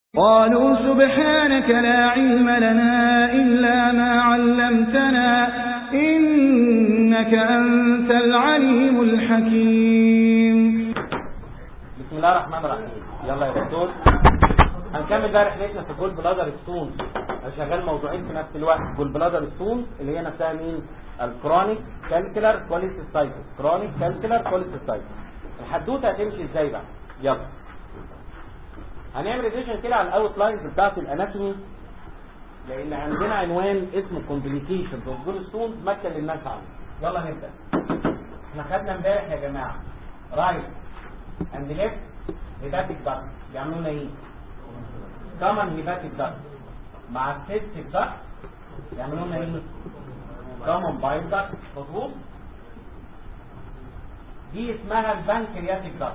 قالوا سبحانك لا علم لنا إلا ما علمتنا إنك أنت العليم الحكيم بسم الله الرحمن الرحيم يلا يا دكتور هنكمل بقى رحلتنا في جول بلادر ستون انا شغال موضوعين في نفس الوقت جول بلادر ستون اللي هي نفسها مين الكرونيك كالكولار كوليسيستايتس كرونيك كالكولار كوليسيستايتس الحدوته هتمشي ازاي بقى يلا هنعمل ريفيجن كده على الاوت لاينز بتاعت الاناتومي لان عندنا عنوان اسمه كومبليكيشنز اوف جول ستون مكن للناس عنه يلا نبدا احنا خدنا امبارح يا جماعه رايت اند ليفت هيباتيك داكت بيعملوا لنا ايه كمان هيباتيك داكت مع السيستيك داكت بيعملوا لنا ايه كمان بايل داكت مظبوط دي اسمها البنكرياتيك داكت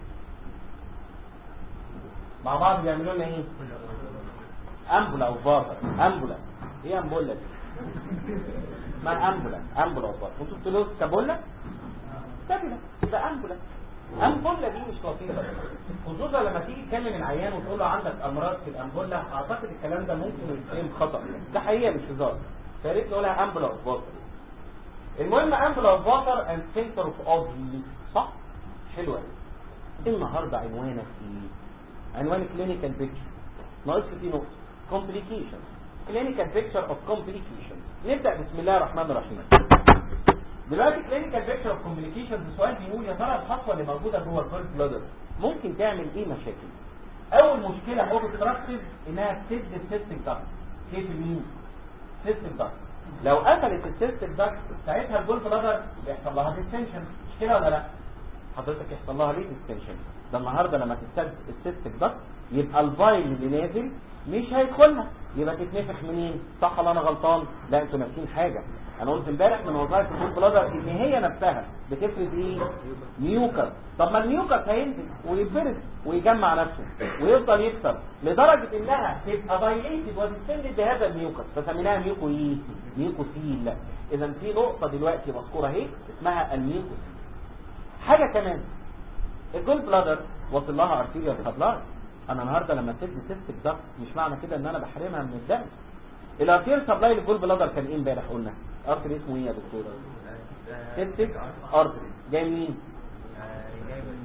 مع بعض بيعملوا لنا ايه امبولا او فازر امبولا ايه امبولا دي اسمها امبولا امبولا او فازر انتوا بتقولوا كابولا كابولا ده امبولا امبولا دي مش لطيفه خصوصا لما تيجي تكلم العيان وتقول له عندك امراض في الامبولا اعتقد الكلام ده ممكن يتفهم خطا يعني ده حقيقه مش هزار فيا ريت نقولها امبولا اوف واتر المهم امبولا اوف واتر اند سنتر اوف اودي صح حلوه قوي النهارده عنوانك ايه عنوان كلينيكال بيكتشر ناقص فيه نقطه كومبليكيشن كلينيكال بيكتشر اوف كومبليكيشن نبدا بسم الله الرحمن الرحيم دلوقتي كلينيكال بيكتشر اوف كومبليكيشنز سؤال بيقول يا ترى الخطوه اللي موجوده جوه الجولد بلادر ممكن تعمل ايه مشاكل اول مشكله اوبستراكتيف انها تسد السيستم داكت كيف مين سيستم داكت لو قفلت السيستم داكت ساعتها الجولد بلادر بيحصل لها ديستنشن مش كده ولا لا حضرتك يحصل لها ليه ديستنشن ده النهارده لما تسد السيستم داكت يبقى الفايل اللي نازل مش هيدخلها يبقى تتنفخ منين صح ولا انا غلطان لا انتوا ناسين حاجه انا قلت امبارح من وظائف الجول بلادر ان هي نفسها بتفرز ايه ميوكس طب ما الميوكس هينزل ويتفرز ويجمع نفسه ويفضل يكسر لدرجه انها تبقى دايليتد وتستند بهذا الميوكس فسميناها ميوكو ايه ميوكوسيل اذا في نقطه دلوقتي مذكوره اهي اسمها الميوكوسيل حاجه كمان الجول بلادر وصل لها ارتيريال سبلاي انا النهارده لما تدي سيستك ضغط مش معنى كده ان انا بحرمها من الدم الارتيريال سبلاي للجول بلادر كان ايه امبارح قلنا ارتري اسمه ايه يا دكتور سيستك ارتري جاي منين جاي من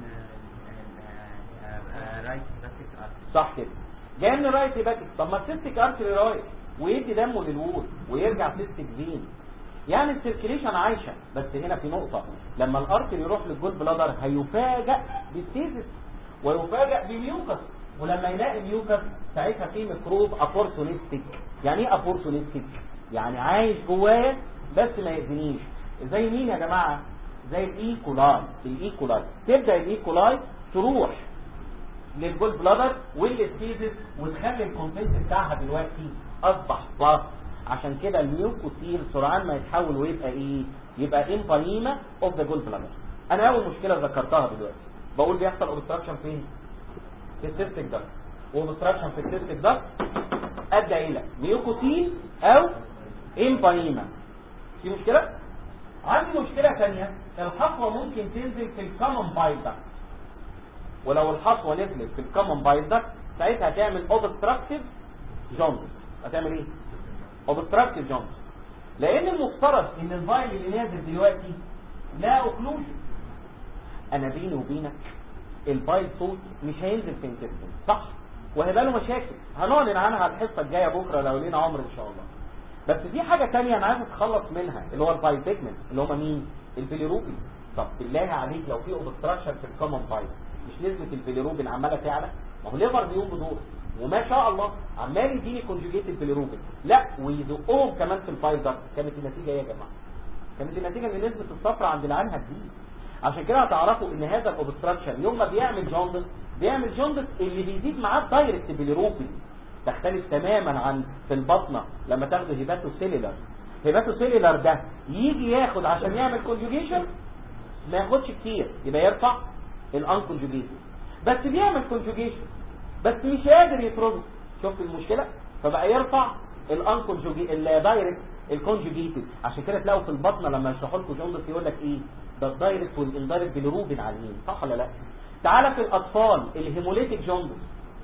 رايت باسكت ارت صح كده جاي من الرايت هيباتيك طب ما السيستك ارتري رايح ويدي دمه للوول ويرجع سيستك فين يعني السيركيليشن عايشه بس هنا في نقطه لما الارتري يروح للجول بلادر هيفاجئ بالتيزس ويفاجئ بميوكس ولما يلاقي ميوكس ساعتها في ميكروب ابورتونيستيك يعني ايه ابورتونيستيك يعني عايش جوايا بس ما يأذنيش زي مين يا جماعه زي الايكولاي الايكولاي تبدا الايكولاي تروح للجول بلادر والستيزس وتخلي الكونتنت بتاعها دلوقتي اصبح باص عشان كده الميوكوسيل سرعان ما يتحول ويبقى ايه يبقى امبانيما اوف ذا جول بلادر انا اول مشكله ذكرتها دلوقتي بقول بيحصل اوبستراكشن فين في السيستك داكت واوبستراكشن في السيستك داكت ادى الى ميوكوسيل او امبانيما في مشكله عندي مشكله ثانيه الحصوه ممكن تنزل في الكومن بايل داكت ولو الحصوه نزلت في الكومن بايل داكت ساعتها هتعمل اوبستراكتيف جوندس هتعمل ايه اوبستراكتيف جوندس لان المفترض ان الفايل اللي نازل دلوقتي لا اوكلوجن انا بيني وبينك البايل صوت مش هينزل في الانتستين صح وهيبقى له مشاكل هنعلن عنها الحصه الجايه بكره لو لينا عمر ان شاء الله بس في حاجه ثانيه انا عايز اتخلص منها اللي هو البايل بيجمنت اللي هم مين البيليروبين طب بالله عليك لو في اوبستراكشن في الكومن بايل مش نسبه البيليروبين عماله تعلى ما هو ليفر بيقوم بدور وما شاء الله عمال يديني كونجوجيتد بيليروبين لا ويزقهم كمان في البايل ده كانت النتيجه ايه يا جماعه كانت النتيجه ان نسبه الصفرة عند العين هتزيد عشان كده هتعرفوا ان هذا الاوبستراكشن يوم ما بيعمل جوندس بيعمل جوندس اللي بيزيد معاه الدايركت بيليروبين تختلف تماما عن في البطنه لما تاخده هيباتو سيلولار هيباتو سيلولار ده يجي ياخد عشان يعمل كونجوجيشن ما ياخدش كتير يبقى يرفع الانكونجوجيتد بس بيعمل كونجوجيشن بس مش قادر يطرده شفت المشكله فبقى يرفع الانكونجوجي الدايركت الكونجوجيتد عشان كده تلاقوا في البطنه لما يشرحوا لكم جوندس يقول لك ايه ده الدايركت والاندايركت بيلروبين عاليين صح ولا لا تعالى في الاطفال الهيموليتيك جوندس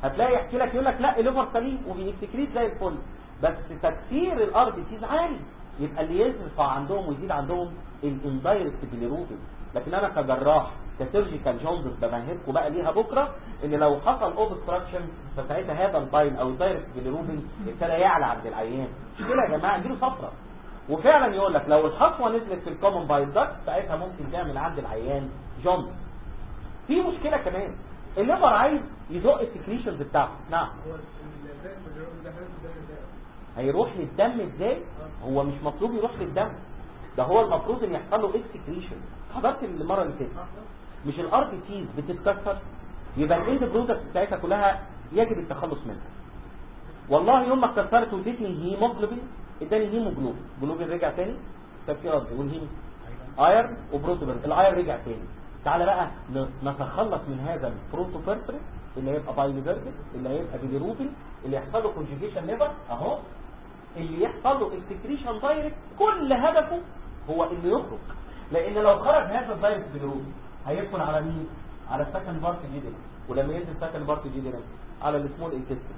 هتلاقي يحكي لك يقول لك لا الليفر سليم وبيكسكريت زي الفل بس تكسير الار بي سيز عالي يبقى اللي يرفع عندهم ويزيد عندهم الاندايركت بيليروبين لكن انا كجراح كسيرجيكال جوندس بمهدكم بقى ليها بكره ان لو حصل اوبستراكشن فساعتها هذا الباين او الدايركت بيليروبين ابتدى يعلى عند العيان مش كده يا جماعه اديله صفرة وفعلا يقول لك لو الحصوه نزلت في الكومن بايل داكت ساعتها ممكن تعمل عند العيان جوندس في مشكله كمان الليفر عايز يزق السكريشنز بتاعته نعم هو الباقي بالجرام ده هيروح الدم ازاي؟ هيروح للدم ازاي هو مش مطلوب يروح للدم ده هو المفروض ان يحصل له اكسكريشن حضرت المره اللي فاتت مش الار بي تيز بتتكسر يبقى الاند برودكت بتاعتها كلها يجب التخلص منها والله يوم ما اتكسرت وادتني هيموجلوبين اداني هيموجلوبين جلوبين رجع تاني تفكير ارضي والهيم ايرن وبروتوبين الاير رجع تاني تعالى بقى ن- نتخلص من هذا البروتوبيرتري اللي هيبقى بايليفيرجن اللي هيبقى بيليروبين اللي يحصل له كونجيجيشن ليفر اهو اللي يحصل له اكسكريشن دايركت كل هدفه هو انه يخرج لان لو خرج هذا الدايركت بيليروبين هيدخل على مين على السكند بارت جيدري ولما ينزل سكند بارت جيدري على السمول انتستين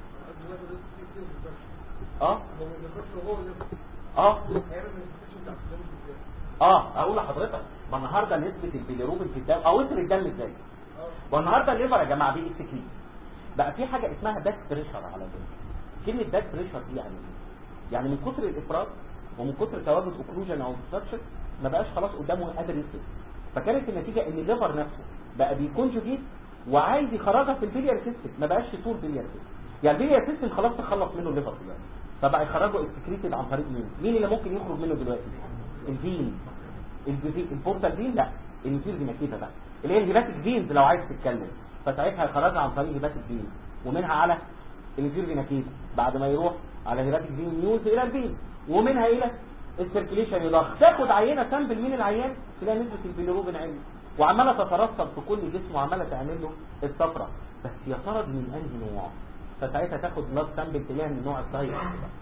اه هو ما بيقدرش هو اللي اه هيعمل الانفكشن بتاع الدم ازاي؟ اه اقول لحضرتك ما النهارده نسبه البيليروبين في الدم او وصل الدم ازاي اه والنهارده الليفر يا جماعه بيكسكريت بقى في حاجه اسمها باك بريشر على ذلك كلمه باك بريشر دي يعني ايه يعني من كتر الافراط ومن كتر تواجد اوكلوجن او obstruction ما بقاش خلاص قدامه قادر يسد فكانت النتيجه ان الليفر نفسه بقى بيكونجوجيت وعايز يخرجها في البيليار سيستم ما بقاش في طول بيليار سيستم يعني البيليار سيستم خلاص تخلص منه الليفر دلوقتي فبقى يخرجه اكسكريتد عن طريق مين مين اللي ممكن يخرج منه دلوقتي الفين الفين البورتال فين لا الانفيرز ماكيتا ده اللي هي الهيباتيك فينز لو عايز تتكلم فساعتها يخرجها عن طريق هيباتيك فين ومنها على الانفيرز ماكيتا بعد ما يروح على هيباتيك فين نيوز الى الفين ومنها الى السيركيليشن يضخ تاخد عينه سامبل من العيان تلاقي نسبه البيليروبين عاليه وعماله تترسب في كل جسم وعماله تعمل له الصفرة بس يا ترى دي من انهي نوع فساعتها تاخد بلاد سامبل تلاقيها من النوع الدايركت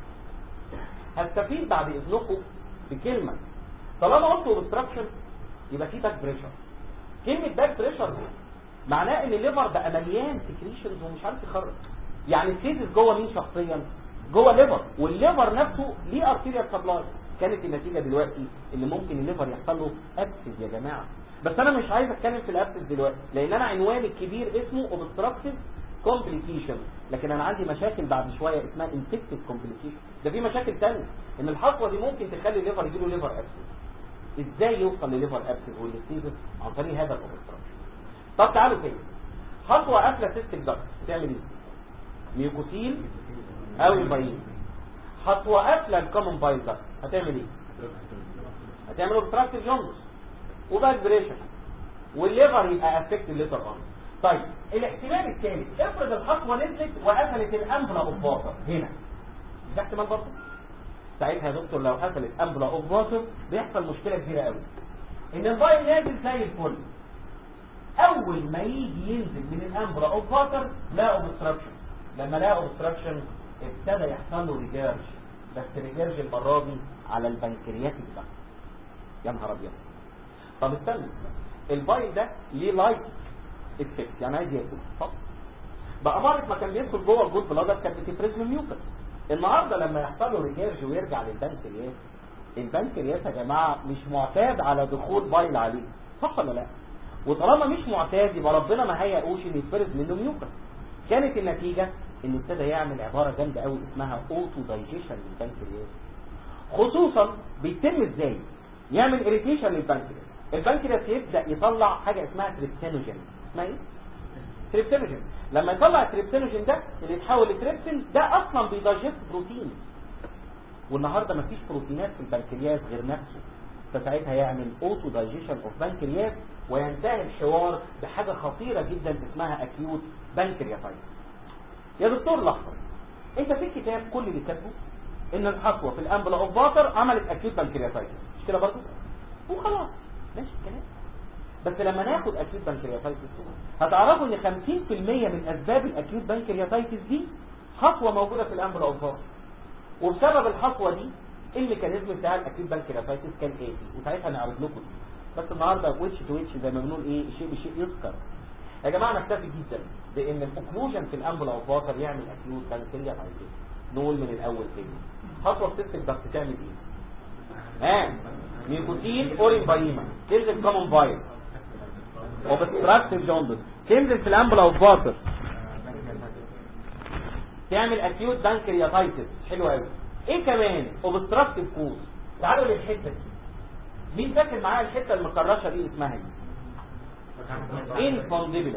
هستفيد بعد اذنكم بكلمه طالما قلت اوبستراكشن يبقى في باك بريشر كلمه باك بريشر دي معناه ان الليفر بقى مليان سكريشنز ومش عارف يخرج يعني السيزس جوه مين شخصيا جوه الليفر والليفر نفسه ليه ارتيريال سبلاي كانت النتيجه دلوقتي اللي ممكن الليفر يحصل له ابسز يا جماعه بس انا مش عايز اتكلم في الابسس دلوقتي لان انا عنواني الكبير اسمه اوبستراكتيف كومبليكيشن لكن انا عندي مشاكل بعد شويه اسمها انفكتيف كومبليكيشن ده في مشاكل تانية ان الحصوه دي ممكن تخلي الليفر يجيله ليفر ابسس ازاي يوصل لليفر ابسس والستيزس عن طريق هذا الاوبستراكشن طب تعالوا تاني خطوه قافله سيستم دكت تعمل ايه ميوكوسيل او الباين خطوه قافله الكومن بايل دكت هتعمل ايه هتعمل اوبستراكتيف جونز وباك بريشر والليفر يبقى افكت الليفر اون طيب الاحتمال الثالث افرض الخطوه نزلت وقفلت الامبلا اوف واتر هنا ده احتمال برضه ساعتها يا دكتور لو قفلت امبلا اوف واتر بيحصل مشكله كبيره قوي ان البايل نازل زي الفل اول ما يجي ينزل من الامبلا اوف واتر لا اوبستراكشن لما لا اوبستراكشن ابتدى يحصل له ريجارج بس ريجارج المره دي على البنكرياتيك بقى يا نهار ابيض طب استنى البايل ده ليه لايت افكت يعني عايز ياكل صح بقى مرة ما كان بيدخل جوه الجود بلادر كانت بتفرز له ميوكس النهارده لما يحصل له ريجارج ويرجع للبنكرياس البنكرياس يا جماعه مش معتاد على دخول بايل عليه صح ولا لا وطالما مش معتاد يبقى ربنا ما هيقوش ان يتفرز منه ميوكس كانت النتيجه ان ابتدى يعمل عباره جامده قوي اسمها اوتو دايجيشن للبنكرياس خصوصا بيتم ازاي يعمل اريتيشن للبنكرياس البنكرياس يبدا يطلع حاجه اسمها تريبتينوجين اسمها ايه تريبتينوجين لما يطلع التريبتينوجين ده اللي يتحول لتريبتين ده اصلا بيدايجست بروتين والنهارده مفيش بروتينات في البنكرياس غير نفسه فساعتها يعمل اوتو دايجيشن اوف بنكرياس وينتهي الحوار بحاجه خطيره جدا اسمها اكيوت بنكرياتايتس يا دكتور لحظه انت في الكتاب كل اللي كاتبه ان الحصوه في الامبلا اوف واتر عملت اكيوت بنكرياتايتس مش كده برضه وخلاص ماشي الكلام بس لما ناخد اكيوت بنكرياتايتس هتعرفوا ان 50% من اسباب الاكيوت بنكرياتايتس دي حصوه موجوده في الامبلا اوف واتر وبسبب الحصوه دي الميكانيزم بتاع الاكيوت بنكرياتايتس كان ايه وساعتها نعرض لكم بس النهارده ويتش تو ويتش زي ما بنقول ايه شيء بشيء يذكر يا جماعه نكتفي جدا بان الاوكلوجن في الامبولا اوف واتر يعمل اكيوت بانكريا فايتس نقول من الاول تاني خطوه السيستك ضغط تعمل ايه ها نيكوتين اورين بايما تنزل كومون فايل وبستراكتيف جوندس تنزل في الامبولا اوف واتر تعمل اكيوت بانكرياتايتس حلو قوي ايه كمان اوبستراكتيف كوز تعالوا للحته دي مين فاكر معايا الحته المكرشه دي اسمها ايه انفونديبل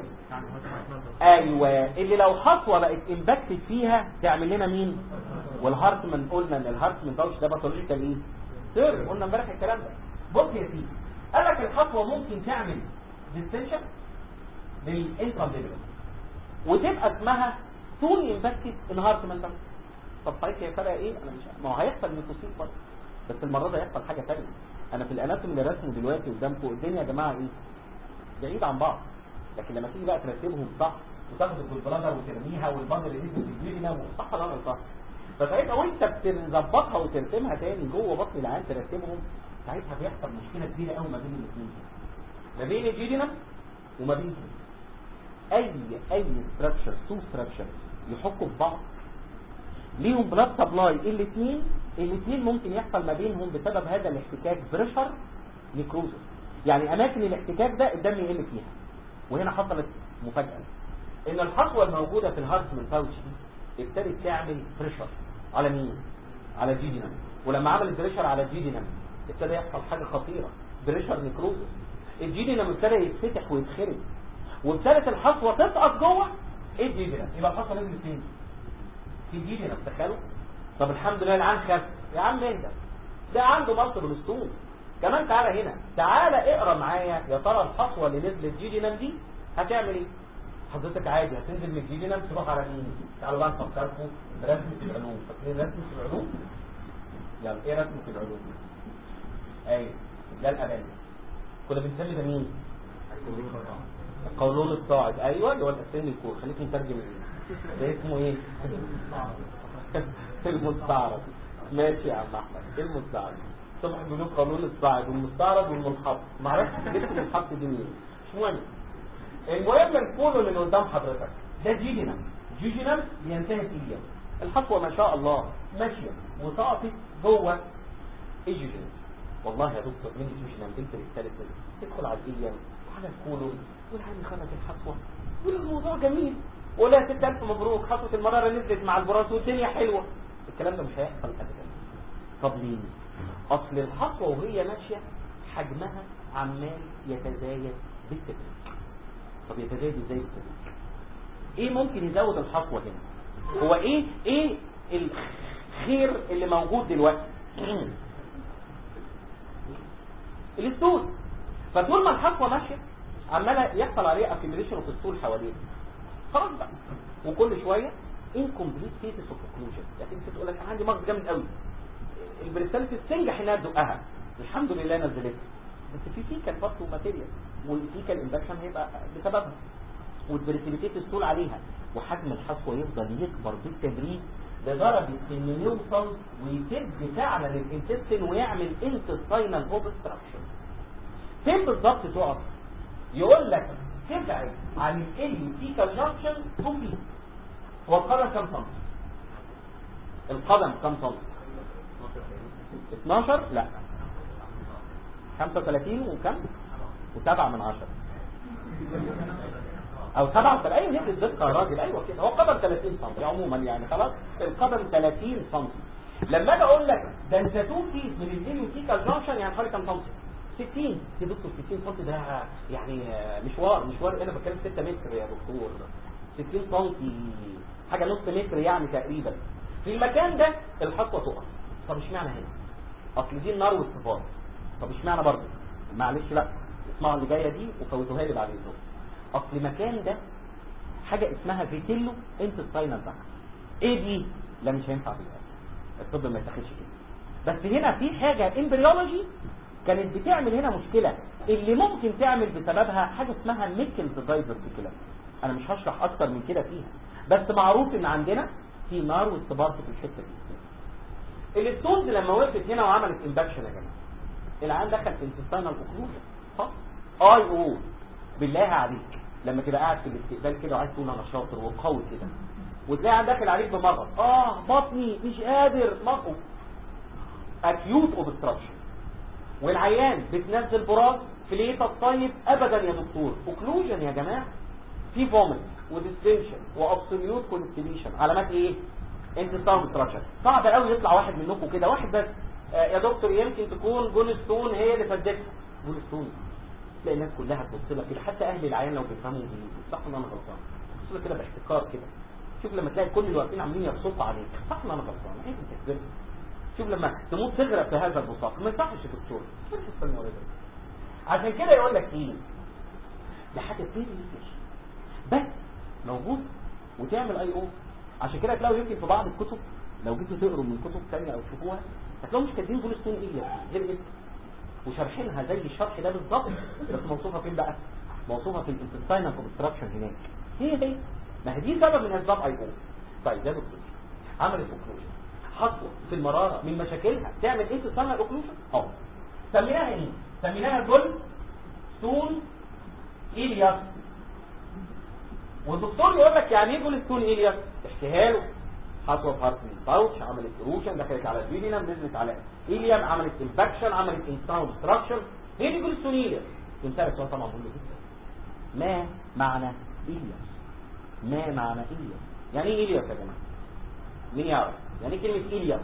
ايوه اللي لو خطوه بقت امباكتد فيها تعمل لنا مين والهارتمان قلنا ان الهارتمان باوش ده باثولوجيكال ايه سير قلنا امبارح الكلام ده بص يا سيدي قال لك الخطوه ممكن تعمل ديستنشن للانفونديبل وتبقى اسمها تون امباكتد انهارتمان باوش طب صحيح هي فرق ايه انا مش ما هو هيحصل نيكوسيل برضه بس المره دي هيحصل حاجه ثانيه انا في الاناتومي اللي رسمه دلوقتي قدامكم الدنيا يا جماعه ايه بعيد عن بعض لكن لما تيجي بقى ترتبهم صح وتاخد البلادر وترميها والبندر اللي بتجيبنا صح ولا غلط صح فساعتها وانت بتظبطها وترسمها تاني جوه بطن العيان ترتبهم ساعتها بيحصل مشكله كبيره قوي ما بين الاثنين ما بين الجيجينم وما بين اي اي ستراكشر تو ستراكشر يحكوا في بعض ليهم بلاد سبلاي الاثنين الاثنين ممكن يحصل ما بينهم بسبب هذا الاحتكاك بريشر نيكروزس يعني اماكن الاحتكاك ده الدم يقل فيها وهنا حصلت مفاجاه ان الحصوه الموجوده في الهارت من باوتش دي ابتدت تعمل بريشر على مين على الجيجينم ولما عملت بريشر على الجيجينم ابتدى يحصل حاجه خطيره بريشر نيكروزس الجيجينم ابتدى يتفتح ويتخرج وابتدت الحصوه تسقط جوه ايه الجيجينم يبقى الحصوه نزلت فين في الجيجينم تخيلوا طب الحمد لله العام خف يا عم اهدى ده عنده مالتيبل ستون كمان تعالى هنا تعالى اقرا معايا يا ترى الحصوه اللي نزلت جيجينم دي هتعمل ايه حضرتك عادي هتنزل من الجيجينم تروح على مين تعالوا بقى نفكركم برسمه العلوم فاكرين رسمه العلوم يلا ايه رسمه العلوم ايوه ده الابان كنا بنسمي ده مين القولون الصاعد ايوه اللي هو الاسن الكور خليك نترجم ده اسمه ايه المستعرض ماشي يا عم احمد ايه المستعرض صبح بيقولوا قانون الصاعد والمستعرض والمنحط ما عرفتش جبت المنحط دي منين مش مهم المهم الكولون اللي قدام حضرتك ده جيجينم جيجينم بينتهي في الحصوه ما شاء الله ماشيه وسقطت جوه الجيجينم والله يا دكتور من الجيجينم بنت الثالث تدخل على الايام وعلى الكولون والعين خدت الحصوه والموضوع جميل ولا ست ألف مبروك حصوة المرارة نزلت مع البراس والدنيا حلوة الكلام ده مش هيحصل أبدا طب ليه أصل الحصوة وهي ماشية حجمها عمال يتزايد بالتدريج طب يتزايد ازاي بالتدريج ايه ممكن يزود الحصوة هنا هو ايه ايه الخير اللي موجود دلوقتي الاسطول فطول ما الحصوة ماشية عمالة يحصل عليها اكيميليشن في الاسطول حواليها خلاص بقى وكل شويه انكمبليت كيسز اوف اوكلوجن يعني انت تقول لك عندي مرض جامد قوي البريستاليتس تنجح انها تدقها الحمد لله نزلتها بس في فيكال برضه ماتيريال والفيكال انفكشن هيبقى بسببها والبريستاليتس تطول عليها وحجم الحصوه يفضل يكبر بالتدريج لدرجه انه يوصل ويسد فعلا الانتستين ويعمل انتستينال اوبستراكشن فين بالظبط تقف يقول لك تبعد عن الاليوتيكال جانكشن 2 فيت هو القدم كم سم القدم كم سم 12 لا 35 وكم و7 من 10 او 7 ايوه هي الدقه يا راجل ايوه كده هو القدم 30 سم عموما يعني خلاص القدم 30 سم لما اجي اقول لك ده انت 2 فيت من الاليوتيكال جانكشن يعني حوالي كم سم 60 يا دكتور 60 سم ده يعني مشوار مشوار انا بتكلم 6 متر يا دكتور 60 سم حاجه نص متر يعني تقريبا في المكان ده الحصوه تقع طب اشمعنى هنا اصل دي النار والصفات طب اشمعنى برضه معلش لا اسمعوا اللي جايه دي وفوتوها لي بعد اذنكم اصل المكان ده حاجه اسمها فيتيلو انتستاينال باك ايه دي لا مش هينفع بيها الطب ما يتاخدش كده بس هنا في حاجه امبريولوجي كانت بتعمل هنا مشكلة اللي ممكن تعمل بسببها حاجة اسمها ميكلز دايفرتيكولم انا مش هشرح اكتر من كده فيها بس معروف ان عندنا في نار واستبارت في الحتة دي الستونز لما وقفت هنا وعملت امباكشن يا جماعة العيان دخل في انتستينال اوكلوجن صح اي او بالله عليك لما تبقى قاعد في الاستقبال كده وعايز تقول انا شاطر وقوي كده وتلاقي عاد داخل عليك بمرض اه بطني مش قادر مطقو اكيوت اوبستراكشن والعيان بتنزل براز في ليتا الطيب ابدا يا دكتور اوكلوجن يا جماعه في فومت وديستنشن وابسوليوت كونستيبيشن علامات ايه انت اوبستراكشن صعب قوي يطلع واحد منكم كده واحد بس آه يا دكتور يمكن تكون جول ستون هي اللي فدتها جول ستون تلاقي الناس كلها تبص لك كده حتى اهل العيان لو بيفهموا انجليزي صح ان انا غلطان تبص لك كده باحتكار كده شوف لما تلاقي كل اللي واقفين عاملين يبصقوا عليك صح ان انا غلطان ايه انت شوف لما تموت تغرق في هذا البصاق ما يصحش يا دكتور مش الفن ولا ده عشان كده يقول لك ايه ده حاجه تاني بس موجود وتعمل اي او عشان كده تلاقوا يمكن في بعض الكتب لو جيتوا تقروا من كتب ثانيه او تشوفوها هتلاقوا مش كاتبين بول ستون ايه غير اسم وشارحينها زي الشرح ده بالظبط بس موصوفه فين بقى موصوفه في الانتستينال كونستراكشن هناك هي هي ما هي دي سبب من اسباب اي او طيب ده دكتور عملت اوكلوجن خطوه في المراره من مشاكلها تعمل ايه تصنع الاوكلوجن اه سميناها ايه سميناها جول ستون إلياس والدكتور يقول لك يعني ايه جول ستون إلياس احكيها له خطوه في هارت باوتش عملت ايروشن دخلت على الفيدينم نزلت على إليام عملت انفكشن عملت انسان ستراكشر هي دي جول ستون إلياس تمثال السؤال طبعا مهم جدا ما معنى إلياس ما معنى إلياس يعني ايه إلياس يا جماعه مين يعرف يعني ايه كلمه إلياس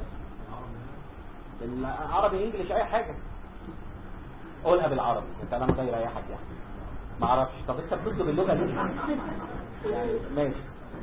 بالعربي انجلش اي حاجه قولها بالعربي انت انا مغير اي حد يعني ما اعرفش طب انت بتطلب باللغه دي يعني ماشي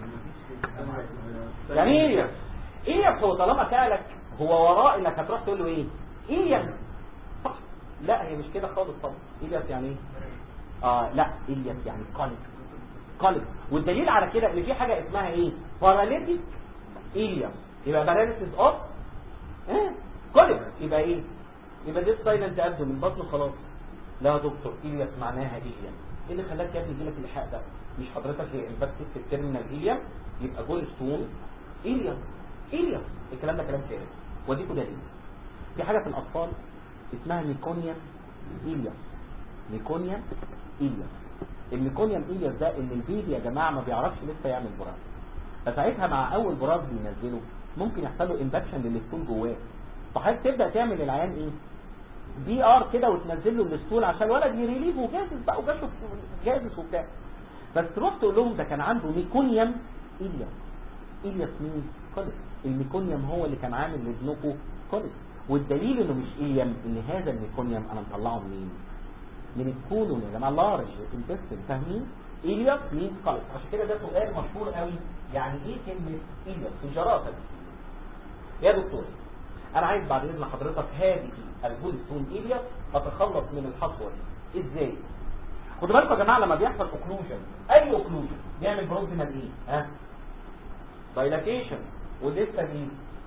يعني ايه إلياس إلياس هو طالما سألك هو وراء انك هتروح تقول له ايه إلياس صح لا هي مش كده خالص طبعا إلياس يعني ايه اه لا إلياس يعني قلب قلب والدليل على كده ان في حاجه اسمها ايه باراليتيك إلياس يبقى باراليسيس اوف اه قلب يبقى ايه يبقى دي سايلنت ابدو من بطنه خلاص لا يا دكتور إلياس معناها إليام ايه اللي خلاك يا ابني يجيلك الإلحاق ده مش حضرتك هي انفكتد في التيرمينال إليام يبقى جول ستون إليام إليام الكلام ده كلام فارغ وديكوا دليل في حاجة في الأطفال اسمها ميكونيوم إليام ميكونيوم إليام الميكونيوم إلياس ده ان البيبي يا جماعة ما بيعرفش لسه يعمل براز فساعتها مع اول براز بينزله ممكن يحصل له انفكشن للستول جواه فحضرتك تبدا تعمل العيان ايه بي ار كده وتنزل له الستول عشان الولد يريليف وجاهز بقى وجاهز جاهز وبتاع بس تروح تقول لهم ده كان عنده ميكونيوم إلياس إلياس مين كوليس الميكونيوم هو اللي كان عامل لابنكم كوليس والدليل انه مش إليام ان هذا الميكونيوم انا مطلعه منين من الكولون يا جماعه لارج انتستين فاهمين إلياس مين كوليس عشان كده ده سؤال مشهور قوي يعني ايه كلمه إلياس في جراسه يا دكتور انا عايز بعد اذن حضرتك هذه البولستون إلياس اتخلص من الحصوه دي ازاي خدوا بالكم يا جماعه لما بيحصل اوكلوجن اي اوكلوجن بيعمل بروكسيمال ايه ها دايلاتيشن وديستال ايه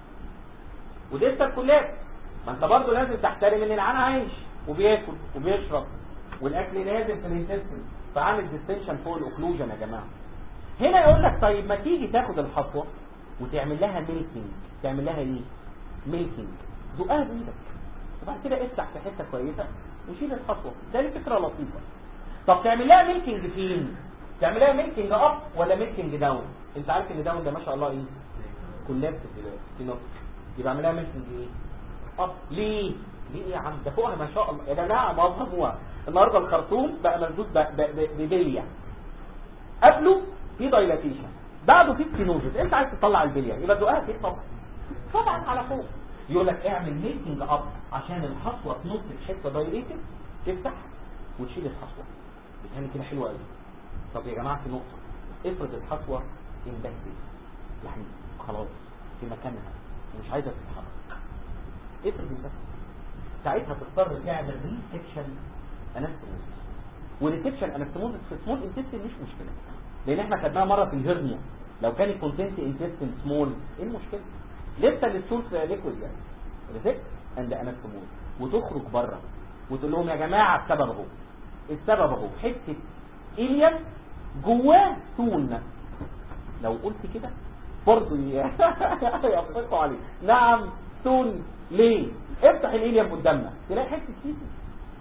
وديستال كولاب ما انت برضه لازم تحترم ان العيان عايش وبياكل وبيشرب والاكل لازم في الانتستين فعامل ديستنشن فوق الاوكلوجن يا جماعه هنا يقول لك طيب ما تيجي تاخد الحصوه وتعمل لها ميلكينج تعمل لها ايه ميلكينج زقها بايدك وبعد كده افتح في حته كويسه وشيل الحصوه ده دي فكره لطيفه طب تعمل لها ميلكينج فين تعمل لها ميلكينج اب ولا ميلكينج داون انت عارف ان داون ده ما شاء الله ايه كلاب في نص يبقى اعمل لها ميلكينج ايه اب ليه ليه يا عم ده فوقها ما شاء الله يا جماعه ما هو النهارده الخرطوم بقى ممدود ببليه قبله في دايلاتيشن بعده في ستينوزس انت عايز تطلع البليه يبقى دقها فين طبعا طبعا على فوق يقول لك اعمل ميلكينج اب عشان الحصوه تنط في حته دايليتد تفتح وتشيل الحصوه بتعمل كده حلوه قوي طب يا جماعه في نقطه افرض الحصوه امبكتد يعني خلاص في مكانها ومش عايزه تتحرك افرض امبكتد ساعتها تضطر تعمل ريسكشن انستموزس وريسكشن انستموزس في سمول انتستين مش مشكله لان احنا خدناها مره في الهرنيا لو كان الكونتنت انتستين سمول ايه المشكله لسه السولس ليكويد يعني ريسكت اند انستموز وتخرج بره وتقول لهم يا جماعه السبب اهو السبب اهو حته اليم جواه تون لو قلت كده برضه يفقوا عليه نعم تون ليه افتح الاليم قدامنا تلاقي حته كيس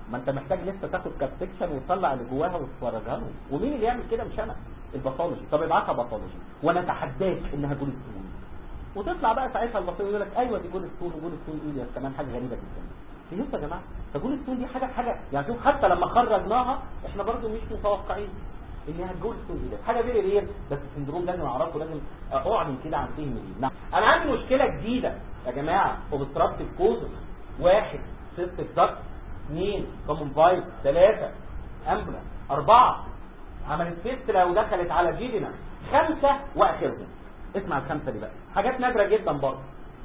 ما انت محتاج لسه تاخد كابسكشن وتطلع اللي جواها وتفرجها لهم ومين اللي يعمل كده مش انا الباثولوجي طب ابعتها باثولوجي وانا اتحداك انها جول ستون وتطلع بقى ساعتها الباثولوجي يقول لك ايوه دي جول ستون وجول ستون ايه كمان حاجه غريبه جدا فهمت يا جماعه فجول ستون دي حاجه حاجه يعني شوف حتى لما خرجناها احنا برضو مش متوقعين ان هتجول ستون دي حاجه فيري رير بس السندروم لازم اعرفه لازم اعلن كده عن فهم ليه نعم انا عندي مشكله جديده يا جماعه اوبستراكتيف كوزز واحد سيستك دكت اثنين كومن فايت ثلاثة امبلا اربعة عملت فيسترا ودخلت على جيدنا خمسة واخرهم اسمع الخمسة دي بقى حاجات نادرة جدا برضه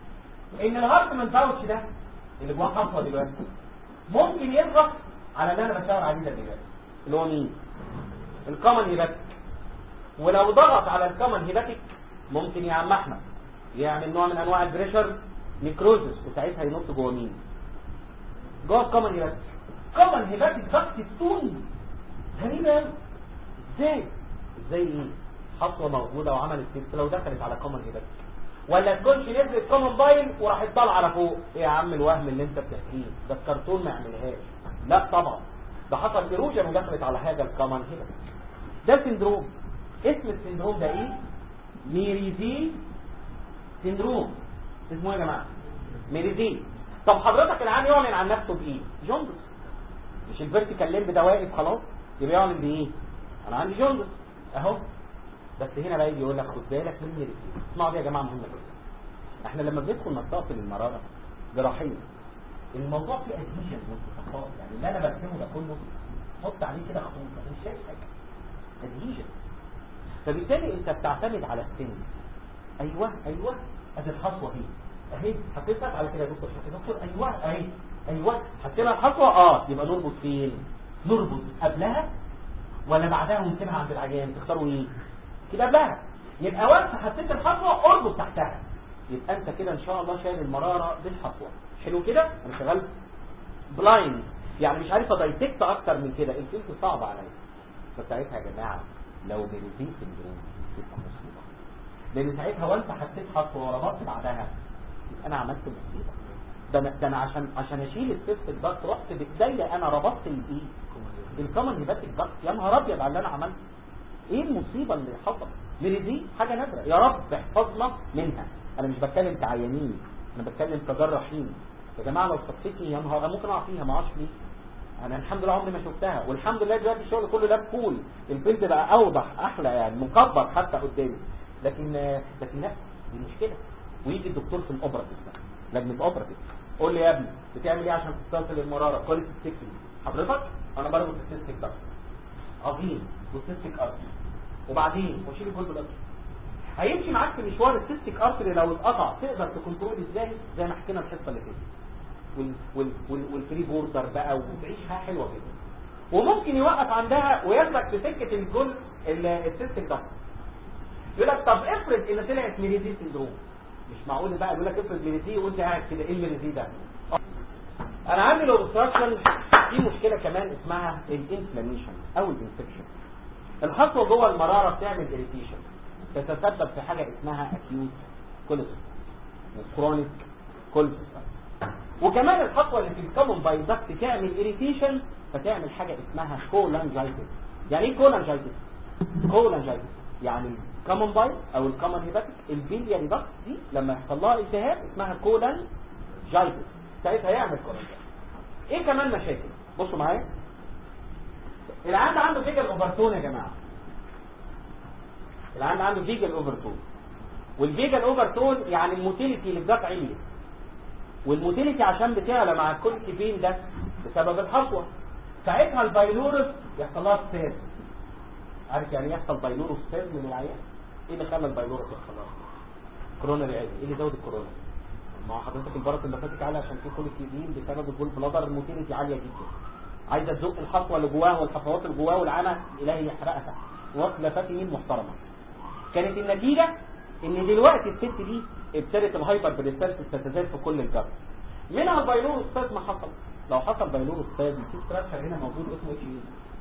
ان الهارت من باوتش ده اللي جواه حصوة دلوقتي ممكن يضغط على اللي انا بشاور عليه ده دلوقتي اللي هو مين الكومن هيباتيك ولو ضغط على الكومن هيباتيك ممكن يا عم احمد يعمل نوع من انواع البريشر نيكروزس وساعتها ينط جوه مين جوه الكومن هيباتيك كومن هيباتيك ضغط التون غريبة قوي ازاي ازاي ايه حصوه موجوده وعملت كده لو دخلت على كومن هيباتيك ولا تكونش نزلت كومن باين وراحت طالعه على فوق ايه يا عم الوهم اللي انت بتحكيه ده الكرتون ما يعملهاش لا طبعا ده حصل ايروجن ودخلت على هذا الكومن هيباتيك ده سندروم اسم السندروم ده ايه ميريزي سندروم اسمه ايه يا جماعه ميريزي طب حضرتك العام يعلن عن نفسه بايه جوندس مش الفيرتيكال ليمب ده واقف خلاص يبقى يعلن بايه انا عندي جوندس اهو بس هنا بقى يجي يقول لك خد بالك من ميريزي اسمعوا دي يا جماعه مهمه جدا احنا لما بندخل نستقبل المراره جراحيا الموضوع فيه ادهيشن والتصاقات يعني اللي انا برسمه ده كله حط عليه كده خطوط مش شايف حاجه ادهيشن فبالتالي انت بتعتمد على السن ايوه ايوه ادي الحصوه اهي اهي حطيتها على كده يا دكتور شوف يا دكتور ايوه اهي ايوه حطينا الحصوه اه يبقى نربط فين نربط قبلها ولا بعدها ونسيبها عند العيان تختاروا ايه كده قبلها يبقى وانت حطيت الحصوه اربط تحتها يبقى انت كده ان شاء الله شايل المراره بالحصوه حلو كده انا شغال بلايند يعني مش عارف ادايتكت اكتر من كده الفيلم صعب عليا فساعتها يا جماعه لو بنزين سندروم تبقى مصيبه لان ساعتها وانت حطيت حصوه وربطت بعدها يبقى انا عملت مصيبه ده انا ده انا عشان عشان اشيل السيست الضغط رحت بايديا انا ربطت الايه الكومن هيباتيك ضغط يا نهار ابيض على اللي انا عملته ايه المصيبه اللي حصلت من دي حاجه نادره يا رب احفظنا منها انا مش بتكلم كعيانين انا بتكلم كجراحين يا جماعه لو صفتني يا نهار ممكن اقع فيها ما اعرفش ليه انا الحمد لله عمري ما شفتها والحمد لله دلوقتي الشغل كله ده بكول البنت بقى اوضح احلى يعني مكبر حتى قدامي لكن لكن لا دي مشكله ويجي الدكتور في الاوبراتيف بقى لجنه اوبراتيف قول لي يا ابني بتعمل ايه عشان تستنقذ المراره كواليتي ستيكلي حضرتك انا بربط السيستيك ده عظيم والسيستيك ارتري وبعدين واشيل الجلد ده هيمشي معاك في مشوار السيستيك ارتري لو اتقطع تقدر تكنترول ازاي زي ما حكينا الحصه اللي فاتت وال وال وال والفري بوردر بقى وتعيش حياه حلوه كده وممكن يوقف عندها وياخدك في سكه الجل السيستيك ده يقول لك طب افرض ان طلعت ميريزي سندروم مش معقول بقى يقول لك افرض ميريزي وانت قاعد كده ايه الميريزي ده انا عندي الاوبستراكشن في مشكله كمان اسمها الانفلاميشن او الانفكشن الحصوه جوه المراره بتعمل اريتيشن تتسبب في حاجه اسمها اكيوت كوليسترول وكرونيك كوليسترول وكمان الخطوه اللي في الكومن بايدكت تعمل اريتيشن فتعمل حاجه اسمها كولانجايتس يعني ايه كولانجايتس كولانجايتس يعني الكومن باي او الكومن هيباتيك البيلياري داكت دي لما يحصل لها التهاب اسمها كولانجايتس ساعتها يعمل كولانجايتس ايه كمان مشاكل بصوا معايا العيان ده عنده فيجل اوفرتون يا جماعه العيان ده عنده فيجل اوفرتون والفيجل اوفرتون يعني الموتيليتي اللي جت عليت والموتيليتي عشان بتعلى مع كل كبين ده بسبب الحصوه ساعتها البايلورس يحصل لها ستاز عارف يعني يحصل بايلورس ستاز من العيان ايه اللي خلى البايلورس يحصل لها كوروناري عادي ايه اللي زود الكورونا ما هو حضرتك البرد اللي عالي عشان في كل كبين بسبب الجول بلادر الموتيليتي عاليه جدا عايزه تزق الحصوه اللي جواها والحصوات اللي جواها والعمى الهي يحرقها واصله فات يمين محترمه كانت النتيجه ان دلوقتي الست دي ابتدت الهايبر بريستالسيس تتزايد في كل الجسم منها البايلور استاذ ما حصل لو حصل بايلور استاذ في ستراكشر هنا موجود اسمه اتش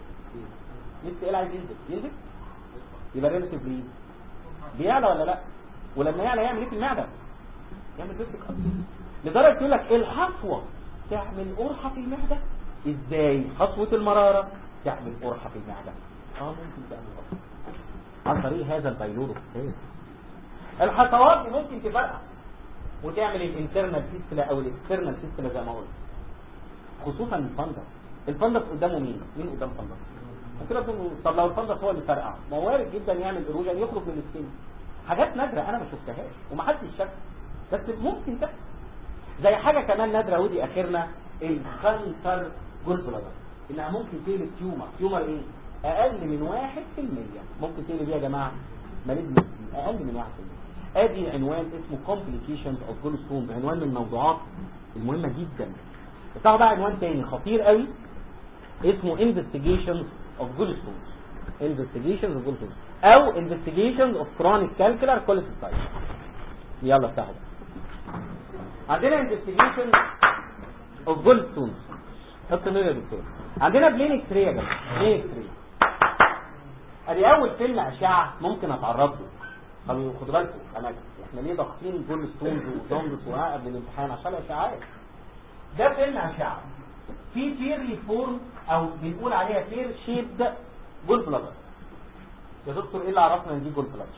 اي لسه ايه عايز ينزل ينزل يبقى ريلاتيف ليه بيعلى ولا لا ولما يعلى يعمل ايه في المعده يعمل بيبتك لدرجه يقول لك الحصوه تعمل قرحه في المعده ازاي خطوة المرارة تعمل قرحة في المعدة اه ممكن تعمل قرحة عن طريق هذا البيلور الخطوات دي ممكن تفرقع وتعمل الانترنال فيستلا او الاكسترنال فيستلا زي ما قلت خصوصا الفندس الفندس قدامه مين مين قدام فندس كده بتقول طب لو الفندس هو اللي فرقع ما هو وارد جدا يعمل ايروجن يخرج من السكين حاجات نادره انا ما شفتهاش ومحدش شافها بس ممكن تحصل زي حاجه كمان نادره ودي اخرنا الخنصر جول بلادر انها ممكن تقلب تيومر تيومر ايه اقل من واحد في المية ممكن تقلب ايه يا جماعه مالجنسي اقل من واحد في المية ادي عنوان اسمه complications of gallstones عنوان من الموضوعات المهمة جدا بتاعه بقى عنوان تاني خطير قوي اسمه investigations of gallstones investigations of gallstones او investigations of chronic calcular cholecystitis يلا افتحوا بقى. عندنا investigation of gallstones حط نور يا دكتور عندنا بلين اكس راي يا جماعه بلين اكس راي ادي اول فيلم اشعه ممكن اتعرض له خلوا خدوا بالكم انا احنا ليه ضاغطين جول ستونز وزومبس وها قبل الامتحان عشان الاشعاعات ده فيلم اشعه في فيرلي فورم او بنقول عليها فير شيبد جول بلادر يا دكتور ايه اللي عرفنا ان دي جول بلادر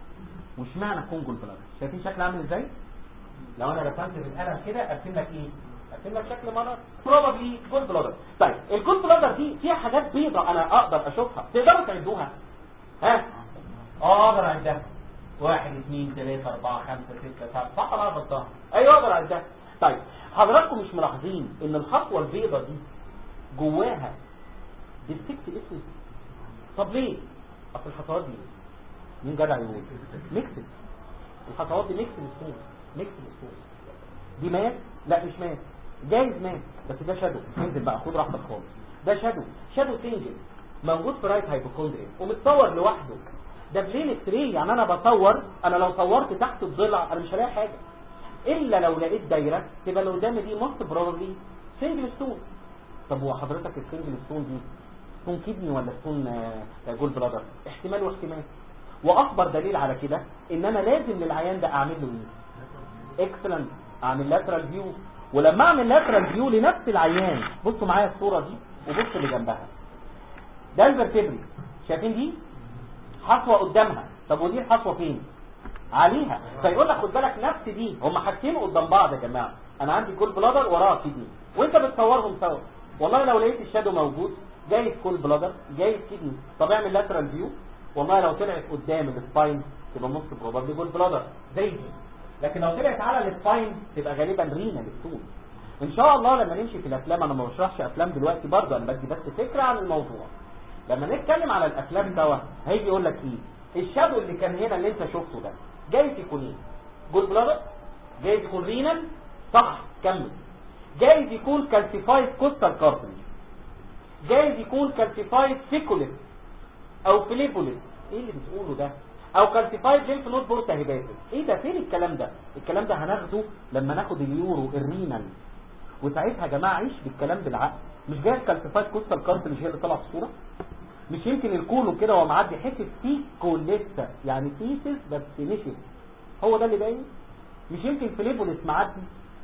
وش معنى تكون جول بلادر شايفين شكل عامل ازاي لو انا رسمت بالقلم كده ارسم لك ايه ارسم لك شكل مرض بروبابلي جول بلادر طيب الجول بلادر دي فيها حاجات بيضاء انا اقدر اشوفها تقدروا تعدوها ها اه اقدر اعدها واحد اثنين ثلاثة أربعة خمسة ستة سبعة صح ولا أنا غلطان؟ أيوة أقدر أعدها طيب حضراتكم مش ملاحظين إن الخطوة البيضة دي جواها ديستكت اسود طب ليه؟ أصل الخطوات دي مين جدع يقول؟ ميكسد الخطوات دي ميكسد ستون ميكسد ستون دي مات؟ لا مش مات جايز مات بس ده شادو انزل بقى خد راحتك خالص ده شادو شادو سنجل موجود في رايت هايبوكوندريا ومتصور لوحده ده بلين اكس راي يعني انا بصور انا لو صورت تحت الضلع انا مش هلاقي حاجه الا لو لقيت دايره تبقى اللي قدامي دي موست بروبلي سنجل ستون طب هو حضرتك السنجل ستون دي ستون كدني ولا ستون آه، جول بلادر احتمال واحتمال واكبر دليل على كده ان انا لازم للعيان ده اعمل له ايه اكسلنت اعمل لاترال فيو ولما اعمل لاترال فيو لنفس العيان بصوا معايا الصوره دي وبصوا اللي جنبها ده الفرتبري شايفين دي حصوة قدامها طب ودي الحصوة فين عليها فيقول لك خد بالك نفس دي هم حاجتين قدام بعض يا جماعه انا عندي كول بلادر وراها كدني وانت بتصورهم سوا والله لو لقيت الشادو موجود جايز كول بلادر جايز كدني طب اعمل لاترال فيو والله لو طلعت قدام السباين تبقى نص بروبابلي جول بلادر زي دي لكن لو طلعت على السباين تبقى غالبا رينا للطول ان شاء الله لما نمشي في الافلام انا ما بشرحش افلام دلوقتي برضه انا بدي بس فكره عن الموضوع لما نتكلم على الافلام دوت هيجي يقول لك ايه الشادو اللي كان هنا اللي انت شفته ده جايز يكون ايه جول بلادر جايز يكون رينال صح كمل جايز يكون كالسيفايد كوستال كارتريج جايز يكون كالسيفايد سيكوليس او فليبوليس ايه اللي بتقوله ده او كالسيفايد ليمف نود بورتا هيباتس ايه ده فين الكلام ده الكلام ده هناخده لما ناخد اليورو الرينال وساعتها يا جماعه عيش بالكلام بالعقل مش جايز كالسيفايد كوستال كارتريج هي اللي طلعت في الصوره مش يمكن الكولو كده وهو معدي حته تيكو لسه يعني تيسس بس نشف هو ده اللي باين مش يمكن فليبوليس معدي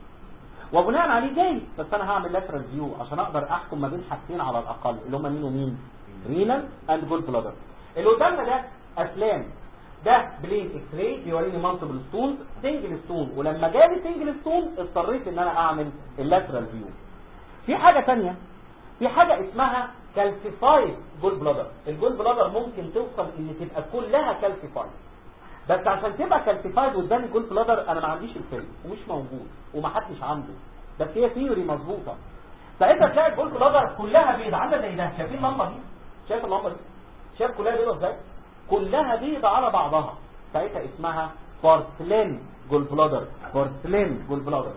وبناء عليه جاي بس انا هعمل لاترال فيو عشان اقدر احكم ما بين حاجتين على الاقل اللي هم مين ومين رينال اند جول بلادر اللي قدامنا ده افلام ده بلين اكس راي بيوريني مالتيبل ستونز سنجل ستون ولما جالي سنجل ستون اضطريت ان انا اعمل اللاترال فيو في حاجه ثانيه في حاجه اسمها كالسيفايد جول بلادر الجول بلادر ممكن توصل ان تبقى كلها كالسيفايد بس عشان تبقى كالسيفايد قدام الجول بلادر انا ما عنديش الفيلم ومش موجود ومحدش عنده بس هي ثيوري مظبوطه ساعتها تلاقي الجول بلادر كلها بيضة عامله زي ده شايفين اللمبه دي شايف اللمبه دي شايف كلها بيضة ازاي كلها بيضة على بعضها ساعتها اسمها بورسلين جول بلادر بورسلين جول بلادر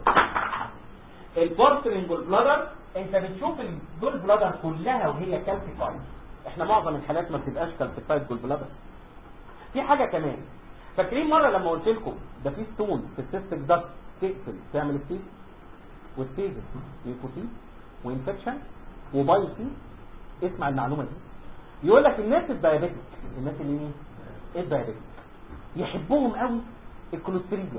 البورسلين جول بلادر انت بتشوف الجول بلادر كلها وهي كالسيفايد احنا معظم الحالات ما بتبقاش كالسيفايد جول بلادر في حاجة كمان فاكرين مرة لما قلت لكم ده في ستون في السيستك داكت تقفل تعمل ستيز والستيز ليمفوسيت وانفكشن وبايوسي اسمع المعلومة دي يقول لك الناس الدايابيتك الناس اللي مين الدايابيتك يحبوهم قوي الكوليستريديا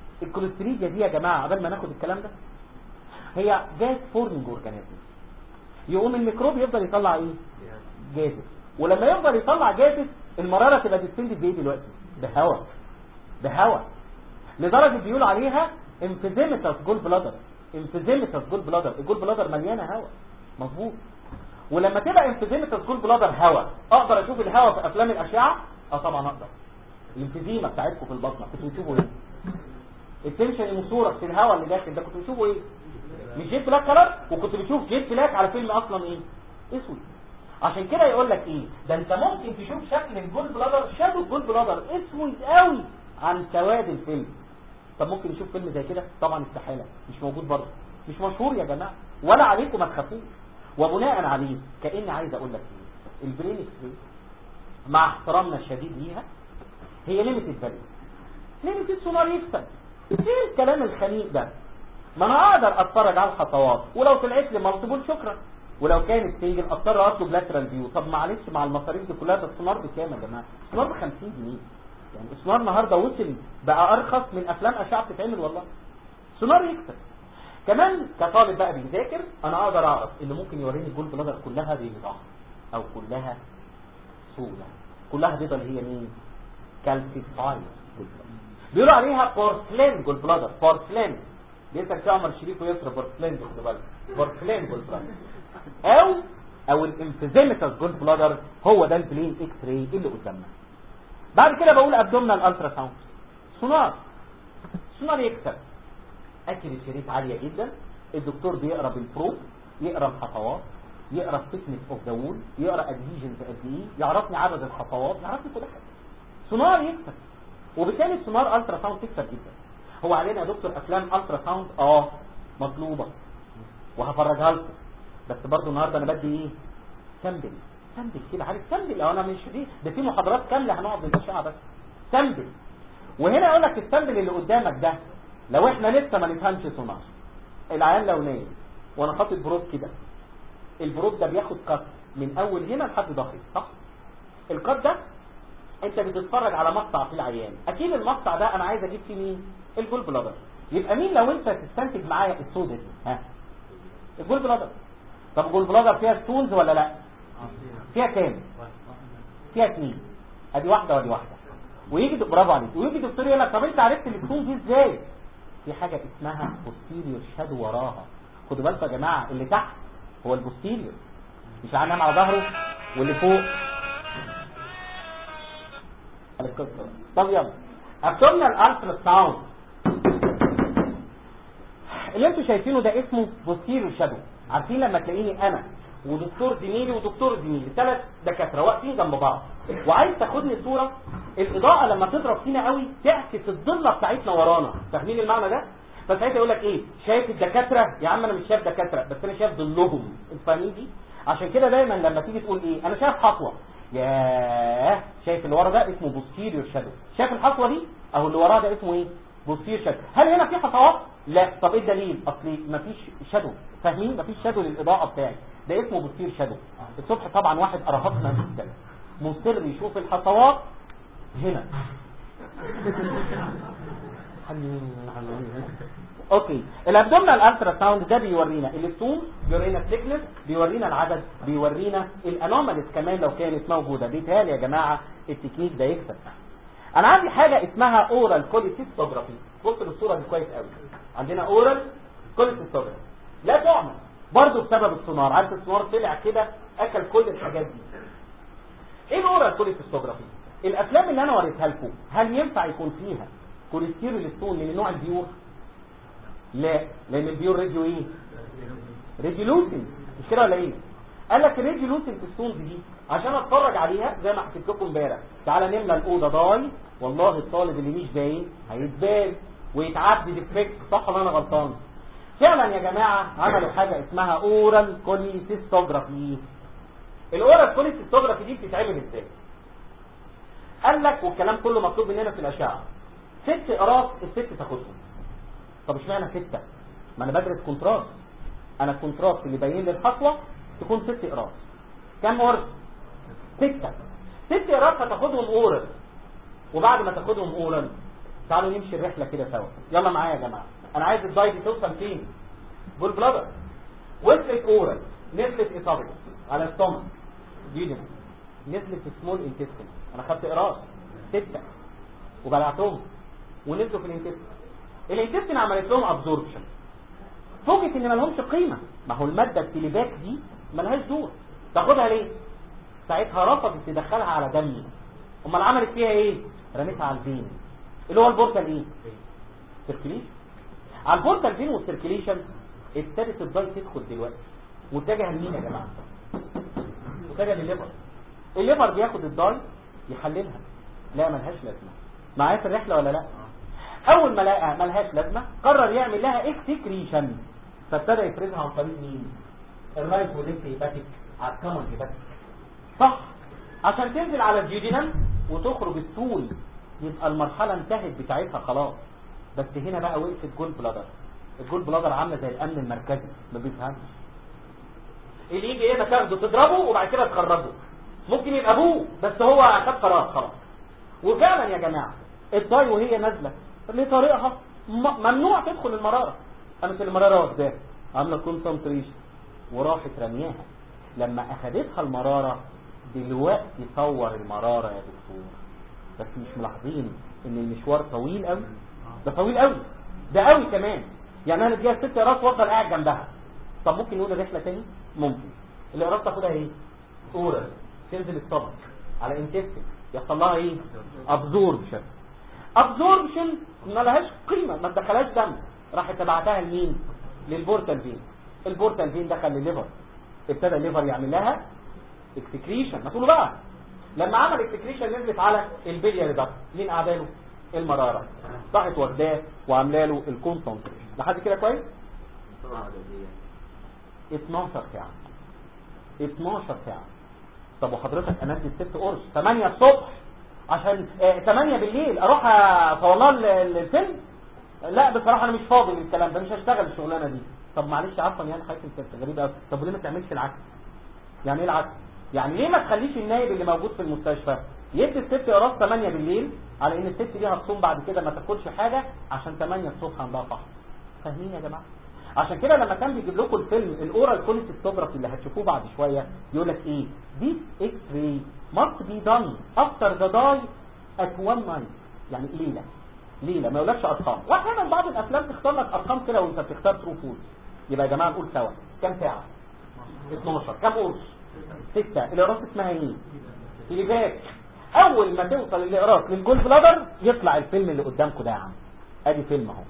الكوليستريديا دي يا جماعة قبل ما ناخد الكلام ده هي جاز فورمينج اورجانيزم يقوم الميكروب يفضل يطلع ايه جازس ولما يفضل يطلع جازس المراره تبقى ديستندد بايه دلوقتي بهواء بهواء لدرجه بيقولوا عليها انفيزيمتس جول بلادر انفيزيمتس جول بلادر الجول بلادر مليانه هواء مظبوط ولما تبقى انفيزيمتس جول بلادر هواء اقدر اشوف الهواء في افلام الاشعه اه طبعا اقدر الانفيزيما بتاعتكم في البطنه كنتوا بتشوفوا ايه التنشن المصوره في الهواء اللي داخل ده كنتوا بتشوفوا ايه مش جيت بلاك كلر وكنت بتشوف جيت بلاك على فيلم اصلا ايه اسود عشان كده يقول لك ايه ده انت ممكن تشوف شكل الجول بلادر شادو الجول بلادر اسود قوي عن سواد الفيلم طب ممكن نشوف فيلم زي كده طبعا استحاله مش موجود برضه مش مشهور يا جماعه ولا عليكم ما تخافوش وبناء عليه كاني عايز اقول لك ايه البرين اكس مع احترامنا الشديد ليها هي ليميتد فاليو ليميتد سونار يكسب ايه الكلام الخنيق ده ما انا اقدر اتفرج على الخطوات ولو طلعت لي مالتيبل شكرا ولو كانت سنجل اضطر اطلب لاترال فيو طب معلش مع المصاريف دي كلها ده السونار بكام يا جماعه السونار ب 50 جنيه يعني السونار النهارده وصل بقى ارخص من افلام اشعه بتتعمل والله سونار يكسب كمان كطالب بقى بيذاكر انا اقدر اعرف اللي ممكن يوريني الجول بلادر كلها بيضاء او كلها سوداء كلها بيضاء اللي هي مين كالسيفايد بيقولوا عليها بورسلين جول بلادر بورسلين بيسال فيها عمر شريف ويسرى بورسلين جول بلادر بورسلين جول بلادر او او الانفيزيمتس جول بلادر هو ده البلين اكس راي اللي قدامنا بعد كده بقول ابدومينال الترا ساوند سونار سونار يكسب اكل الشريط عاليه جدا الدكتور بيقرا بالبرو يقرا الخطوات يقرا الثيكنس اوف ذا وول يقرا ادهيجنز قد ايه يعرفني عدد الخطوات يعرفني كل حاجه سونار يكسب وبالتالي السونار الترا ساوند تكسب جدا هو علينا يا دكتور افلام الترا ساوند اه مطلوبه وهفرجها لكم بس برضو النهارده انا بدي ايه سامبل سامبل كده عارف سامبل لو انا مش دي ده في محاضرات كامله هنقعد بالاشعه بس سامبل وهنا اقول لك السامبل اللي قدامك ده لو احنا لسه ما نفهمش سونار العيان لو نايم وانا حاطط بروب كده البروب ده بياخد كات من اول هنا لحد ظهري صح الكات ده انت بتتفرج على مقطع في العيان اكيد المقطع ده انا عايز اجيب فيه مين الجول بلادر يبقى مين لو انت تستنتج معايا السودة دي ها الجول بلادر طب الجول بلادر فيها ستونز ولا لا فيها كام فيها اثنين ادي واحده وادي واحده ويجي برافو عليك ويجي دكتور يقول لك طب انت عرفت الستون دي ازاي في حاجه اسمها بوستيريور شادو وراها خدوا بالكم يا جماعه اللي تحت هو البوستيريور مش هنام على ظهره واللي فوق طب يلا ابدومينال الترا ساوند اللي انتوا شايفينه ده اسمه بوستيريور شادو عارفين لما تلاقيني انا ودكتور زميلي ودكتور زميلي ثلاث دكاتره واقفين جنب بعض وعايز تاخدني صوره الاضاءه لما تضرب فينا قوي تعكس الضله بتاعتنا ورانا فاهمين المعنى ده فساعتها يقول لك ايه شايف الدكاتره يا عم انا مش شايف دكاتره بس انا شايف ضلهم انتوا فاهمين دي عشان كده دايما لما تيجي تقول ايه انا شايف خطوه ياه شايف اللي ورا ده اسمه بوستيريور شادو شايف الخطوه دي اهو اللي وراه ده اسمه ايه بوستيريور شادو هل هنا في خطوات لا طب ايه الدليل اصلي مفيش شادو فاهمين مفيش شادو للاضاءه بتاعي ده اسمه بوستير شادو الصبح طبعا واحد ارهقنا جدا مصر يشوف الخطوات هنا اوكي الابدومينال الترا ساوند ده بيورينا الستون بيورينا الثيكنس بيورينا العدد بيورينا الانوماليز كمان لو كانت موجوده بيتهيألي يا جماعه التكنيك ده يكسب انا عندي حاجه اسمها اورال كوليسيستوجرافي بص للصوره دي كويس قوي عندنا اورال كوليسيستوجرافي لا تعمل برضه بسبب السونار عارف السونار طلع كده اكل كل الحاجات دي ايه الاورال كوليسيستوجرافي الافلام اللي انا وريتها لكم هل ينفع يكون فيها كوليسترول ستون من النوع البيور لا لان البيور راديو ايه ريديولوسين مش كده ولا ايه قال لك الريديولوسين ستونز دي عشان اتفرج عليها زي ما حكيت لكم امبارح تعالى نملى الاوضه ضاي والله الطالب اللي مش باين هيتبان ويتعدي ديفكت صح ولا انا غلطان فعلا يا جماعه عملوا حاجه اسمها اورال كوليسيستوجرافي الاورال كوليسيستوجرافي دي بتتعمل ازاي قال لك والكلام كله مكتوب مننا في الاشعه ست قراص الست تاخدهم طب اشمعنى ستة ما انا بدرس كونتراست انا الكونتراست اللي باين لي الخطوه تكون ست قراص كم قرص ستة ست قراص هتاخدهم اورال وبعد ما تاخدهم اورال تعالوا نمشي الرحله كده سوا يلا معايا يا جماعه انا عايز الداي دي توصل فين جول بلادر وصلت اورال نزلت اسابيك على الستومك جيجن نزلت في سمول انتستين انا خدت قراص ستة وبلعتهم ونزلوا في الانتستين الانتستين عملت لهم ابزوربشن فوجئت ان مالهمش قيمة ما هو المادة التليباك دي ملهاش دور تاخدها ليه ساعتها رفضت تدخلها على دمي امال عملت فيها ايه رميتها على الفين اللي هو البورتال ايه سيركيليشن على البورتال فين والسيركيليشن ابتدت الضي تدخل دلوقتي واتجه لمين يا جماعه اتجه للليفر الليفر بياخد الضي يحللها لا ملهاش لازمه معايا في الرحله ولا لا اول ما لقى ملهاش لازمه قرر يعمل لها اكسكريشن فابتدى يفرزها عن طريق مين الرايت وليفت هيباتيك على الكمر هيباتيك صح عشان تنزل على الجيجينال وتخرج السول يبقى المرحله انتهت بتاعتها خلاص بس هنا بقى وقفت جول بلادر الجول بلادر عامله زي الامن المركزي ما بيفهمش اللي يجي ايه تاخده تضربه وبعد كده تخرجه ممكن يبقى ابوه بس هو خد قرار خلاص وفعلا يا جماعه الضاي وهي نازله لطريقها م- ممنوع تدخل المراره قامت المراره واخداها عامله كونسنتريشن وراحت رمياها لما اخدتها المراره دلوقتي صور المراره يا دكتور بس مش ملاحظين ان المشوار طويل قوي ده طويل قوي ده قوي كمان يعني انا اديها ست اقراص وافضل قاعد جنبها طب ممكن نقول الرحله تاني ممكن الاقراص تاخدها ايه اورال تنزل الطبق على انتستين يحصل لها ايه ابزوربشن ابزوربشن ما لهاش قيمه ما تدخلهاش دم راحت تبعتها لمين للبورتال فين البورتال فين دخل للليفر ابتدى الليفر يعمل لها اكسكريشن ما تقولوا بقى لما عمل اكسكريشن نزلت على البلياري ده مين اعداله المراره راحت واخداه وعامله له الكونسنتريشن لحد كده كويس 12 ساعه 12 ساعه طب وحضرتك انا ادي الست قرص 8 الصبح عشان آه 8 بالليل اروح اصور لها ال- ال- الفيلم لا بصراحه انا مش فاضي للكلام ده مش هشتغل الشغلانه دي طب معلش عفوا يعني حضرتك انت غريب قوي طب وليه ما تعملش العكس يعني ايه العكس يعني ليه ما تخليش النايب اللي موجود في المستشفى يدي الست قراص 8 بالليل على ان الست دي هتصوم بعد كده ما تاكلش حاجه عشان 8 الصبح عندها فحص فاهمين يا جماعه عشان كده لما كان بيجيب لكم الفيلم الاورال كوليستوجرافي اللي هتشوفوه بعد شويه يقول لك ايه دي اكس راي must be done after the die at one night يعني ليله ليله ما يقولكش ارقام واحيانا بعض الافلام تختار لك ارقام كده وانت بتختار ترو فول يبقى يا جماعه نقول سوا كام ساعه 12 كام قرص 6 الاقراص اسمها ايه تليفاك اول ما توصل الاقراص للجول بلادر يطلع الفيلم اللي قدامكم ده يا عم ادي فيلم اهو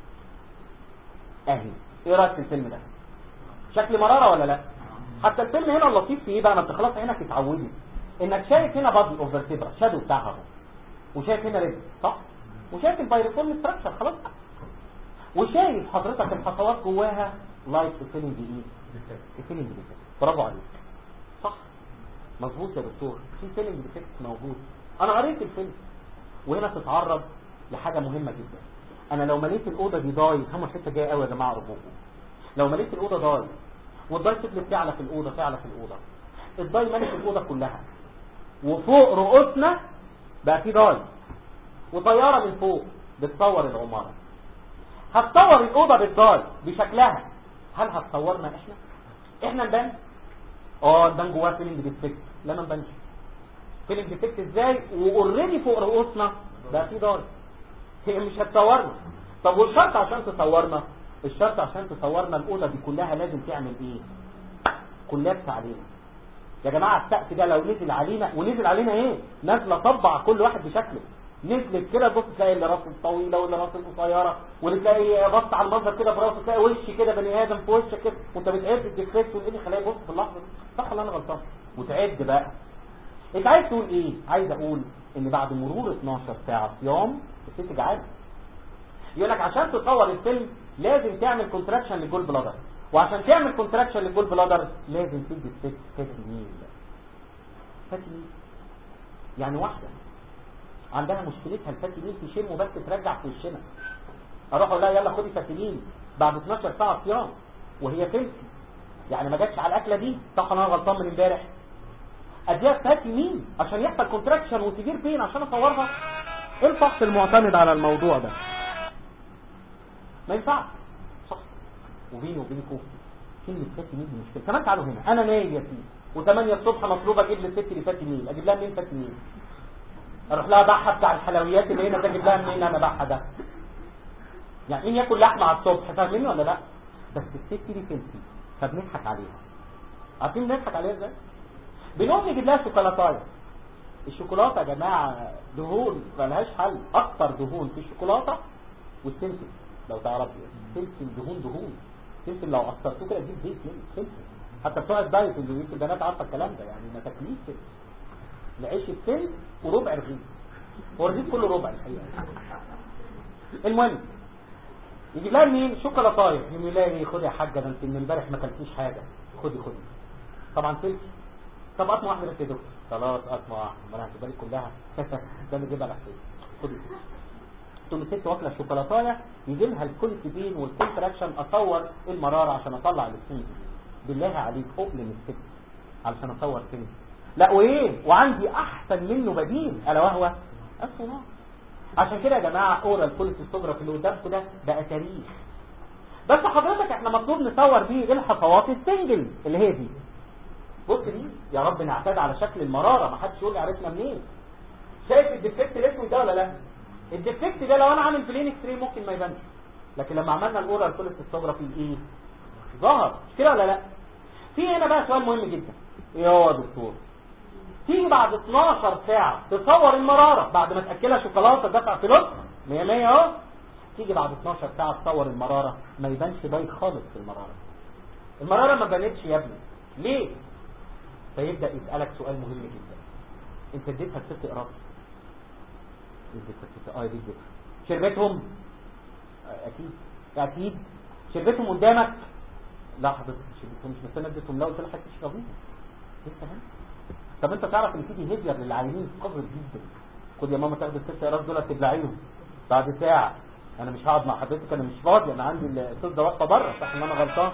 اهي ايه رايك في الفيلم ده شكل مراره ولا لا حتى الفيلم هنا اللطيف في ايه بقى ما انت خلاص عينك اتعودت انك شايف هنا بادي اوف فيرتيبرا شادو بتاعها اهو وشايف هنا رجل صح وشايف البايرفورم ستراكشر خلاص وشايف حضرتك الخطوات جواها لايت فيلينج ايه فيلينج ديفكت برافو عليك صح مظبوط يا دكتور في فيلينج ديفكت موجود انا قريت الفيلم وهنا تتعرض لحاجه مهمه جدا انا لو مليت الاوضه دي ضاي فهموا الحته جايه قوي يا جماعه ارجوكم لو مليت الاوضه ضاي والضاي فضلت تعلى في الاوضه تعلى في الاوضه الضاي ملك الاوضه كلها وفوق رؤوسنا بقى في ضاي وطياره من فوق بتصور العماره هتصور الاوضه بالضاي بشكلها هل هتصورنا احنا احنا نبان اه نبان جواه فيلينج ديفكت لا ما نبانش فيلينج ديفكت ازاي واوريدي فوق رؤوسنا بقى في ضاي هي مش هتصورنا طب والشرط عشان تصورنا الشرط عشان تصورنا الاوضه دي كلها لازم تعمل ايه كلابس علينا يا جماعه السقف ده لو نزل علينا ونزل علينا ايه نازله طبع كل واحد بشكله نزلت كده بص تلاقي اللي راسه طويله واللي راسه قصيره واللي تلاقي بص على المنظر كده براسه تلاقي وش كده بني ادم في وشك كده وانت بتعد الديفكت والايه اللي خلاه يبص في اللحظه دي صح ولا انا غلطان وتعد بقى انت عايز تقول ايه عايز اقول ان بعد مرور 12 ساعه صيام الست جعانه يقول لك عشان تصور الفيلم لازم تعمل كونتراكشن للجول بلادر وعشان تعمل كونتراكشن للجول بلادر لازم تدي الست فاتي ميل فاتي ميل يعني واحده عندها مشكلتها الفاتي ميل تشم وبس ترجع في وشنا اروح اقول لها يلا خدي فاتيلين بعد 12 ساعه صيام وهي فلسي يعني ما جاتش على الاكله دي صح انا غلطان من امبارح اديها فاتي مين عشان يحصل كونتراكشن وتدير فين عشان اصورها ايه الفحص المعتمد على الموضوع ده ما ينفعش صح وبيني وبينكم كلمه فاتي ميل دي مشكله كمان تعالوا هنا انا نايم يا سيدي و8 الصبح مطلوب اجيب للست اللي فاتي ميل اجيب لها منين فاتي ميل اروح لها بحه بتاع الحلويات اللي هنا تجيب لها منين انا بحه ده يعني مين ياكل لحمه على الصبح فاهميني ولا لا بس الست دي فلسي فبنضحك عليها عارفين بنضحك عليها ازاي بنقوم نجيب لها شوكولاتايه الشوكولاته يا جماعه دهون ملهاش حل اكتر دهون في الشوكولاته والسمسم لو تعرفوا سمسم دهون دهون سمسم لو قصرتوه كده تجيب زيت منه سمسم حتى بتوع الدايت اللي يمكن البنات عارفه الكلام ده يعني ما تاكليش سمسم العيش السن وربع رغيف هو الرغيف كله ربع الحقيقه المهم يجيب لها منين شوكولاتايه يقول لها ايه خدي يا حاجه ده انت من امبارح ما اكلتيش حاجه خدي خدي طبعا سلك طب قطمه واحده بس يا دكتور خلاص قطمه واحده ما انا هتبقى كلها ده اللي جيبها لحسين خدي خدي تقوم الست واكله الشوكولاتايه يجي لها الكولتين والكونتراكشن اصور المراره عشان اطلع السن بالله عليك اقلم الست علشان اصور سن لا وايه وعندي احسن منه بديل الا وهو الصناعه عشان كده يا جماعه اورال كوليستوجراف اللي قدامكم ده بقى تاريخ بس حضرتك احنا مطلوب نصور بيه ايه الحصوات السنجل اللي هي دي بص دي يا رب نعتاد على شكل المراره ما حدش يقول لي عرفنا منين شايف الديفكت الاسود ده ولا لا الديفكت ده لو انا عامل بلين اكستريم ممكن ما يبانش لكن لما عملنا الاورال كوليستوجرافي ايه ظهر مش كده ولا لا في هنا بقى سؤال مهم جدا ايه هو يا دكتور تيجي بعد 12 ساعة تصور المرارة بعد ما تأكلها شوكولاتة دفع فلوس 100 100 اهو تيجي بعد 12 ساعة تصور المرارة ما يبانش بايت خالص في المرارة المرارة ما بانتش يا ابني ليه فيبدأ يسألك سؤال مهم جدا انت اديتها الست قراص اديتها الست اه اديتها شربتهم آه، اكيد اكيد شربتهم قدامك لا حضرتك شربتهم مش مستنى اديتهم لا قلت لها تشربيهم لسه هنا طب انت تعرف ان في بيهيفير للعيانين قذر جدا خد يا ماما تاخد الست قراص دول تبلعيهم بعد ساعه انا مش هقعد مع حضرتك انا مش فاضي انا عندي الصوت ده واقفه بره صح ان انا غلطان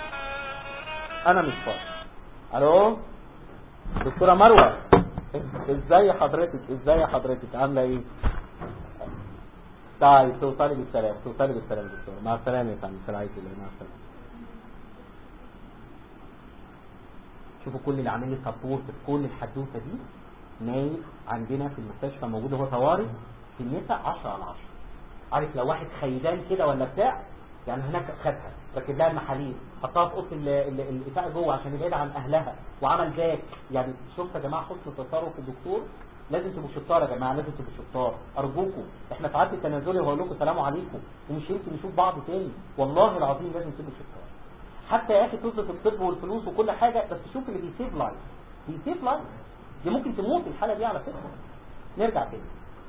انا مش فاضي الو دكتوره مروه ازاي حضرتك ازاي حضرتك عامله ايه طيب توصلي بالسلام توصلي بالسلام دكتور مع السلامه يا فندم سلام عليكم مع السلامه شوفوا كل اللي عامل لي سبورت في كل الحدوته دي نايم عندنا في المستشفى موجود هو طوارئ في النساء 10 على 10 عارف لو واحد خيدان كده ولا بتاع يعني هناك خدها ركب لها المحاليل حطها في اوضه ال- ال- البتاع جوه عشان يبعد عن اهلها وعمل باك يعني شفت يا جماعه حسن تصرف الدكتور لازم تبقوا شطار يا جماعه لازم تبقوا شطار ارجوكم احنا في عهد التنازلي وهقول لكم سلام عليكم ومش يمكن نشوف بعض تاني والله العظيم لازم تبقوا شطار حتى يا اخي طز في الطب والفلوس وكل حاجه بس شوف اللي بيسيف لايف بيسيف لايف دي ممكن تموت الحاله دي على فكره نرجع تاني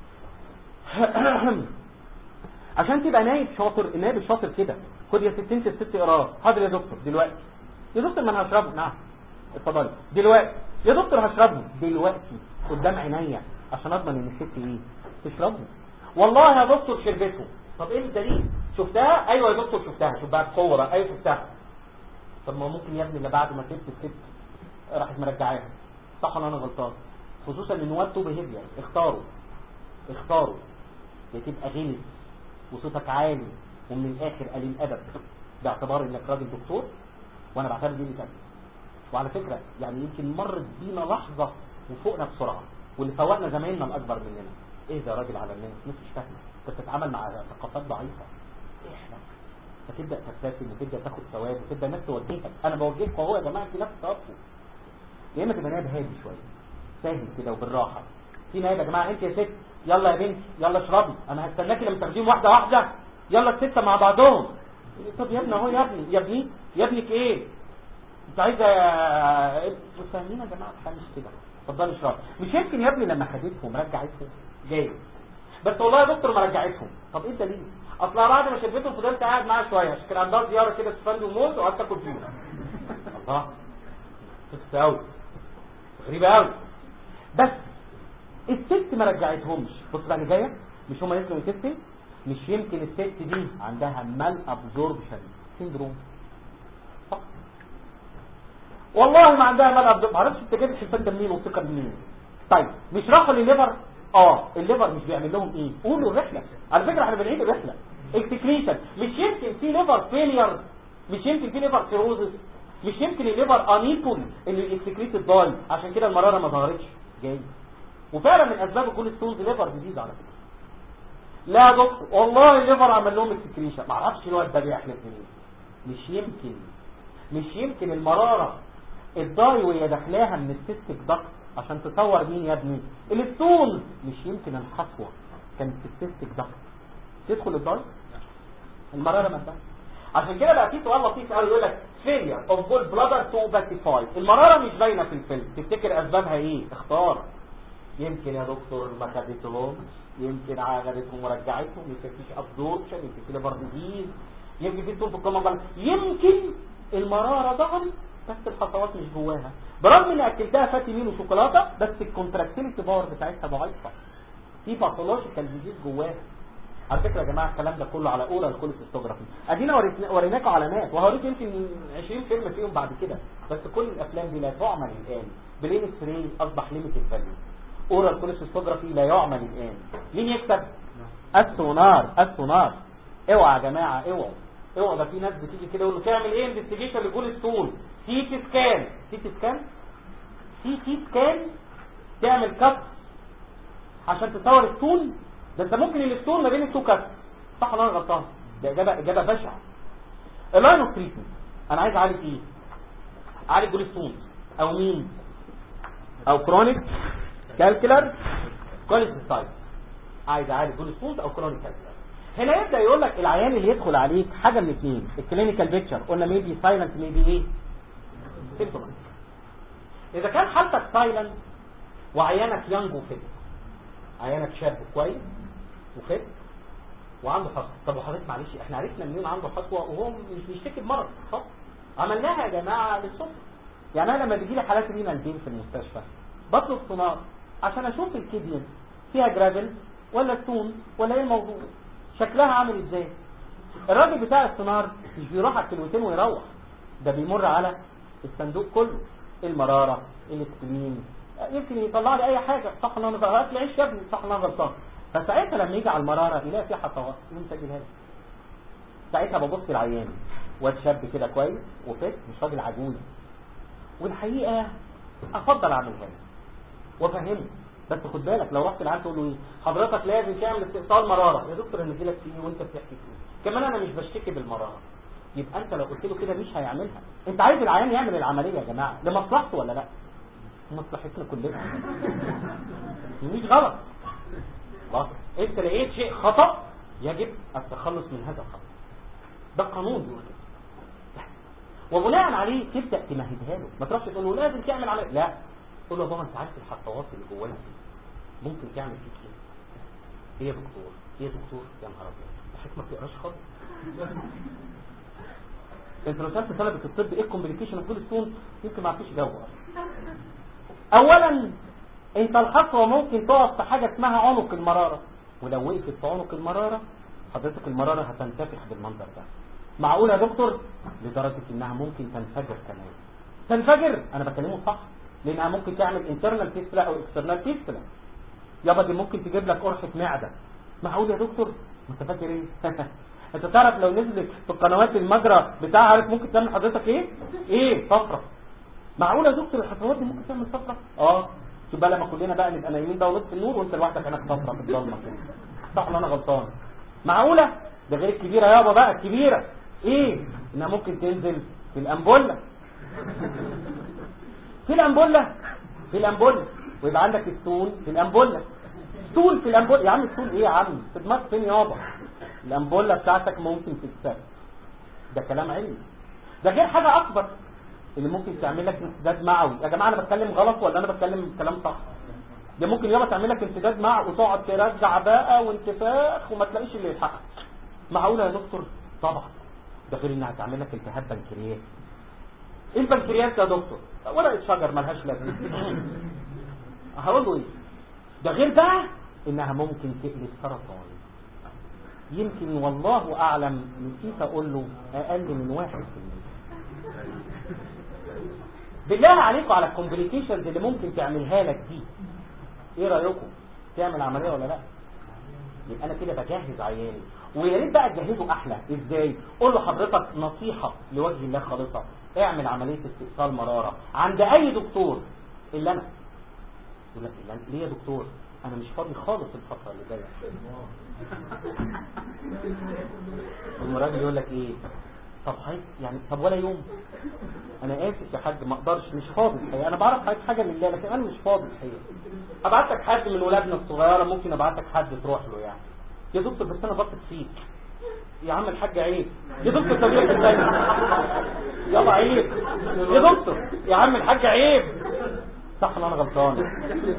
عشان تبقى نايب شاطر النايب الشاطر كده خد يا ست انت الست قراص حاضر يا دكتور دلوقتي يا دكتور ما انا هشربه نعم اتفضلي دلوقتي يا دكتور هشربه دلوقتي قدام عينيا عشان اضمن ان الست ايه تشربه والله يا دكتور شربته طب ايه الدليل شفتها ايوه يا دكتور شفتها شوف بقى القوه بقى ايوه شفتها طب ما ممكن يا ابني اللي بعد ما سبت الست راحت مرجعاها صح ولا انا غلطان خصوصا ان نواب تو بيهيفير اختاروا اختاروا يا تبقى غلس وصوتك عالي ومن الاخر قليل ادب باعتبار انك راجل دكتور وانا بعتبر دي مثال وعلى فكره يعني يمكن مرت بينا لحظه وفوقنا بسرعه واللي فوقنا زمايلنا الاكبر مننا ايه ده يا راجل على الناس الناس مش فاهمه انت بتتعامل مع ثقافات ضعيفه احنا فتبدا تبتسم وتبدا تاخد ثواب وتبدا الناس توجهك انا بوجهكم اهو يا جماعه في نفس ثوابكم يا اما تبقى نائب هادي شويه سهل كده وبالراحه في نائب يا جماعه انت يا ست يلا يا بنتي يلا اشربي انا هستناكي لما تاخديهم واحده واحده يلا السته مع بعضهم طب يا ابني اهو يا ابني يا ابني يا ابنك ايه انت عايزه مش فاهمين يا جماعه مش كده اتفضلي اشربي مش يمكن يا ابني لما خدتهم رجعتهم جاي بس والله يا دكتور ما رجعتهم طب ايه الدليل اصلا بعد ما شربتهم فضلت قاعد معاها شويه عشان كان عندها زياره كده استفندي وموز وقعدت اكل فيهم الله شفت قوي غريبه قوي بس الست ما رجعتهمش بص بقى اللي جايه مش هما نزلوا يتستوا مش يمكن الست دي عندها مال ابزوربشن سيندروم صح والله ما عندها مال ابزوربشن ما اعرفش انت جايب الحساب ده منين والثقه منين طيب مش راحوا للليفر اه الليفر مش بيعمل لهم ايه قولوا الرحله على فكره احنا بنعيد الرحله اكسكريشن مش يمكن في ليفر فيلير مش يمكن في ليفر سيروزس مش يمكن الليفر انيبل اللي اكسكريت الضاي عشان كده المراره ما ظهرتش جاي وفعلا من اسباب كل ستونز ليفر ديزيز على فكره لا يا دكتور والله الليفر عمل لهم اكسكريشن ما اعرفش الواد ده بيحلف منين مش يمكن مش يمكن المراره الضاي وهي داخلاها من السيستيك ضغط عشان تصور مين يا ابني الستونز مش يمكن الحصوه كانت في السيستيك ضغط تدخل الضاي المراره ما تبان عشان كده بقى في سؤال لطيف قوي يقول لك failure of gall bladder to opatify المراره مش باينه في الفيلم تفتكر اسبابها ايه اختار يمكن يا دكتور ما خدتهمش يمكن عجبتهم ورجعتهم يمكن فيش ابزوربشن يمكن في ليفر ديزيز يمكن في ستون في الكومن يمكن المراره ظهرت بس الخطوات مش جواها برغم ان اكلتها فاتي مين وشوكولاته بس الكونتراكتيليتي باور بتاعتها ضعيفه في باثولوجيكال ديزيز جواها على فكره يا جماعه الكلام ده كله على اولى الكوليستوجرافي ادينا وريتنا- وريناكم علامات وهوريك يمكن 20 فيلم فيهم بعد كده بس كل الافلام دي لا تعمل الان بلين اكس راي اصبح ليميتد فاليو اورال كوليستوجرافي لا يعمل الان مين يكسب السونار السونار اوعى يا جماعه اوعوا اوعوا ده في ناس بتيجي كده يقول له تعمل ايه انفستيجيشن لجول ستون سي تي سكان سي تي سكان سي تي سكان تعمل كف عشان تصور الستون ده انت ممكن الستون ما بين التو كف صح ولا انا غلطان ده اجابه اجابه بشعه اللاين اوف تريتمنت انا عايز اعالج ايه اعالج جول ستون او مين او كرونيك كالكولر كوليستايت عايز اعالج جول ستون او كرونيك كالكولر هنا يبدا يقول لك العيان اللي يدخل عليك حاجه من اثنين الكلينيكال بيكتشر قلنا ميبي سايلنت ميبي ايه سيمتوماتيك اذا كان حالتك سايلنت وعيانك يانج وفت عيانك شاب كويس وفت وعنده حصوه طب وحضرتك معلش احنا عرفنا منين عنده حصوه وهو مش بيشتكي بمرض صح عملناها يا جماعه للصبح يعني انا لما بيجي لي حالات رينال بين في المستشفى بطلب سونار عشان اشوف الكدين فيها جرافل ولا ستون ولا ايه الموضوع شكلها عامل ازاي الراجل بتاع السونار مش بيروح على الكلمتين ويروح ده بيمر على الصندوق كله المراره الاسبرين يمكن يطلع لي اي حاجه صح ان انا غلطان العيش يا ابني صح ان انا غلطان فساعتها لما يجي على المراره يلاقي فيها حصوات يقوم سجلها لي ساعتها ببص العيان واد شاب كده كويس وفت مش راجل عجوز والحقيقه افضل اعملها له وافهمه بس خد بالك لو رحت العيان تقول له ايه حضرتك لازم تعمل استئصال مراره يا دكتور انا لك في ايه وانت بتحكي في ايه كمان انا مش بشتكي بالمراره يبقى انت لو قلت له كده مش هيعملها انت عايز العيان يعمل العمليه يا جماعه لمصلحته ولا لا مصلحتنا كلنا مش غلط خلاص انت لقيت شيء خطا يجب التخلص من هذا الخطا ده قانون بيقول كده وبناء عليه تبدا تمهدها له ما تروحش تقول له لازم تعمل عمليه لا قول له يا بابا انت عارف الخطوات اللي جوانا دي ممكن تعمل فيك ايه ايه يا دكتور ايه يا دكتور يا نهار ابيض حضرتك ما بتقراش خالص انت لو سالت طلبه الطب ايه الكومبليكيشن اوف ستون يمكن ما عرفش يجاوب اولا انت الخطوه ممكن تقف في حاجه اسمها عنق المراره ولو وقفت في عنق المراره حضرتك المراره هتنتفخ بالمنظر ده معقول يا دكتور لدرجه انها ممكن تنفجر كمان تنفجر انا بكلمه صح لانها ممكن تعمل انترنال فيستلا او اكسترنال فيستلا يابا دي ممكن تجيب لك قرحه معده معقول يا دكتور انت فاكر ايه انت تعرف لو نزلت في القنوات المجرى بتاعها عارف ممكن تعمل حضرتك ايه ايه صفرة معقول يا دكتور الخطوات دي ممكن تعمل صفرة اه شوف بقى لما كلنا بقى نبقى نايمين بقى ونطفي النور وانت لوحدك هناك صفرة في الضلمه كده صح ولا انا غلطان معقوله ده غير الكبيره يابا بقى الكبيره ايه انها ممكن تنزل في الامبوله في الامبوله في الامبوله ويبقى عندك ستون في الامبوله ستون في الامبوله يا عم ستون ايه يا عم في دماغك فين يابا الامبوله بتاعتك ممكن تتسد ده كلام علمي ده غير حاجه اكبر اللي ممكن تعمل لك انسداد معوي يا جماعه انا بتكلم غلط ولا انا بتكلم كلام صح ده ممكن يابا تعمل لك انسداد معوي وتقعد ترجع بقى وانتفاخ وما تلاقيش اللي يلحقك معقوله يا دكتور طبعا ده غير انها تعمل لك التهاب بنكرياس ايه البنكرياس يا دكتور ورقه شجر ملهاش لازمه هقول له ايه ده غير بقى انها ممكن تقلب سرطان يمكن والله اعلم نسيت اقول له اقل من واحد في المية بالله عليكم على الكومبليكيشنز اللي ممكن تعملها لك دي ايه رايكم تعمل عمليه ولا لا يبقى انا كده بجهز عياني ويا ريت بقى تجهزه احلى ازاي قول له حضرتك نصيحه لوجه الله خالصه اعمل عمليه استئصال مراره عند اي دكتور الا انا يقول لك إلا أنا؟ ليه يا دكتور انا مش فاضي خالص الفتره اللي جايه الراجل يقول لك ايه طب حضرتك يعني طب ولا يوم انا اسف يا حاج ما اقدرش مش فاضي الحقيقه انا بعرف حاجه حاجه لله لكن انا مش فاضي الحقيقه ابعت لك حد من ولادنا الصغيره ممكن ابعت لك حد تروح له يعني يا دكتور بس انا بثق فيك يا عم الحاج عيب يا دكتور طب ليه ازاي يلا عيب يا دكتور يا عم الحاج عيب صح ولا انا غلطان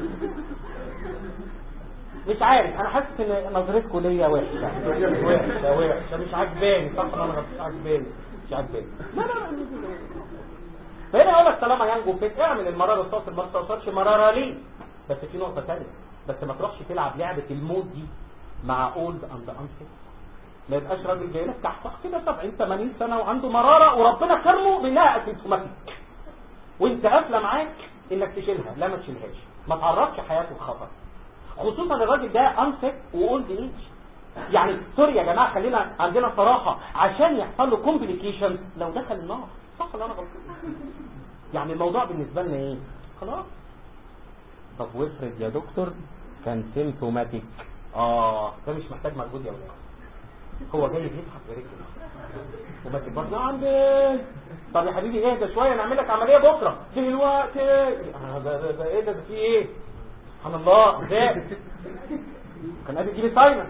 مش عارف انا حاسس ان نظرتكم ليا وحشه وحشه وحشه مش عاجباني صح ولا انا غلطان؟ مش عاجباني مش عاجباني لا لا لا فهنا اقول لك طالما ينجو فيك اعمل المراره الصوص ما توصلش مراره ليه بس في نقطه ثانيه بس ما تروحش تلعب لعبه المود دي مع اولد اند انفيت ما يبقاش راجل جاي لك تحت كده 70 80 سنه وعنده مراره وربنا كرمه بانها اسيمتوماتيك وانت قافله معاك انك تشيلها لا ما تشيلهاش ما تعرضش حياته لخطر خصوصا الراجل ده انفيت واولد ايج يعني سوري يا جماعه خلينا عندنا صراحه عشان يحصل له كومبليكيشن لو دخل النار صح ولا انا غلطان يعني الموضوع بالنسبه لنا ايه خلاص طب وافرض يا دكتور كان سيمتوماتيك اه ده مش محتاج مجهود يا ولاد هو جاي بيضحك برجله وما تكبرش عندي طب يا حبيبي اهدى شويه نعمل لك عمليه بكره دلوقتي آه ده ده ده ايه ده ده في ايه سبحان الله ازاي كان قادر يجيب ساينس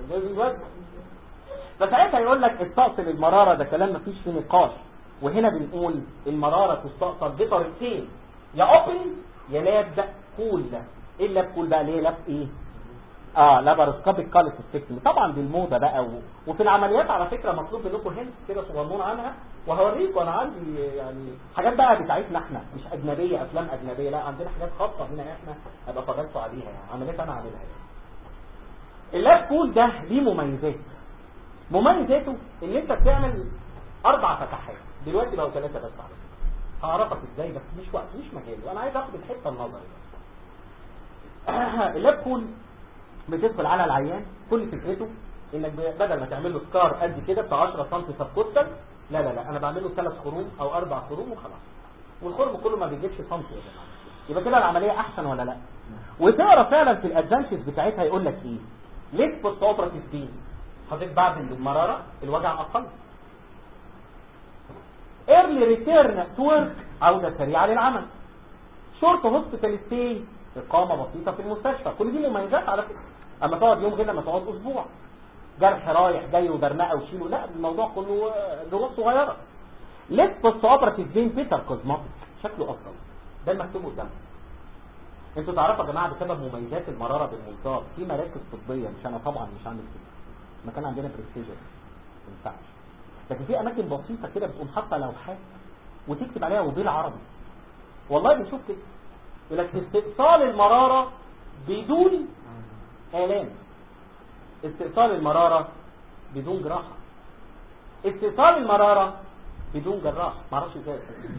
فساعتها يقول لك استأصل المرارة ده كلام مفيش فيه نقاش وهنا بنقول المرارة تستأصل بطريقتين يا اوبن يا لاب كول ده ايه اللاب كول بقى ليه لاب ايه اه لاباروسكوبيك كاليسيستكتومي طبعا دي الموضه بقى و... وفي العمليات على فكره مطلوب منكم هنت كده صغنون عنها وهوريكم انا عندي يعني حاجات بقى بتاعتنا احنا مش اجنبيه افلام اجنبيه لا عندنا حاجات خاصه بينا احنا ابقى فرجتوا عليها يعني عمليات انا عاملها يعني. اللاب كول ده ليه مميزات مميزاته ان انت بتعمل اربع فتحات دلوقتي بقوا ثلاثه بس على فكرة. هعرفك ازاي بس مش وقت مش مجالي وانا عايز اخد الحته النظري اللاب كول بتدخل على العيان كل فكرته انك بدل ما تعمل له سكار قد كده بتاع 10 سم سبكوستال لا لا لا انا بعمل له ثلاث خروم او اربع خروم وخلاص والخرم كله ما بيجيبش سم يا جماعه يبقى كده العمليه احسن ولا لا وتقرا فعلا في الادفانسز بتاعتها يقول لك ايه ليه بوست اوبراتيف دي حضرتك بعد المراره الوجع اقل ايرلي ريتيرن تو ورك عوده سريعه للعمل شورت هوسبيتال ستي اقامه بسيطه في المستشفى كل دي مميزات على فكره اما تقعد يوم غير لما تقعد اسبوع جرح رايح جاي ودرنقه وشيله لا الموضوع كله ضغوط صغيره ليت بوست اوبراتيف فين بيتر كوزماتيك شكله افضل ده المكتوب قدامك انتوا تعرفوا يا جماعه بسبب مميزات المراره بالمنظار في مراكز طبيه مش انا طبعا مش عامل كده مكان عندنا بريستيجر ما ينفعش لكن في اماكن بسيطه كده بتقوم حاطه لوحات وتكتب عليها وبالعربي والله بنشوف كده يقول لك استئصال المراره بدون الام استئصال المراره بدون جراحه استئصال المراره بدون جراح ما اعرفش ازاي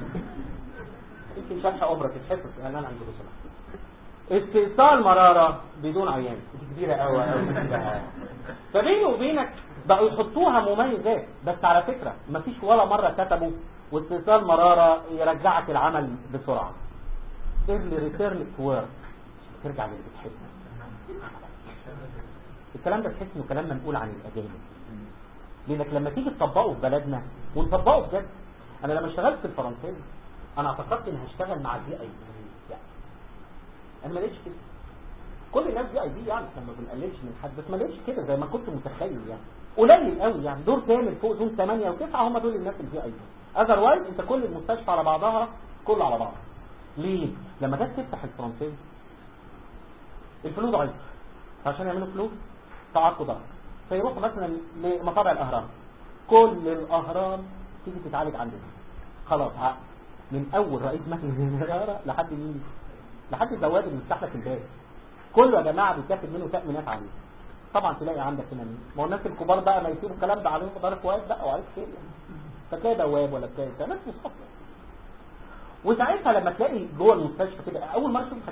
يمكن شرح اوبرا تتحفظ انا عند بصراحه استئصال مرارة بدون عيان دي كبيرة قوي فبيني وبينك بقوا يحطوها مميزات بس على فكرة مفيش ولا مرة كتبوا واستئصال مرارة يرجعك العمل بسرعة early return to work ترجع للي بتحبه الكلام ده تحس انه كلام منقول عن الاجانب لانك لما تيجي تطبقه في بلدنا ونطبقه بجد انا لما اشتغلت في الفرنساوي انا اعتقدت اني هشتغل مع البي اي بي يعني انا ما لقيتش كده كل الناس دي اي بي يعني احنا ما بنقللش من حد بس ما لقيتش كده زي ما كنت متخيل يعني قليل قوي يعني دور كامل فوق دول 8 و9 هم دول الناس اللي في اي بي اذروايز انت كل المستشفى على بعضها كله على بعض ليه لما جت تفتح الفرنساوي الفلوس ضعيف عشان يعملوا فلوس تعاقد ضغط فيروحوا مثلا لمطابع الاهرام كل الاهرام تيجي تتعالج عندنا خلاص عقد من اول رئيس مجلس الاداره لحد مين لحد البواب اللي بيفتح لك الباب كله يا جماعه بيتاخد منه تامينات عليه طبعا تلاقي عندك هنا مين ما هو الناس الكبار بقى ما يسيبوا الكلام ده عليهم اداره فؤاد بقى وعارف خير يعني فتلاقي بواب ولا بتاع بتاع ناس مصطفى وساعتها لما تلاقي جوه المستشفى كده اول مره اشوف الحاجات دي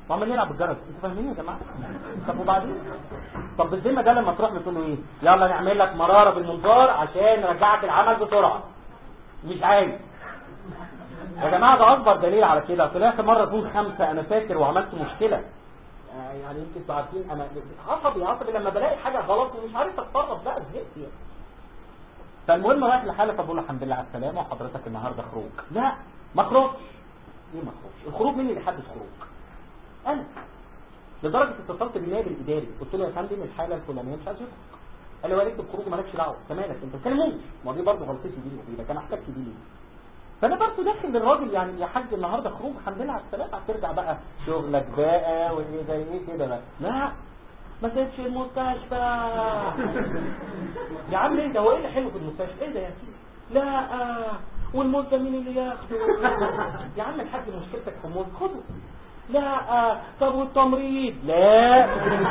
وعمال يلعب بالجرس انتوا فاهمين يا جماعه طب وبعدين طب بالذمه ده لما تروح له تقول له ايه يلا نعمل لك مراره بالمنظار عشان نرجعك العمل بسرعه مش عايز يا جماعه ده اكبر دليل على كده طلعت مره طول خمسه انا فاكر وعملت مشكله آه، يعني يمكن انتوا عارفين انا عصبي عصبي لما بلاقي حاجه غلط ومش عارف اتصرف بقى زهقت يعني فالمهم رايح لحالة فبقول له الحمد لله على السلامه وحضرتك النهارده خروج لا ما اخرجش ليه ما اخرجش الخروج مين اللي حدد خروج انا لدرجه اتصلت بالنائب الاداري قلت له يا فندم الحاله الفلانيه مش عايز يخرج قال لي هو يكتب خروج مالكش دعوه انت مالك انت ما تكلموش ما دي برضه غلطتي دي وبيدك انا احتجت دي ليه فانا برضه داخل للراجل يعني يا حاج النهارده خروج الحمد لله على السلامه هترجع بقى شغلك بقى وايه زي ايه كده بقى لا ما تسيبش المستشفى يا عم ايه ده هو ايه اللي حلو في المستشفى ايه ده يا سيدي لا آه. والموت ده مين اللي ياخده يا عم الحاج مشكلتك في الموت خده لا آه. طب والتمريض لا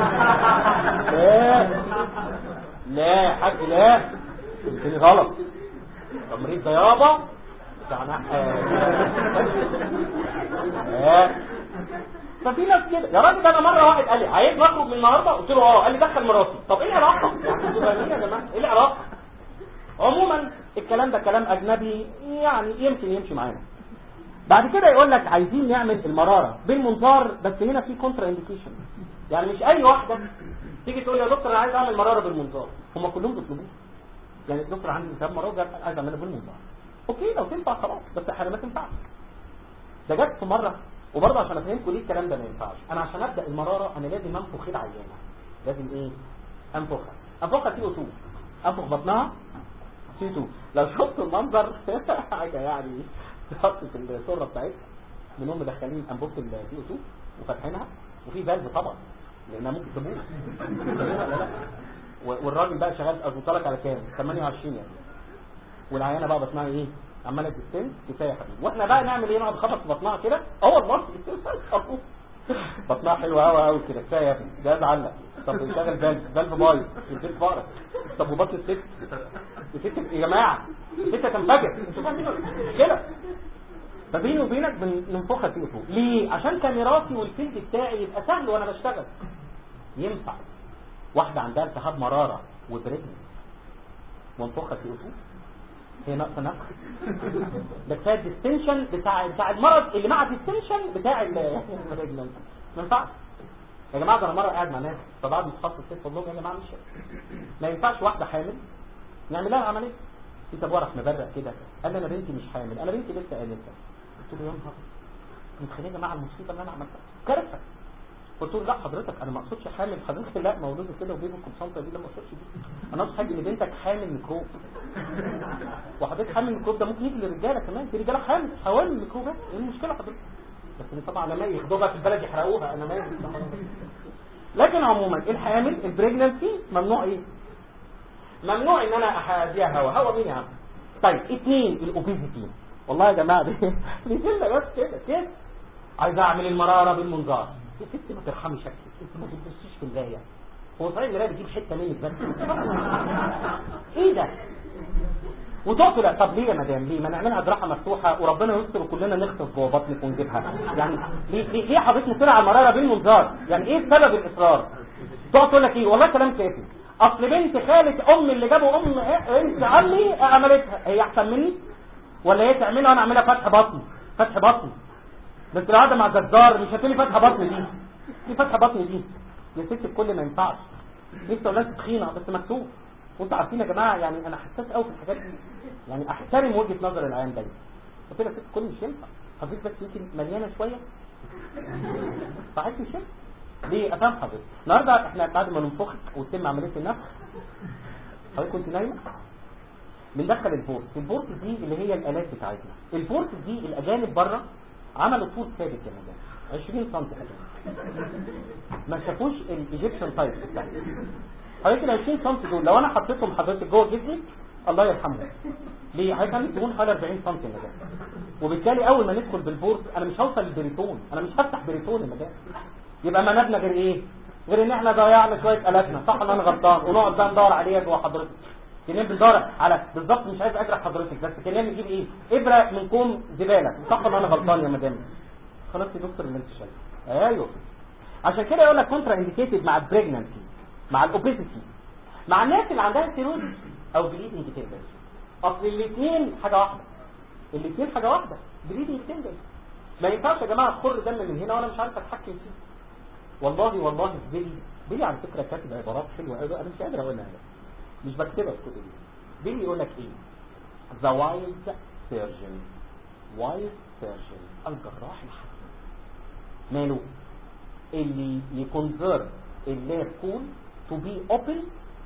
لا لا يا حاج لا قلت غلط التمريض ده يابا بتاع آه. ففي ناس كده يا راجل ده انا مره واحد قال لي عايز نخرج من النهارده قلت له اه قال لي دخل مراتي طب ايه العلاقه يعني انتوا فاهمين يا جماعه ايه العلاقه عموما الكلام ده كلام اجنبي يعني يمكن يمشي معانا بعد كده يقول لك عايزين نعمل المراره بالمنظار بس هنا في كونترا انديكيشن يعني مش اي واحده تيجي تقول لي يا دكتور انا عايز اعمل مراره بالمنظار هم كلهم بيطلبوه يعني الدكتور عندي كتاب مراره عايز اعملها بالمنظار اوكي لو تنفع خلاص بس احنا ما تنفعش ده جت في مره وبرضه عشان افهمكم ليه الكلام ده ما ينفعش انا عشان ابدا المراره انا لازم انفخ العيانه لازم ايه انفخها انفخها سي او 2 انفخ بطنها سي 2 لو شفتوا المنظر حاجه يعني تحط في الصوره بتاعتها منهم مدخلين انبوبه السي او 2 وفاتحينها وفي فالف طبعا لانها ممكن تبوظ والراجل بقى شغال اظبطها لك على كام 28 يعني والعيانه بقى بطنها ايه عماله تستن كفايه يا حبيبي واحنا بقى نعمل ايه نقعد نخبط في بطنها كده اه والله بطنها حلوه قوي قوي كده كفايه يا ابني جهاز علق طب شغل فالف فالف بايظ البيت فارق طب وبطن الست الست يا جماعه الست هتنفجر انتوا فاهمين كده فبيني وبينك بننفخها فيه فوق ليه عشان كاميراتي والفيلد بتاعي يبقى سهل وانا بشتغل ينفع واحده عندها التهاب مراره وبريجنس وانفخها فيه فوق هي ناقصه نفخ ده كفايه الديستنشن بتاع بتاع المرض اللي مع الديستنشن بتاع البريجنس ما ينفعش يا جماعه ده انا مره قاعد مع ناس فبعد متخصص كده بقول لهم يا جماعه مش ما ينفعش واحده حامل نعمل لها عمليه في طب ورق مبرق كده قال لي انا بنتي مش حامل انا بنتي لسه قالت قلت له يا نهار متخيلين يا جماعه المصيبه اللي انا عملتها كارثه قلت له لا حضرتك انا ما اقصدش حامل حضرتك لا مولوده كده وبيبي كونسنتر دي لا ما اقصدش دي انا اقصد حاجه ان بنتك حامل ميكروب وحضرتك حامل ميكروب ده ممكن يجي للرجاله كمان في رجاله حامل حوامل ميكروبات ايه المشكله حضرتك بس طبعا لما ياخدوها في البلد يحرقوها انا مالي لكن عموما الحامل البريجنسي ممنوع ايه ممنوع ان انا احاديها هوا هوا مين يا عم طيب اثنين الاوبيزيتي والله يا جماعه دي نزلنا بس كده كده عايز اعمل المراره بالمنظار يا ست ما ترحمي شكلك انت ما بتبصيش في المرايه هو صحيح المرايه بتجيب حته منك بس ايه ده وتقف لا طب ليه يا مدام ليه ما نعملها جراحه مفتوحه وربنا يستر وكلنا نخطف جوه بطنك ونجيبها يعني ليه ليه, ليه حضرتك مصر على المراره بالمنظار يعني ايه سبب الاصرار تقعد تقول لك ايه والله كلام كافي اصل بنت خالة ام اللي جابوا ام انت عمي عملتها هي احسن مني ولا هي تعملها وانا اعملها فتح بطن فتح بطن بس لو قاعده مع جزار مش هتقولي فتح بطن دي دي فتح بطن دي يا ست الكل ما ينفعش نفسي اولاد تخينه بس مكتوب وانتوا عارفين يا جماعه يعني انا حساس قوي في الحاجات دي يعني احترم وجهه نظر العيان دايما قلت لها ست الكل مش ينفع حضرتك بس يمكن مليانه شويه صحيح مش ينفع ليه افهم حضرتك النهارده احنا بعد ما ننفخك وتتم عمليه النفخ حضرتك كنت نايمه بندخل البورت البورت دي اللي هي الالات بتاعتنا البورت دي الاجانب بره عملوا طول ثابت يا مدام 20 سم ما شافوش الايجيبشن تايب بتاعتنا حضرتك ال 20 سم دول لو انا حطيتهم حضرتك جوه جسمك الله يرحمه ليه حضرتك عندك دهون حوالي 40 سم يا مدام وبالتالي اول ما ندخل بالبورت انا مش هوصل للبريتون انا مش هفتح بريتون يا مدام يبقى منابنا غير ايه غير ان احنا ضيعنا شويه الاتنا صح ولا انا غلطان ونقعد بقى ندور عليها جوه حضرتك كنا بندور على بالظبط مش عايز اجرح حضرتك بس كنا نجيب ايه ابره من كوم زباله صح ولا انا غلطان يا مدام خلاص يا دكتور اللي انت شايفه ايوه عشان كده يقول لك كونترا انديكيتد مع البريجنانسي مع الاوبيسيتي مع الناس اللي عندها ستيرويد او بليدنج تندنسي اصل الاثنين حاجه واحده الاثنين حاجه واحده بليدنج تندنسي ما ينفعش يا جماعه تخر دم من هنا وانا مش عارف اتحكم فيه والله والله بيلي بيلي على فكره كاتب عبارات حلوه قوي انا مش قادر اقولها لك مش بكتبها في كتبي بيلي يقول لك ايه ذا وايلد سيرجن وايلد سيرجن الجراح الحكيم ماله اللي يكونفيرت اللاب كول تو بي اوبن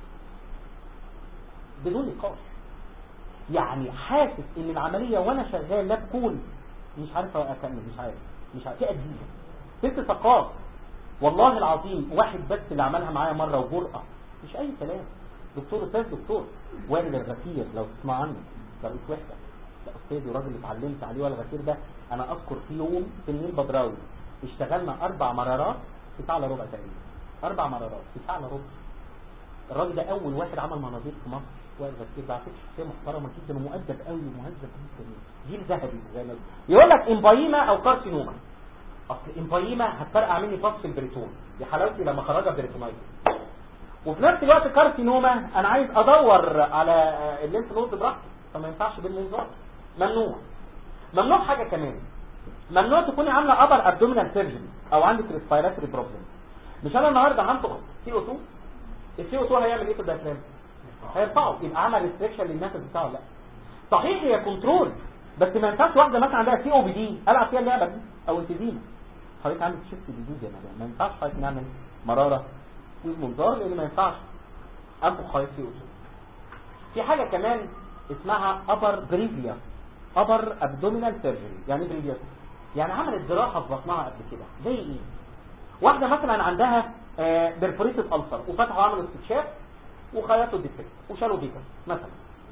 بدون نقاش يعني حاسس ان العمليه وانا شغال لاب كول مش عارف اكمل مش عارف مش عارف في ادويه ست ثقات والله العظيم واحد بس اللي عملها معايا مره وجرأه مش اي كلام دكتور استاذ دكتور وائل الغفير لو تسمع عنه ده رئيس وحده ده استاذي وراجل اللي اتعلمت عليه وائل الغفير ده انا اذكر في يوم في النيل بدراوي اشتغلنا اربع مرارات في ساعه الا ربع تقريبا اربع مرارات في ساعه الا ربع الراجل ده اول واحد عمل مناظير في مصر وائل الغفير ده على فكره شخصيه محترمه جدا ومؤدب قوي ومهذب جدا جيل ذهبي زي ما يقول لك امبايما او كارسينوما اصل امبايما هتفرقع مني فص البريتون يا حلاوتي لما خرجها بريتونايتس وفي نفس الوقت كارسينوما انا عايز ادور على الليمف نود براحتي فما ينفعش بالمنظار ممنوع ممنوع حاجه كمان ممنوع تكوني عامله ابر ابدومينال سيرجري او عندك ريسبيراتوري بروبلم مش انا النهارده هنفخ سي او 2 السي او 2 هيعمل ايه في الدايفرام هيرفعه يبقى عمل ريستريكشن للنفس بتاعه لا صحيح هي كنترول بس ما ينفعش واحده مثلا عندها سي او بي دي العب فيها اللعبه دي او انتزيما حضرتك عندك شيفت ديزيز يا مدام ما ينفعش حضرتك نعمل مراره والمنظار لان ما ينفعش انفخ خالص سي او 2 في حاجه كمان اسمها ابر بريفيا ابر ابدومينال سيرجري يعني بريفيا يعني عملت جراحه في بطنها قبل كده زي ايه واحده مثلا عندها برفوريتد ألسر وفتحوا عملوا استكشاف وخيطوا الديفكت وشالوا بيتا مثلا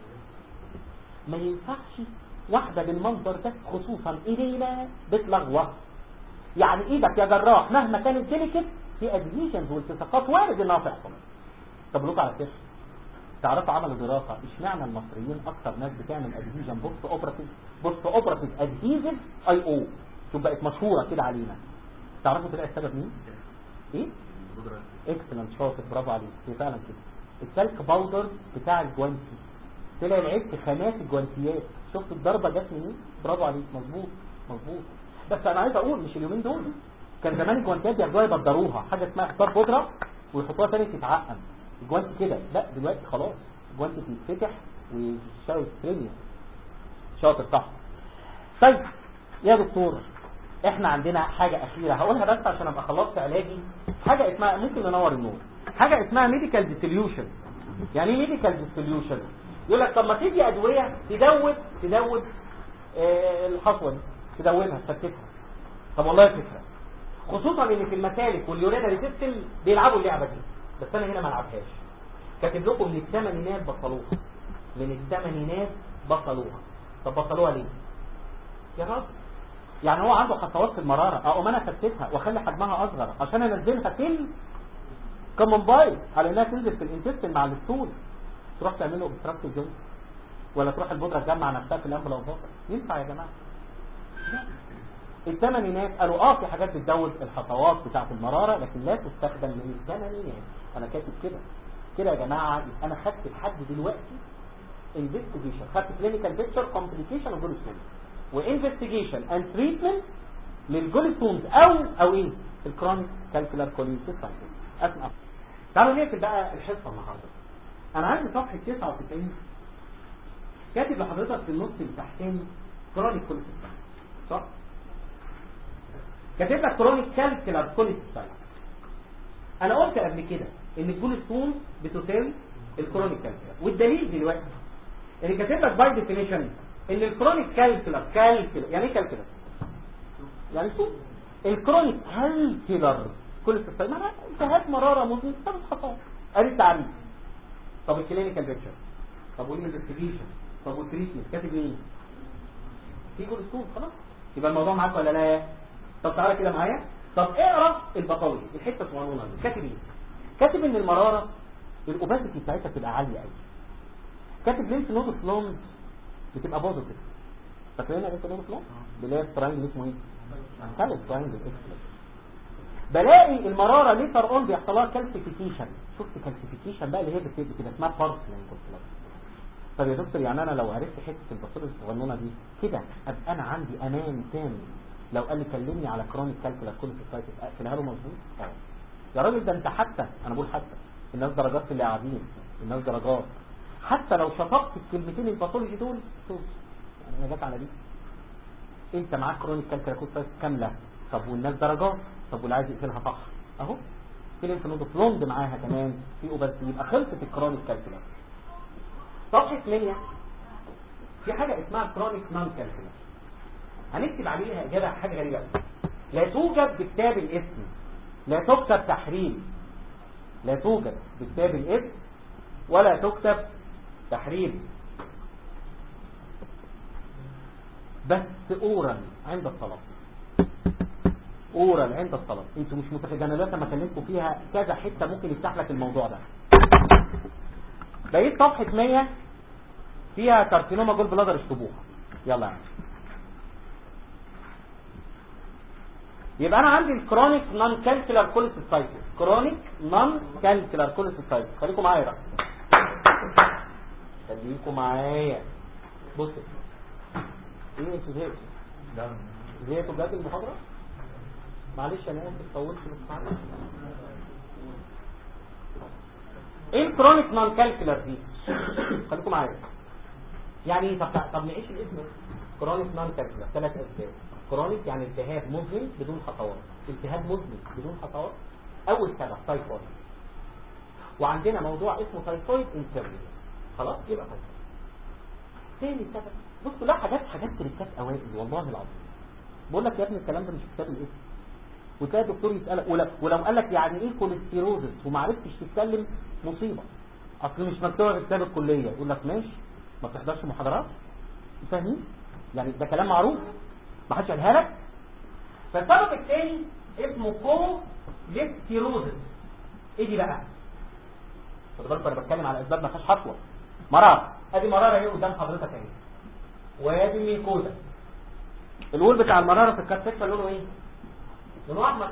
ما ينفعش واحدة بالمنظر ده خصوصا ايدينا بتلغوة يعني ايدك يا جراح مهما كانت ديليكت في ادهيشنز والتصاقات وارد انها تحصل طب لكم على كده تعرفوا عملوا دراسة اشمعنى المصريين اكتر ناس بتعمل ادهيجن بوست اوبراتيف بوست اوبراتيف ادهيزف اي او شوف بقت مشهورة كده علينا تعرفوا تلاقي السبب مين ايه اكسلنت شاطر برافو عليك هي فعلا كده السلك باودر بتاع الجوانتي طلع العيب في خامات الجوانتيات شفت الضربه جت منين برافو عليك مظبوط مظبوط بس انا عايز اقول مش اليومين دول كان زمان الجوانتيات بياخدوها يبدروها حاجه اسمها اختار بودره ويحطوها تاني تتعقم الجوانتي كده لا دلوقتي خلاص الجوانتي بيتفتح ويشتغل سترينيا شاطر صح طيب يا دكتور احنا عندنا حاجة اخيرة هقولها بس عشان ابقى خلصت علاجي حاجة اسمها ممكن ننور النور حاجة اسمها ميديكال ديسوليوشن يعني ايه ميديكال ديسوليوشن يقول لك طب ما تدي ادوية تدوب تدوب آه الحصوة دي تدوبها تفتتها طب والله فكرة خصوصا ان في المسالك واليورينري سيستم بيلعبوا اللعبة دي بس انا هنا ما العبهاش كاتب لكم من الثمانينات بطلوها من الثمانينات بطلوها طب بطلوها ليه يا راجل يعني هو عنده خطوات في المرارة اقوم انا افتتها واخلي حجمها اصغر عشان انزلها في كموبايل على انها تنزل في الانتستين مع الستول تروح تعمل له اوبستراكتيف جوي ولا تروح البودره تجمع نفسها في الامبلا والبطر ينفع يا جماعه لا الثمانينات قالوا اه في حاجات بتزود الخطوات بتاعه المراره لكن لا تستخدم من الثمانينات انا كاتب كده كده يا جماعه يبقى انا خدت لحد دلوقتي انفستيجيشن خدت كلينيكال بيكتشر كومبليكيشن وجول ستون وانفستيجيشن اند تريتمنت للجول ستونز او او ايه الكرونيك كالكولار كوليسيس اسمع تعالوا نقفل بقى الحصه النهارده انا عندي صفحه 99 كاتب لحضرتك في النص التحتاني كرونيك كوليسيس صح كاتب لك كرونيك كالكولار كوليسيس انا قلت قبل كده ان الجول ستونز بتساوي الكرونيك كالكولار والدليل دلوقتي اللي كاتب لك باي ديفينيشن ان الكرونيك كالكولر كالكولر يعني ايه كالكولر يعني شو الكرونيك كالكولر كل استفسار معناها التهاب مراره مزمنه طب خطأ ادي التعريف طب الكلينيكال بيكتشر طب والانفستيجيشن طب والتريتمنت كاتب مين في جول ستون خلاص يبقى الموضوع معاك ولا لا طب تعالى كده معايا طب اقرا الباثولوجي الحته الصغيره دي كاتب ايه كاتب ان المراره الاوباسيتي بتاعتها بتبقى عاليه قوي كاتب لينف نود فلومز بتبقى بوزيتيف فاكرين لينف نود فلومز اللي هي التراينجل اسمه ايه ثالث تراينجل اكسلنت بلاقي المراره ليتر اون بيحصل لها كالسيفيكيشن شفت كالسيفيكيشن بقى اللي هي بت- بتبقى اسمها بارسلين طب يا دكتور يعني انا لو عرفت حته البصيله الصغنونه دي كده ابقى انا عندي امان تام لو قال لي كلمني على كرونيك كالكولا كل سايتس اقفلها له مظبوط اه يا راجل ده انت حتى انا بقول حتى الناس درجات اللي قاعدين الناس درجات حتى لو شطبت الكلمتين الباثولوجي دول شوف يعني انا جت على دي انت معاك كرونيك كالكولا كل سايتس كامله طب والناس درجات طب واللي عايز يقفلها صح اهو في الانفلونزا فلوند معاها كمان في اوبرتي يبقى خلصت الكرونيك كالكولا صفحه 100 في حاجه اسمها كرونيك نون كالكولا هنكتب عليها إجابة حاجة غريبة أوي. لا توجد بكتاب الاسم لا تكتب تحريم لا توجد بكتاب الاسم ولا تكتب تحريم بس اورال عند الطلب اورال عند الطلب انتوا مش متخيلين لما كلمتكم فيها كذا حته ممكن يفتح لك الموضوع ده بقيت صفحه 100 فيها كارسينوما جول بلادر اشتبوها يلا يا عم يبقى انا عندي الكرونيك نون كالكولار كوليسيستايتس كرونيك نون كالكولار كوليسيستايتس خليكم معايا بقى خليكم معايا بص ايه انتوا زهقتوا زهقتوا بجد المحاضره معلش انا اسف طولت بس معلش ايه الكرونيك نون كالكولار دي خليكم معايا يعني ايه طب طب نعيش الاسم كرونيك نون كالكولار ثلاث اسباب كرونيك يعني التهاب مزمن بدون خطوات التهاب مزمن بدون خطوات اول سبب تايفويد وعندنا موضوع اسمه تايفويد انترنال خلاص يبقى تايفويد تاني سبب بص كلها حاجات حاجات تريكات اوائل والله العظيم بقول لك يا ابني الكلام ده مش في كتاب الاسم وتلاقي الدكتور يسالك ولو, ولو قال لك يعني ايه كوليستيروزس وما عرفتش تتكلم مصيبه اصل مش مكتوبه في كتاب الكليه يقول لك ماشي ما بتحضرش محاضرات فاهمين يعني ده كلام معروف ما حدش قالها لك فالسبب الثاني اسمه كوليستيروزس ايه دي بقى خد بالك انا بتكلم على اسباب ما فيهاش حصوه مرار ادي مراره اهي قدام حضرتك اهي وادي الميكوزا الول بتاع المراره في الكاتفه لونه ايه لونه احمر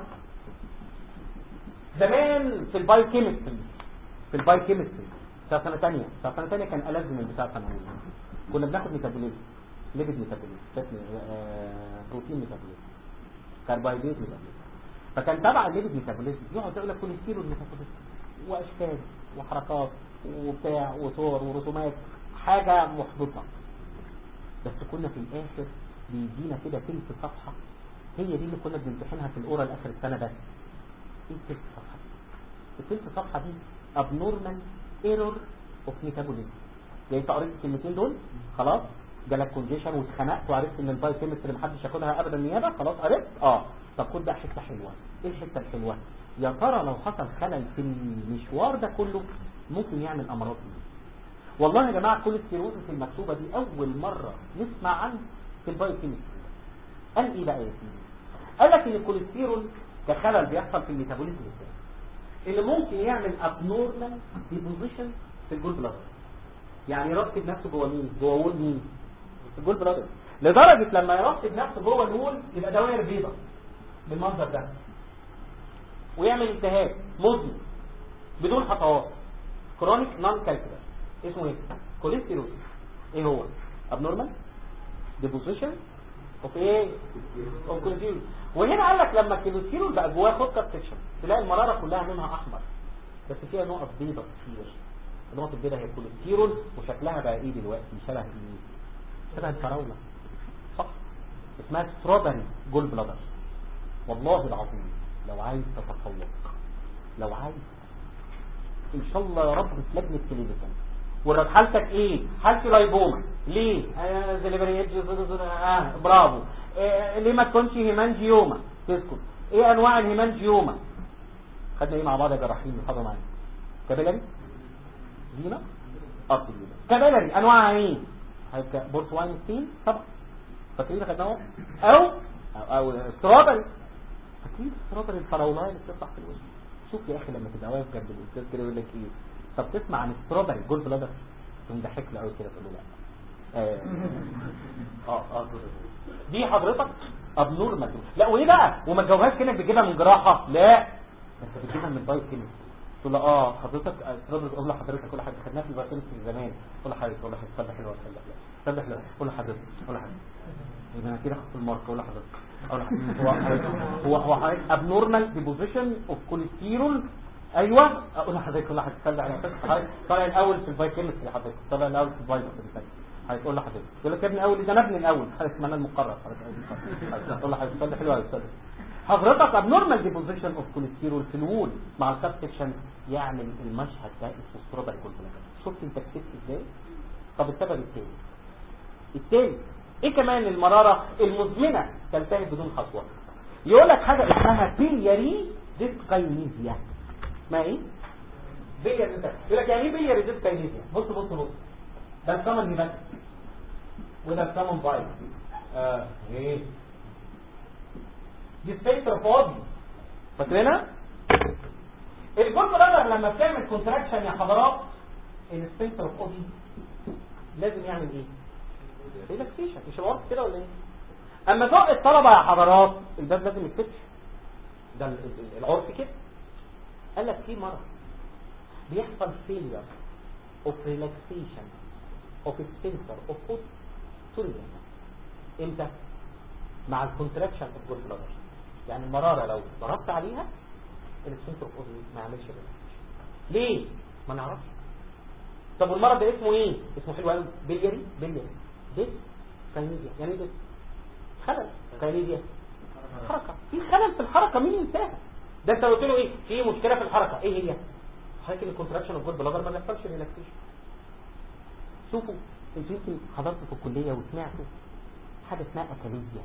زمان في البايو كيمستري في البايو كيمستري بتاع سنه ثانيه بتاع سنه ثانيه كان ألذ من بتاع سنه اولى كنا بناخد ميتابوليزم ليبيد ميتابوليزم اسمه بروتين ميتابوليزم كربوهيدرات ميتابوليزم فكان تبع الليبيد ميتابوليزم يقعد يقول لك كوليسترول ميتابوليزم واشكال وحركات وبتاع وصور ورسومات حاجه محبطه بس كنا في الاخر بيدينا كده تلت صفحه هي دي اللي كنا بنمتحنها في الاورال اخر السنه بس ايه التلت صفحه التلت صفحه دي abnormal error of metabolism يعني انت قريت الكلمتين دول خلاص جالك كونجيشن واتخنقت وعرفت ان البايو كيمستري محدش ياخدها ابدا نيابه خلاص عرفت اه طب خد بقى حته حلوه ايه الحته الحلوه يا ترى لو حصل خلل في المشوار ده كله ممكن يعمل امراض ايه والله يا جماعه كل السيروزس المكتوبه دي اول مره نسمع عنه في البايو كيمستري قال ايه بقى يا سيدي قال لك ان الكوليسترول كخلل بيحصل في الميتابوليزم ازاي اللي ممكن يعمل ابنورمال ديبوزيشن في الجول بلادر يعني يرتب نفسه جوه مين جوه وول مين في الجول بلادر لدرجه لما يرتب نفسه جوه الوول يبقى دوائر بيضاء بالمنظر ده ويعمل التهاب مزمن بدون خطوات كرونيك نون كالكولر اسمه ايه كوليسترول ايه هو ابنورمال ديبوزيشن اوف ايه اوف كوليسترول وهنا قال لك لما الكوليسترول بقى جواه خد كابتشن تلاقي المراره كلها لونها احمر بس فيها نقط بيضاء كتير النقط البيضاء هي الكوليسترول وشكلها بقى ايه دلوقتي شبه ايه شبه الفراوله صح اسمها ستروبري جول بلادر والله العظيم لو عايز تتفوق لو عايز ان شاء الله يا رب في لجنه التلفزيون ورد حالتك ايه حالتي رايبوما ليه آه زليبريج آه برافو آه ليه ما تكونش هيمانجيوما تسكت ايه انواع الهيمانجيوما خدنا ايه مع بعض يا جراحين حاضر معايا كابيلاري دينا ارض دينا كابيلاري انواعها ايه هيبقى بورتواينستين طبعا فاكرين خدناه او او, أو ستروبري فاكرين ستروبري الفراولايه اللي بتطلع في الوش شوف يا اخي لما تبقى واقف جنب الاستاذ كده يقول لك ايه طب تسمع عن ستروبري جول بلادر تقوم ضحك له قوي كده تقول له لا اه اه آه. دي حضرتك ابنورمال لا وايه بقى وما تجاوبهاش كانك بتجيبها من جراحه لا انت بتجيبها من بايو كيمستري تقول له اه حضرتك اقول له حضرتك كل حاجه خدناها في البايو كيمستري زمان قول له حضرتك قول له حضرتك صدق حلوه صدق حلوه صدق حلوه قول له حضرتك قول له حضرتك يبقى انا كده خدت المارك قول له حضرتك قول له حضرتك هو حضرتك- هو هو حضرتك ابنورمال ديبوزيشن اوف كوليسترول ايوه اقول لحضرتك كل حاجه تصدق على فكره حضرتك طالع الاول في البايو كيمستري حضرتك طالع الاول في البايو كيمستري هتقول لحضرتك يقول لك يا ابني اول ده انا ابني الاول حضرتك ما انا المقرر حضرتك هتقول لحضرتك صدق حلوه يا استاذ حضرتك abnormal deposition of cholesterol في الوول مع الكاب سكشن يعمل المشهد ده اسمه ستروبر كولبلاك شفت انت كتبت ازاي طب السبب التاني التاني ايه كمان المرارة المزمنة تنتهي بدون خطوة يقول لك حاجة اسمها بيلياري ديسكاينيزيا اسمها ايه بيلياري ديسكاينيزيا يقول لك يعني ايه بيلياري ديسكاينيزيا بص بص بص ده الكمن هيبات وده الكمن بايت اه ايه دي سبيكتر فاضي فاكرينها الجول برادر لما بتعمل كونتراكشن يا حضرات السبيكتر فاضي لازم يعمل ايه ريلاكسيشن مش العرف كده ولا ايه اما ذوق الطلبه يا حضرات الباب لازم يتفتح ده ال- ال- العرف كده قال لك في مرض بيحصل failure of relaxation of sphincter of foot tourism امتى مع الكونتراكشن اوف جول بلادر يعني المرارة لو ضربت عليها السفنكتر اوف ما يعملش ريلاكسيشن ليه ما نعرفش طب والمرض ده اسمه ايه اسمه حلو قوي بلياري بلياري ديس كاينيزيا يعني ايه ديس خلل كاينيزيا حركة في خلل في الحركة مين ينساها ده انت قلت له ايه في مشكلة في الحركة ايه هي حضرتك الكونتراكشن اوف جول بلادر ما بيحصلش ريلاكسيشن شوفوا انتوا يمكن حضرتوا في الكلية وسمعتوا حاجة اسمها اكاليزيا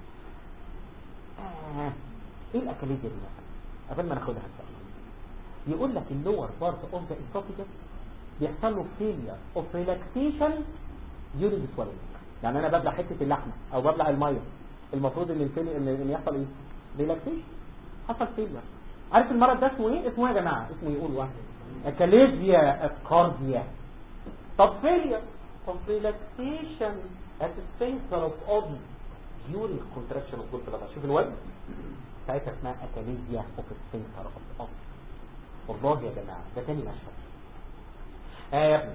آه. ايه الاكاليزيا دي بقى قبل ما ناخدها ان شاء الله يقول لك اللور بارت اوف ذا اسوفيجس بيحصل له فيلير اوف ريلاكسيشن during swallowing يعني انا ببلع حته اللحمه او ببلع الميه المفروض ان الفيلير ان إن يحصل ايه ريلاكسيشن حصل فيلير عارف المرض ده اسمه ايه اسمه ايه يا جماعه اسمه يقول واحد اكاليزيا الكارديا طب فيلير of relaxation at the center of body during contraction of good blood شوف الوزن ساعتها اسمها اكاليزيا of the center of body والله يا جماعه ده تاني مشهد اه يا ابني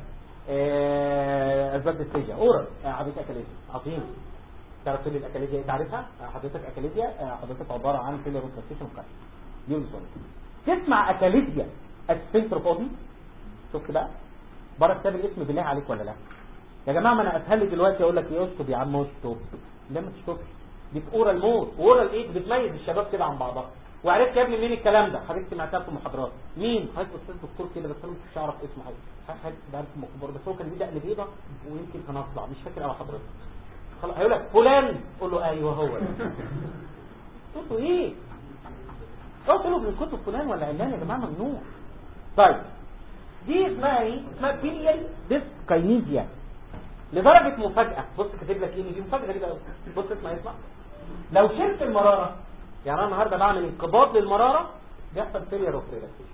آه، اسباب السيجا اورال آه، حضرتك اكاليزيا عظيم تعرف تقول لي الاكاليزيا ايه تعرفها آه، حضرتك اكاليزيا آه، حضرتك عباره عن فيلر روتيشن وكذا يونسون تسمع اكاليزيا السنتر بودي شفت بقى بره كتاب الاسم بالله عليك ولا لا يا جماعه ما انا اسهل لي دلوقتي اقول لك ايه اشطب يا عم اشطب لا ما تشطبش دي في اورال مود اورال ايه بتميز الشباب كده عن بعضها وعرفت يا ابني مين الكلام ده حضرتك سمعتها في المحاضرات مين حضرتك استاذ دكتور كده بس انا مش هعرف اسمه حاجه حضرتك ده عارف المخبر بس هو كان ليه دقن بيضه ويمكن كان اطلع مش فاكر قوي حضرتك خلاص هيقول لك فلان قول له ايوه هو ده قلت له ايه قلت له من كتب فلان ولا علان يا جماعه ممنوع طيب دي اسمها ايه اسمها بيليال ديسكاينيزيا لدرجة مفاجأة بص كاتب لك ايه دي مفاجأة غريبة قوي بص اسمع اسمع لو شلت المرارة يعني انا النهارده بعمل انقباض للمرارة بيحصل فيلير اوف ريلاكسيشن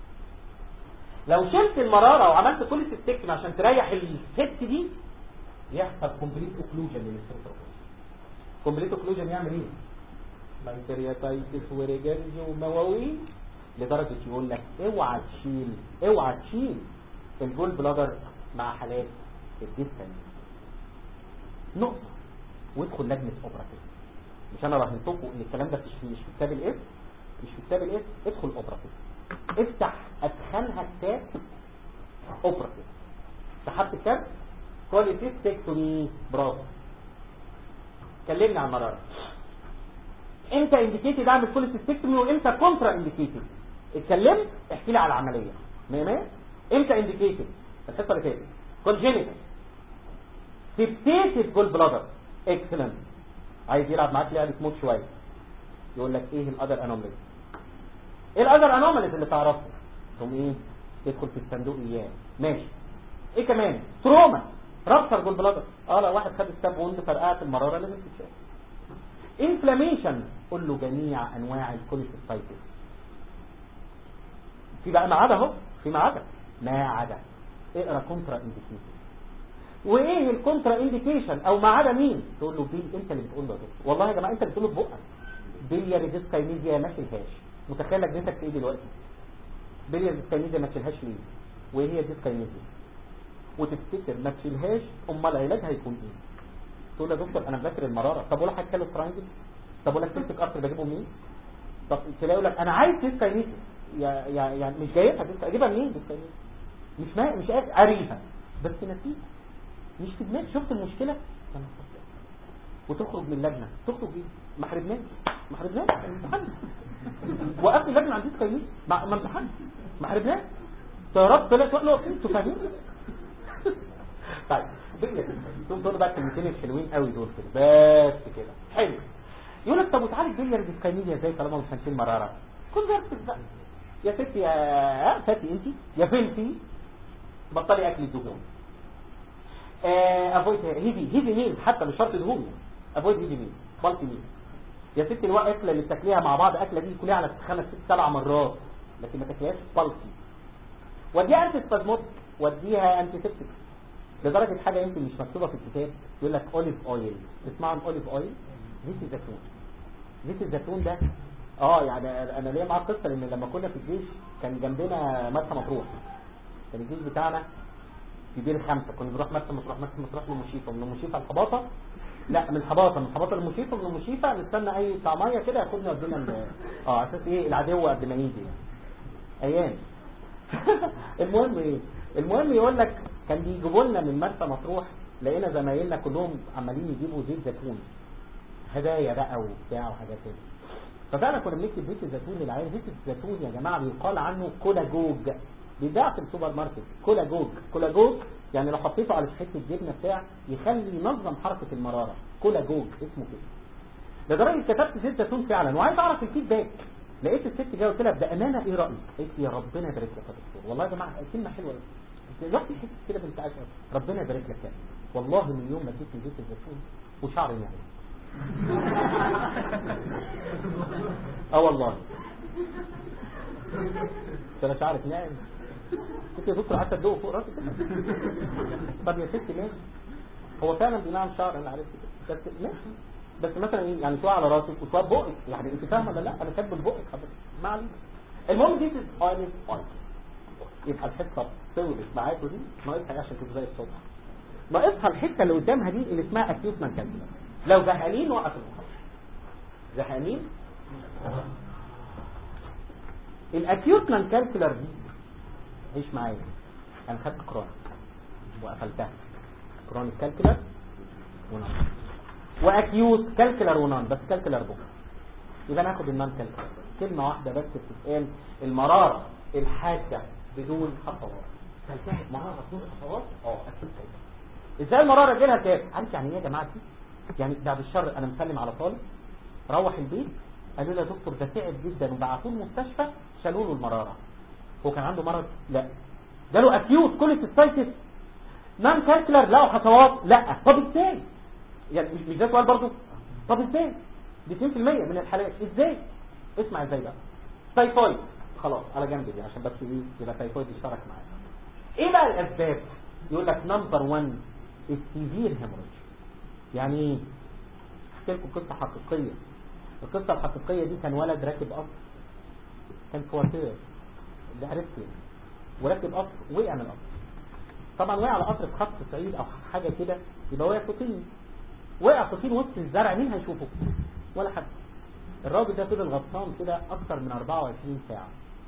لو شلت المرارة وعملت كل سيستكتم عشان تريح الست دي يحصل كومبليت اوكلوجن للسنتر كومبليت اوكلوجن يعمل ايه بنكرياتايتس وريجرج ومواويل لدرجة يقول لك اوعى تشيل اوعى تشيل الجول بلادر مع حالات الديستنس نقطة وادخل لجنة اوبراتيف مش انا راهنتكم ان الكلام ده مش مش في كتاب الاس مش في كتاب الاس ادخل اوبراتيف افتح ادخلها كتاب اوبراتيف سحبت كتاب كواليتيستكتومي برافو كلمني عن مرارة امتى انديكيتد اعمل كوليسيستكتومي وامتى كونترا انديكيتد اتكلمت احكي لي على العمليه مية مية امتى انديكيتد الحصه اللي فاتت كونجينيتال سيبتيتد جول بلادر اكسلنت عايز يلعب معاك لعبه موت شويه يقول لك ايه الاذر انوماليز ايه الاذر انوماليز اللي تعرفه تقوم ايه تدخل في الصندوق اياه ماشي ايه كمان تروما رابتر جول بلادر اه لا واحد خد ستاب وانت فرقعت المراره لازم تتشال انفلاميشن قول له جميع انواع الكوليسيستايتس في بقى ما عدا اهو في ما عدا ما عدا اقرا كونترا انديكيتد وايه الكونترا انديكيشن او ما عدا مين تقول له بيل انت اللي بتقول له يا دكتور والله يا جماعه انت اللي بتقول له ببقك بيلياري ديسكاينيزيا ما تشيلهاش متخيل لجنتك في ايه دلوقتي بيلياري ديسكاينيزيا ما تشيلهاش ليه وايه هي ديسكاينيزيا وتفتكر ما تشيلهاش امال علاجها هيكون ايه تقول له يا دكتور انا بذاكر المراره طب ولا هتكلم تراينجل طب ولا سيستيك ارتر بجيبه منين طب تلاقي يقول لك انا عايز ديسكاينيزيا يا يا يعني مش جايبها ديسكاينيزيا اجيبها منين ديسكاينيزيا مش ما مش قادر اريها بس نسيت مش في دماغك شفت المشكله يا نهار أبيض. وتخرج من اللجنه تخرج ايه ما حرمناش ما حرمناش امتحان وقفت اللجنه عندي تقييم ما ما امتحان ما حرمناش يا رب طلعت تقول له انتوا فاهمين طيب بقى دول دول بقى الكلمتين الحلوين قوي دول كده بس كده حلو يقول لك طب وتعالج بيليار ديسكاينيزيا ازاي طالما مش هنشيل مراره كونفرتس بقى يا ستي يا ستي انت يا بنتي بطلي اكل الدهون افويد هيفي هيفي ميل حتى مش شرط دهون افويد هيفي ميل بالتي ميل يا ستي الوقت اكله اللي بتاكليها مع بعض اكله دي كلها على خمس ست سبع مرات لكن ما تاكلهاش بالتي وديها انتي سبازموتيك وديها انتي سيبتيك لدرجه حاجه يمكن مش مكتوبه في الكتاب يقول لك اوليف اويل تسمعوا عن اوليف اويل زيت الزيتون زيت الزيتون ده اه يعني انا ليا معاه قصه لان لما كنا في الجيش كان جنبنا مرسى مطروح كان الجيش بتاعنا كبير خمسة كنا بنروح مرسى مطروح مرسى مطروح لمشيفة من مشيفة الحباطة لا من الحباطة من الحباطة لمشيفة من مشيفة نستنى اي طعمية كده ياخدنا يودينا ال- اه اساس ايه العدو قبل ما يجي يعني. ايام المهم ايه المهم يقول لك كان بيجيبوا لنا من مرسى مطروح لقينا زمايلنا كلهم عمالين يجيبوا زيت زيتون هدايا بقى وبتاع وحاجات كده ففعلا كنا بنكتب زيت الزيتون للعيال زيت الزيتون يا جماعه بيقال عنه كولاجوج بيتباع في السوبر ماركت كولاجوج كولاجوج يعني لو حطيته على حته جبنه بتاع يخلي ينظم حركه المراره كولاجوج اسمه كده لدرجه كتبت زيت زيتون فعلا وعايز اعرف الفيدباك لقيت الست جايه قلت لها بامانه ايه رايك؟ قالت لي يا ربنا يبارك لك يا دكتور والله يا جماعه كلمه حلوه قوي رحت حته كده بنت عايشه ربنا يبارك لك يعني والله من يوم ما اديتني زيت الزيتون وشعري نعم اه والله ده انا شعرك ناعم كنت يا دكتور قعدت ادوق فوق راسي كده طب يا ستي ماشي هو فعلا بينعم شعر انا عرفت كده بس ماشي بس مثلا ايه يعني شويه على راسك وشويه بقك يعني انت فاهمه ولا لا انا كاتب بقك حضرتك ما علينا المهم دي اويل اويل يبقى الحته طولت معاكوا دي ناقصها إيه عشان تبقى زي الصبح ناقصها الحته اللي قدامها دي اللي اسمها اكيوت مانكالكولا لو زهقانين وقف المحاضره زهقانين الاكيوت مانكالكولار دي عيش معايا انا خدت كرون وقفلتها كرون كالكولار ونون واكيوت كالكولار ونون بس كالكولار بكره يبقى ناخد النون كالكولار كلمه واحده بس بتتقال المراره الحاده بدون خطوات تنتهي مراره بدون خطوات اه اكيد كده ازاي المراره جالها كام عارف يعني ايه يا جماعه دي يعني بعد الشر انا مسلم على طالب روح البيت قالوا له يا دكتور ده تعب جدا وبعتوه المستشفى شالوا له المراره هو كان عنده مرض لا جاله اكيوت كوليسيستايتس نان كالكولر لا خطوات لا طب ازاي يعني مش مش ده سؤال برضه طب ازاي دي 2% من الحالات ازاي اسمع ازاي بقى تايفويد خلاص على جنب دي عشان بس ايه يبقى تايفويد يشترك معايا ايه بقى الاسباب يقول لك نمبر 1 السيفير هيموريج يعني ايه احكي لكم قصه حقيقيه القصه الحقيقيه دي كان ولد راكب قطر كان كوارتير ده عرفت يعني وراكب قطر وقع من القطر طبعا وقع على قطر في خط صعيد او حاجه كده يبقى وقع في طين وقع في طين وسط الزرع مين هيشوفه ولا حد الراجل ده فضل غطسان كده اكتر من 24 ساعه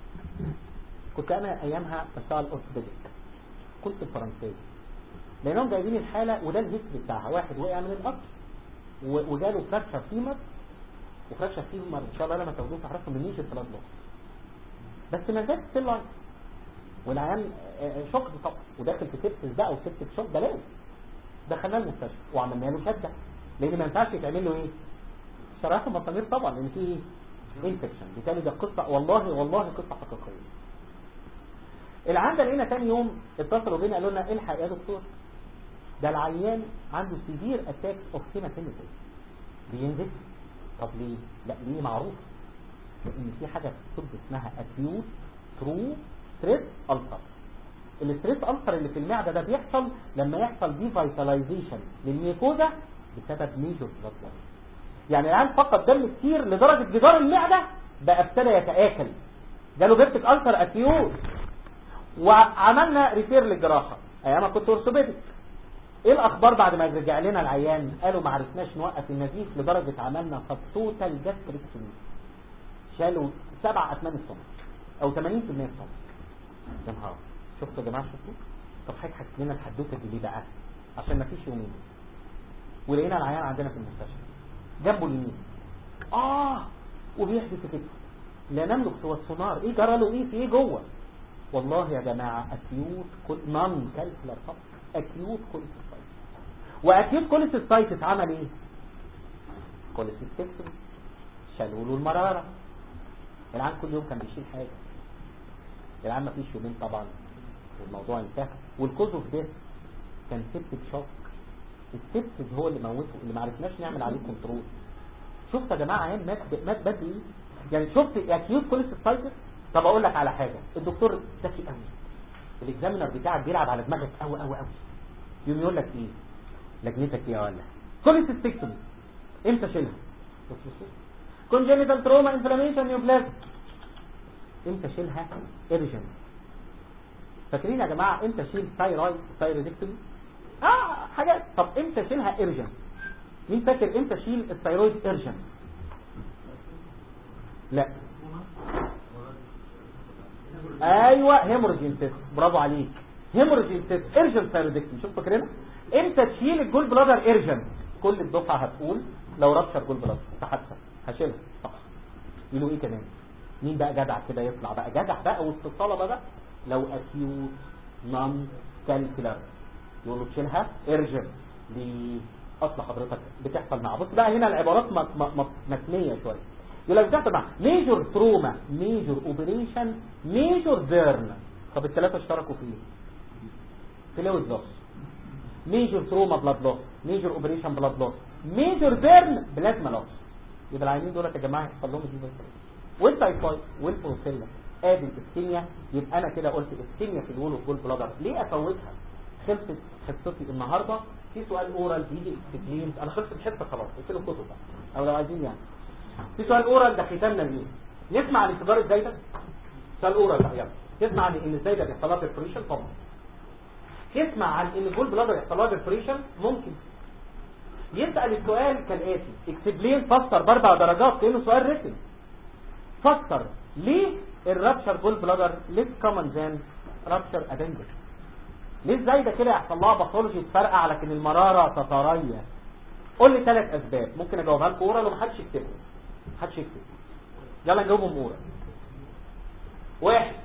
كنت انا ايامها بشتغل اورثوبيديك كنت الفرنسيه لانهم جايبين الحاله وده الهيستوري بتاعها واحد وقع من القطر و- وجاله فراكشر فيمر وفراكشر فيمر ان شاء الله لما تاخدوه تعرفوا من نيش الثلاث لوس بس ما زال ستيل لايف والعيان آه، شوك طبعا وداخل في سيبسس بقى وسيبسس شوك بلاوي دخلناه المستشفى وعملنا له شده لان ما ينفعش يتعمل له ايه شرايح المسامير طبعا لان في ايه انفكشن بالتالي ده قصه والله والله قصه حقيقيه العيان ده لقينا تاني يوم اتصلوا بينا قالوا لنا الحق يا دكتور ده العيان عنده سيفير اتاك اوف هيماتيميتس بينزف طب ليه لا ليه معروف لان في حاجه في الطب اسمها اكيوت ترو ستريس السر الاستريس ألسر اللي في المعدة ده بيحصل لما يحصل دي فيتاليزيشن للميكوزا بسبب ميجور بلاد يعني العيان فقد دم كتير لدرجة جدار المعدة بقى ابتدى يتآكل جاله بيبتك ألسر أكيوت وعملنا ريفير للجراحة ايام ما كنت اورثوبيدك ايه الاخبار بعد ما رجع لنا العيان قالوا ما عرفناش نوقف النزيف لدرجة عملنا سبتوتال جاستريكتومي شالوا سبع اثمان الصمت او 80% الصمت يا نهار شفتوا يا جماعه شفتوا طب حضرتك حكيت لنا الحدوته دي ليه بقى عشان ما فيش يومين ولقينا العيان عندنا في المستشفى جنبه اليمين اه وبيحدث كده لا نملك سوى السونار ايه جرى له ايه في ايه جوه والله يا جماعه اكيوت كل نون كالكولر فقط اكيوت كوليسيستايتس واكيوت كوليسيستايتس عمل ايه كوليسيستكتومي شالوا له المراره العيان كل يوم كان بيشيل حاجه العيان ما فيش يومين طبعا والموضوع انتهى والكوز اوف ديث كان سيبتك شوك السيبتك هو اللي موته اللي ما عرفناش نعمل عليه كنترول شفت يا جماعه عيان مات مات بدري ايه يعني شفت اكيوت كوليسيستايتس طب اقول لك على حاجه الدكتور ذكي قوي الاكزامينر بتاعك بيلعب على دماغك قوي قوي قوي يوم يقول لك ايه لجنتك ايه ولا كوليسيستكتومي امتى شيلها بص بص بص كونجنتال تروما انفلاميشن نيوبلازم امتى شيلها ارجنت فاكرين يا جماعه امتى شيل ثايرويد ثايرويدكتومي اه حاجات طب امتى شيلها ارجنت مين فاكر امتى شيل الثايرويد ارجنت لا ايوه هيمورجين تيست برافو عليك هيمورجين تيست ارجنت ثايرويدكتومي شوف فاكرينها امتى تشيل الجول بلادر ارجنت كل الدفعه هتقول لو رابشر جول بلادر تحسن هشيلها صح يقولوا ايه كمان مين بقى جدع كده يطلع بقى جدع بقى وسط الطلبه بقى لو اكيوت نون كالكولر يقولوا تشيلها ارجنت ليه اصل حضرتك بتحصل مع بص بقى هنا العبارات م- م- م- متنيه شويه يقول لك بتحصل مع ميجور تروما ميجور اوبريشن ميجور بيرن طب الثلاثه اشتركوا في ايه فلويد لوس ميجور تروما بلاد لوس ميجور اوبريشن بلاد لوس ميجور بيرن بلازما لوس يبقى العينين دول يا جماعه يحصل لهم دي والتايفايد والبروسيلا ادي الاسكيميا يبقى انا كده قلت اسكيميا في الول والجول بلادر ليه افوتها خلصت حصتي النهارده في سؤال اورال بيجي اكسبلينز انا خلصت الحصه خلاص قلت له كتب بقى او لو عايزين يعني في سؤال اورال ده ختامنا ليه نسمع عن انفجار الزايده سؤال اورال بقى يلا تسمع عن ان الزايده بيحصل لها بريشن طبعا تسمع عن ان الجول بلادر يحصل لها بريشن ممكن يسأل السؤال كالآتي اكسبلين فسر باربع درجات كأنه سؤال رسم فسر ليه الرابشر جول بلادر ليس كومن ذان رابشر ابندكس ليه ازاي ده كده يحصل لها باثولوجي تفرقع لكن المراره تتريث قول لي ثلاث اسباب ممكن اجاوبها لكم اورال ومحدش يكتبهم محدش يكتب يلا نجاوبهم اورال واحد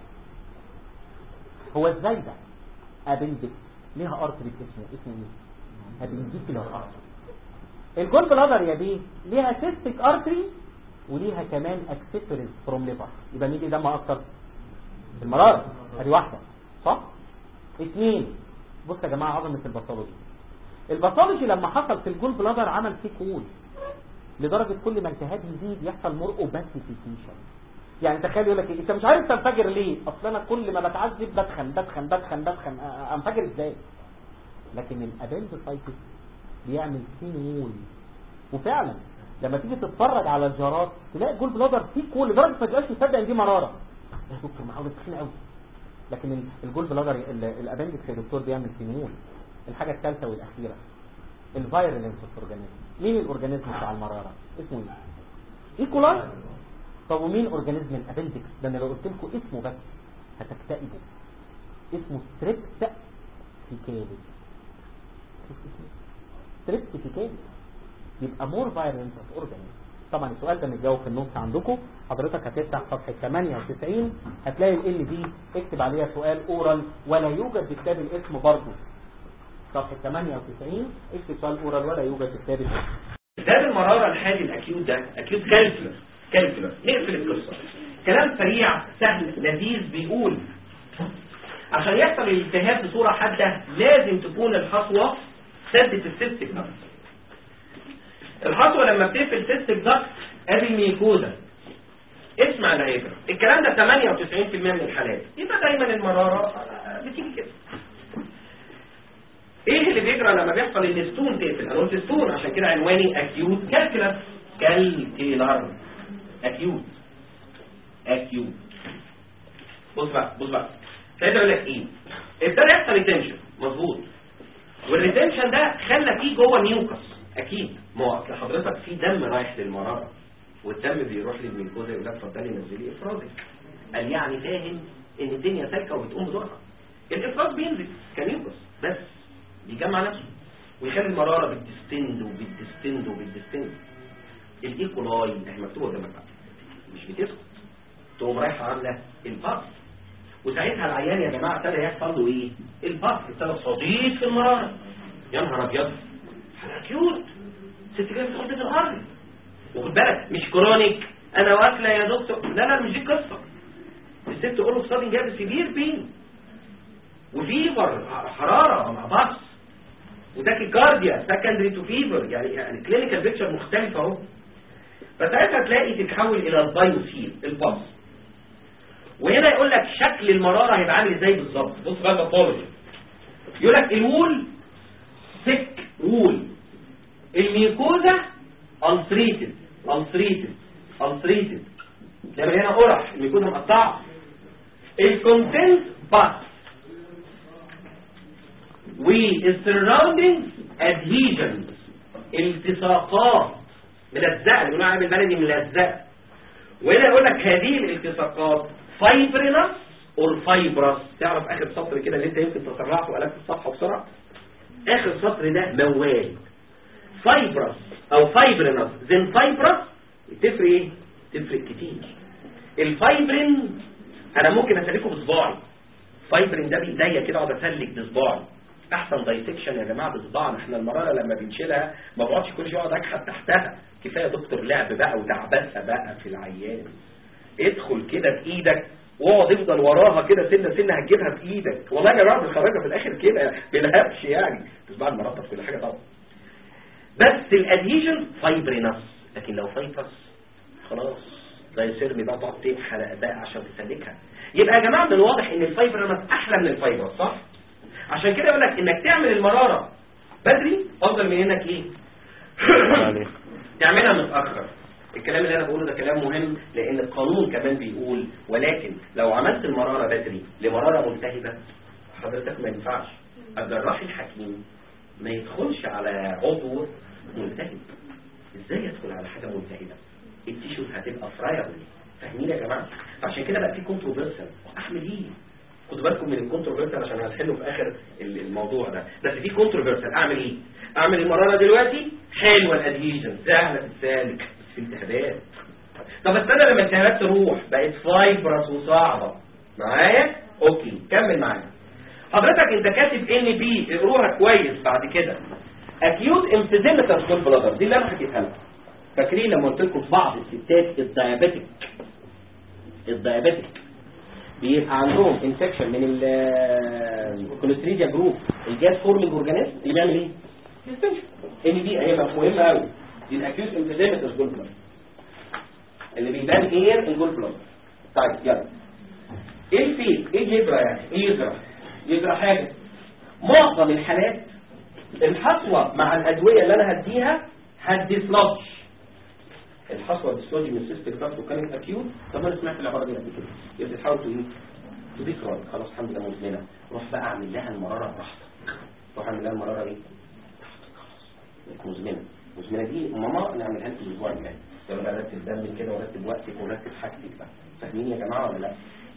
هو ازاي ده ابندكس ليها ارتري اسمه اسمه ايه ابنديكولار ارتري الجول بلادر يا بيه ليها سيستيك ارتري وليها كمان اكسسوارز فروم ليفر يبقى مين دم اكتر المراره ادي واحده صح اثنين بص يا جماعه عظمه الباثولوجي الباثولوجي لما حصل في الجول بلادر عمل فيه كول لدرجه كل ما التهاب يزيد يحصل مور اوباسيفيكيشن يعني تخيل يقول لك إيه؟ انت مش عارف تنفجر ليه اصل انا كل ما بتعذب بدخن بدخن بدخن بدخن أ- انفجر ازاي لكن الابندسايتس بيعمل سينول وفعلا لما تيجي تتفرج على الجارات تلاقي الجول بلادر فيه كول لدرجه ما تبقاش مصدق ان دي مراره يا دكتور معقول تخين قوي لكن ال- الجول بلادر ال- الابندكس يا دكتور بيعمل سينول الحاجه الثالثه والاخيره الفيرلنس اوف اورجانيزم مين الاورجانيزم بتاع المراره اسمه ايه ايكولاي طب ومين اورجانيزم الابندكس ده انا لو قلت لكم اسمه بس هتكتئبوا اسمه ستريبت فيكاليس شوف اسمه ستريبت فيكاليس يبقى مور فايرنس اوف اورجانيزم طبعا السؤال ده متجاوب في النص عندكم حضرتك هتفتح صفحه 98 هتلاقي ال دي اكتب عليها سؤال اورال ولا يوجد في كتاب الاسم برضه صفحه 98 اكتب سؤال اورال ولا يوجد في كتاب الاسم ده المرارة الحالي الأكيوت ده أكيوت كالكولر كالكولر نقفل القصة كلام سريع سهل لذيذ بيقول عشان يحصل الالتهاب بصورة حادة لازم تكون الحصوة سدت السيستك دكت الحصوة لما بتقفل سيستك دكت ادي الميكوزا اسمع العبرة الكلام ده 98% من الحالات يبقى دايما المرارة آه، بتيجي كده ايه اللي بيجرى لما بيحصل ان الستون تقفل انا قلت ستون عشان كده عنواني اكيوت كالكولس كالكيلر اكيوت اكيوت بص بقى بص بقى عايز اقول لك ايه ابتدى يحصل ريتنشن مظبوط والريتنشن ده خلى فيه جوه ميوكس اكيد ما هو اصل حضرتك في دم رايح للمراره والدم بيروح للميكوزا يقول لك اتفضلي نزلي افرازك قال يعني فاهم ان الدنيا سالكه وبتقوم بدورها الافراز بينزل كميوكس بس بيجمع نفسه ويخلي المراره بتستند وبتستند وبتستند الايكولاي احنا مكتوبه قدامك بقى مش بتسكت تقوم رايحه عامله الباس وساعتها العيان يا جماعه ابتدى يحصل له ايه الباس ابتدى صديد في المراره يا نهار ابيض حاجه كيوت ست جايه بتاخد في الارض وخد بالك مش كرونيك انا واكله يا دكتور لا لا مش دي القصه الست تقول له صادن جاب سيفير بين وفيفر حراره مع باص وتاكي كارديا سكندري تو فيفر يعني يعني كلينيكال بيكتشر مختلفه اهو فساعتها تلاقي تتحول الى البايوسيل الباص وهنا يقول لك شكل المراره هيبقى عامل ازاي بالظبط بص بقى الباثولوجي يقول لك الوول سك وول الميكوزا التريتد التريتد التريتد تلاقي هنا قرح الميكوزا مقطعه الكونتنت باس والسراوندينج ادهيجنز التصاقات ملزقه اللي بنقول عليها بالبلدي ملزقه وهنا يقول لك هذه الالتصاقات فايبرينس اور فايبرس تعرف اخر سطر كده اللي انت يمكن تسرعه وقلبت الصفحه بسرعه اخر سطر ده موال فايبرس او فايبرينس زين فايبرس تفرق ايه تفرق كتير الفايبرين انا ممكن اسلكه بصباعي فايبرين ده بايديا كده اقعد اسلك بصباعي احسن دايسكشن يا جماعه بصباعنا احنا المراره لما بنشيلها ما بقعدش كل شويه اقعد اكحت تحتها كفايه دكتور لعب بقى وتعبسه بقى في العيان ادخل كده بايدك واقعد افضل وراها كده سنه سنه هتجيبها بايدك والله يا جماعه بنخرجها في الاخر كده بنهبش يعني تصبح المرطب كل حاجه طبعا بس الادهيجن فايبرينس لكن لو فايبرس خلاص زي سيرمي بقى تقعد تنحرق بقى عشان تسلكها يبقى يا جماعه من الواضح ان الفايبرينس احلى من الفايبرس صح عشان كده يقول لك انك تعمل المراره بدري افضل من انك ايه تعملها متاخر الكلام اللي انا بقوله ده كلام مهم لان القانون كمان بيقول ولكن لو عملت المراره بدري لمراره ملتهبه حضرتك ما ينفعش الجراح الحكيم ما يدخلش على عضو ملتهب ازاي يدخل على حاجه ملتهبه التيشوز هتبقى فرايبل فاهمين يا جماعه عشان كده بقى في كونتروفيرسال اعمل ايه خدوا بالكم من الكونتروفيرسال عشان هنحله في اخر الموضوع ده بس في كونتروفيرسال اعمل ايه اعمل المراره دلوقتي حلوه الادهيجن سهله تتسالك بس في التهابات طب استنى لما التهابات تروح بقت فايبرس وصعبه معايا اوكي كمل معايا حضرتك انت كاتب ان بي اقروها كويس بعد كده اكيوت امفيزيمتر جول بلادر دي اللي انا حكيتها لكم فاكرين لما قلت لكم في بعض الستات الديابيتك الديابيتك بيبقى عندهم انفكشن من الكوليستريديا جروب الجاز فورمينج اورجانيزم اللي بيعمل ايه؟ ديستنشن ان دي هي مهمه قوي دي الاكيوت امفيزيمتر جول بلادر اللي بيبان ايه الجول بلادر طيب يلا ايه الفيك ايه يجرى يعني ايه يجرى يجرى حاجة معظم الحالات الحصوة مع الأدوية اللي أنا هديها هتديسلوج الحصوة ديسلوجي من سيستم كارتو كانت أكيوت طب أنا سمعت العبارة دي قبل كده يبقى تحاول تقول تذكر خلاص الحمد لله مزمنة روح بقى أعمل لها المرارة براحتك روح أعمل لها المرارة إيه؟ براحتك خلاص مزمنة مزمنة دي ماما نعملها لك الأسبوع الجاي يلا بقى رتب دمي كده ورتب وقتك ورتب حاجتك بقى فاهمين يا جماعة ولا لا؟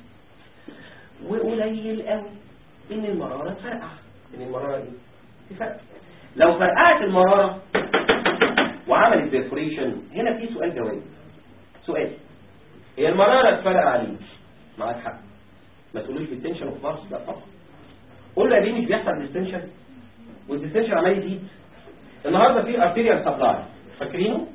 وقليل قوي ان المرارة تفرقع ان المرارة ايه تفرقع لو فرقعت المرارة وعملت بيرفوريشن هنا في سؤال جواب سؤال هي المرارة تفرقع عليه معاك حق ما تقولوش بالتنشن اوف مارس لا طبعا قول له يا بيه مش بيحصل ديستنشن والديستنشن عمال يزيد النهارده في ارتيريال سبلاي فاكرينه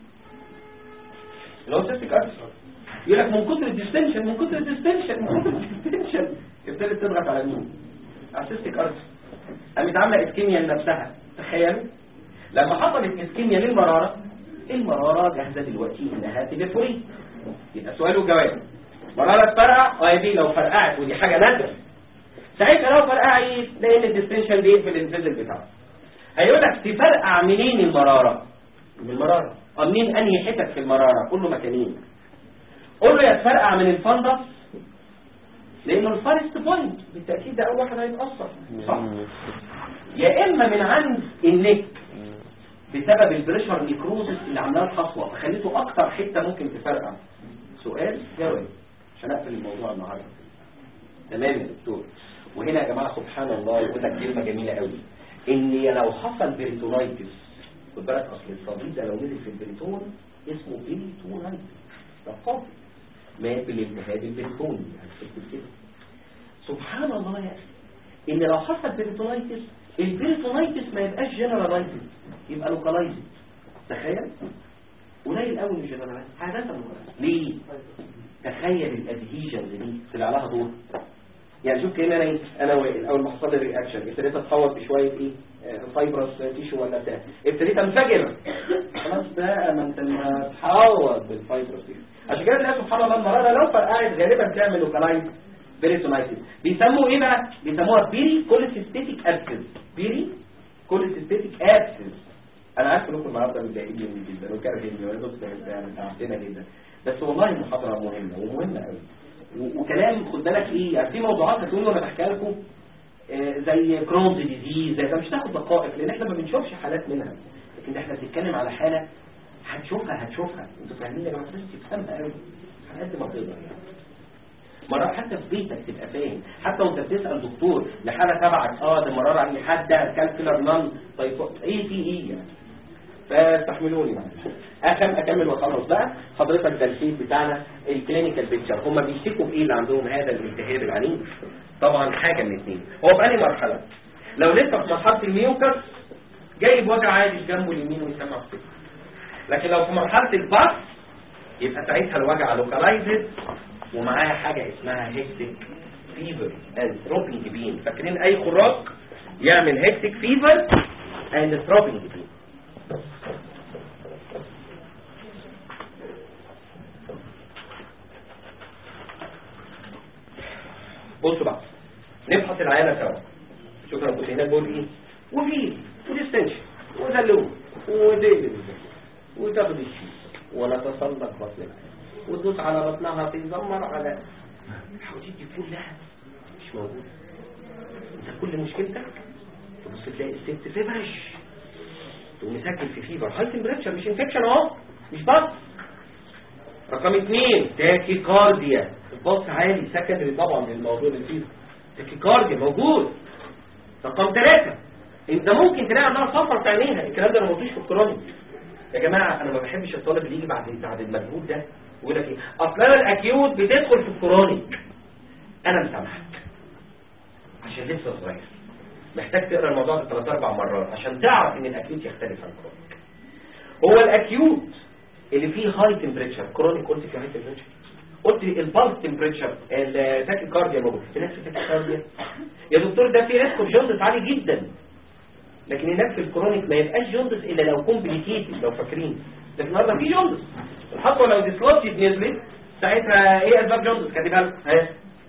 اللي هو سيستيك ارتر يقول لك من كتر الديستنشن من كتر الديستنشن من كتر الديستنشن ابتدت تضغط على مين اسيستيك ارث قامت عامله اسكيميا لنفسها تخيل لما حصلت اسكيميا للمراره المراره جاهزه دلوقتي انها تدفوري يبقى سؤال وجواب مراره تفرقع اه دي لو فرقعت ودي حاجه نادره ساعتها لو فرقعت لان الديستنشن بيقفل الفيزل بتاعه هيقول لك تفرقع منين المراره من المراره اه منين انهي حتت في المراره كله مكانين قول له يا تفرقع من الفندس لانه الفارست بوينت بالتاكيد ده اول واحد هيتاثر صح يا اما من عند النك بسبب البريشر نيكروزس اللي عاملاه الحصوه فخليته اكتر حته ممكن تفرقع سؤال جواب عشان اقفل الموضوع النهارده تمام يا دكتور وهنا يا جماعه سبحان الله يقول لك كلمه جميله قوي ان لو حصل بريتونايتس خد بالك اصل الصديد ده لو نزل في البريتون اسمه بريتونايتس ده قاتل مات بالالتهاب البريتوني هتكتب كده سبحان الله يا اخي ان لو حصل بريتونايتس البريتونايتس ما يبقاش جنرالايزد يبقى لوكالايزد تخيل قليل قوي من جنرالايزد عاده لوكالايزد ليه تخيل الادهيجنز دي طلع لها دور يعني شوف كأن انا ايه انا وائل اول ما حصل لي رياكشن ابتديت اتحول بشويه ايه آه، فايبرس تيشو ولا بتاع ابتديت انفجر خلاص بقى ما انت ما تحول بالفايبرس تيشو عشان كده تلاقي سبحان الله المراره لو فرقعت غالبا تعمل لوكالايز بيريتونايتس بيسموه ايه بقى بيسموها بيري كوليسيستيك ابسس بيري كوليسيستيك ابسس انا عارف انكم النهارده متضايقين مني جدا وكارهيني وانا كنت يعني تعبتنا جدا بس والله المحاضره مهمه ومهمه قوي و- وكلام خد بالك ايه يعني في موضوعات هتقولوا وانا بحكي لكم آه، زي كرونز ديزيز زي ده مش هتاخد دقائق لان احنا ما بنشوفش حالات منها لكن احنا بنتكلم على حاله هتشوفها هتشوفها انتوا فاهمين يا جماعه بس تفهمها قوي على قد ما تقدر يعني مرة حتى في بيتك تبقى فاهم حتى وانت بتسأل دكتور لحالة تبعك اه ده مرارة عندي حادة كالكولر نان طيب ايه في ايه يعني فاستحملوني معلش اكم اكمل واخلص بقى حضرتك ده الشيت بتاعنا الكلينيكال بيكتشر هم بيشتكوا بايه اللي عندهم هذا الالتهاب العنيف طبعا حاجه من اثنين هو في انهي مرحله لو لسه في مرحله الميوكس جايب وجع عادي جنبه اليمين ويسمع في لكن لو في مرحله الباس يبقى ساعتها الوجع لوكالايزد ومعاها حاجه اسمها هيكتيك فيفر اند ثروبينج بين فاكرين اي خراج يعمل هيكتيك فيفر اند ثروبينج بين بصوا بقى نبحث العينة سوا شوف انا كنت هناك بقول ايه وفي وديستنشن وزلوم وديل وتاخد الشيء ولا تصلك بطنك وتدوس على بطنها تزمر على الحواديت دي كلها مش موجودة انت كل مشكلتك تبص تلاقي الست فيبرش تقوم مسجل في فيبر هاي تمبريتشر مش انفكشن اهو مش بس رقم اثنين تاكيكارديا الضغط عالي سكندري طبعا للموضوع اللي فيه تاكيكارديا موجود رقم ثلاثة انت ممكن تلاقي عندها صفر في عينيها الكلام ده انا ما قلتوش في الكرونيك يا جماعه انا ما بحبش الطالب اللي يجي بعد بعد المجهود ده ويقول لك ايه اصل انا الاكيوت بتدخل في الكرونيك انا مسامحك عشان لسه صغير محتاج تقرا الموضوع ده ثلاث اربع مرات عشان تعرف ان الاكيوت يختلف عن الكرونيك هو الاكيوت اللي فيه هاي تمبريتشر كرونيك قلت في هاي تمبريتشر قلت البالس تمبريتشر التاكي كارديا موجود هناك في تاكي كارديا يا دكتور ده في ريسك جوندس عالي جدا لكن هناك في الكرونيك ما يبقاش جوندس الا لو كومبليكيتد لو فاكرين لكن النهارده في جوندس الحصوه لو ديسلوتد نزلت ساعتها ايه اسباب جوندس كاتبها لكم ها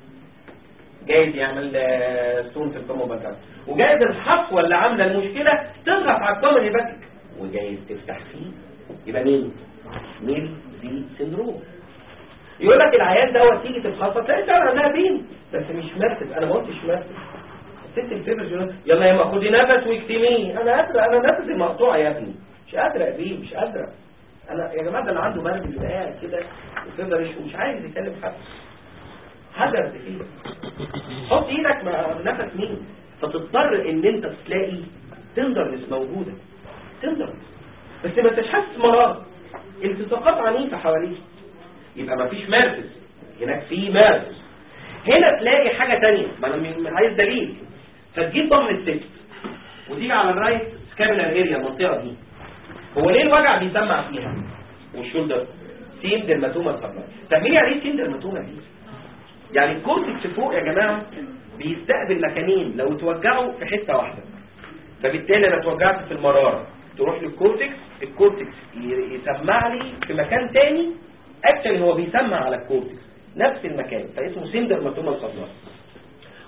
جايز يعمل آه، ستون في الكومو بانكار وجايز الحصوه اللي عامله المشكله تضغط على الكومن هيباتيك وجايز تفتح فيه يبقى مين ميل زي سندروم يقول لك العيان دوت تيجي تفحصها تلاقي فعلا عندها بين بس مش مرتب انا ما قلتش مرتب الست الفيبر يقول لك يلا يا اما خدي نفس واكتميه انا قادره انا نفسي مقطوع يا ابني مش قادره اقبيه مش قادره انا يا جماعه ده انا عنده برد بيبقى قاعد كده وفيبر ومش عايز يكلم حد حجر فيه حط ايدك مع نفس مين فتضطر ان انت تلاقي تندرنس موجوده تندرنس بس ما انتش حاسس مرض التصاقات عنيفه حواليك يبقى ما فيش مارفز هناك في مارفز هنا تلاقي حاجة تانية ما انا م- عايز دليل فتجيب ظهر الست وتيجي على الرايت سكابيلر اريا المنطقة دي هو ليه الوجع بيسمع فيها والشولدر سيم درماتوما سبلاي طب مين يعني ايه سيم درماتوما دي يعني الكورتكس فوق يا جماعة بيستقبل مكانين لو توجعوا في حتة واحدة فبالتالي انا اتوجعت في المرارة تروح للكورتكس الكورتكس ي- يسمع لي في مكان تاني اكشن هو بيسمع على الكورتكس نفس المكان فاسمه سندرماتوما سبلاي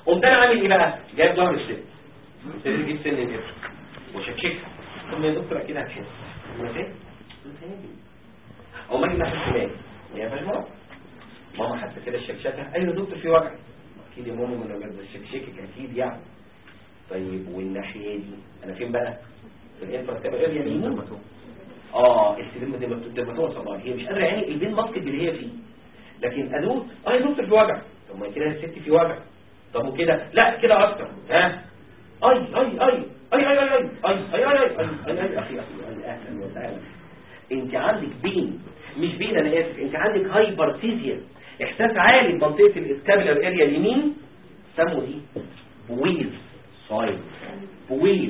قمت انا عامل ايه بقى جايب ظهر الست ابتديت اجيب سن الابر وشككها ثم يا دكتور اكيد هتحس انا فاهم أنا فاهم. او ما اجي ناحيه الشمال يا فاهم ماما ماما حتى كده الشكشكه ايوه يا دكتور في وجع اكيد يا ماما ما انا بشكشكك اكيد يعني طيب والناحيه دي انا فين بقى في الانفرا اليمين اه السلمة دي بتبقى صباح هي مش قادرة يعني البين ماسكت اللي هي فيه لكن ادوت اه يا دكتور في وجع طب ما كده الست في وجع طب وكده لا كده اكتر ها اي اي اي اي اي اي اي اي اي اي اي اي اي اخي اخي اهلا وسهلا انت عندك بين مش بين انا اسف انت عندك هايبرتيزيا احساس عالي بمنطقه الاسكابولار اريا اليمين سموا دي بويز ساين بويز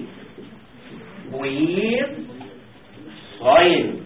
بويز ساين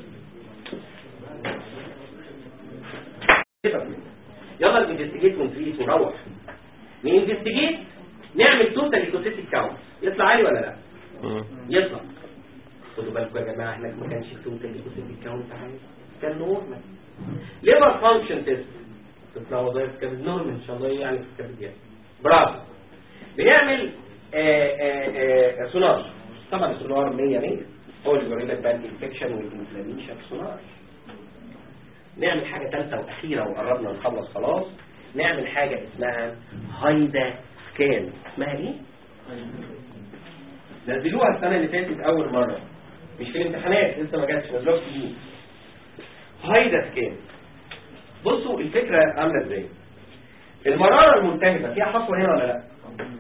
يلا الانفستيجيت ونفيس ونروح ننفستيجيت نعمل توتال ايكوسيستيك كاونت يطلع عالي ولا لا يطلع خدوا بالكم يا جماعه احنا ما كانش توتال ايكوسيستيك كاونت عالي كان نورمال ليفر فانكشن تيست تطلع وظائف كبد نورمال ان شاء الله يعني في الكبد يعني برافو بنعمل آآ آآ سونار طبعا السونار 100 100 هو اللي بيوري لك بقى الانفكشن والانفلاميشن سونار نعمل حاجة ثالثة وأخيرة وقربنا نخلص خلاص نعمل حاجة اسمها هايدا سكان اسمها ايه؟ نزلوها السنة اللي فاتت أول مرة مش في الامتحانات لسه ما جاتش نزلوها في دي هايدا سكان بصوا الفكرة عاملة ازاي المرارة الملتهبة فيها حصوة هنا ولا لا؟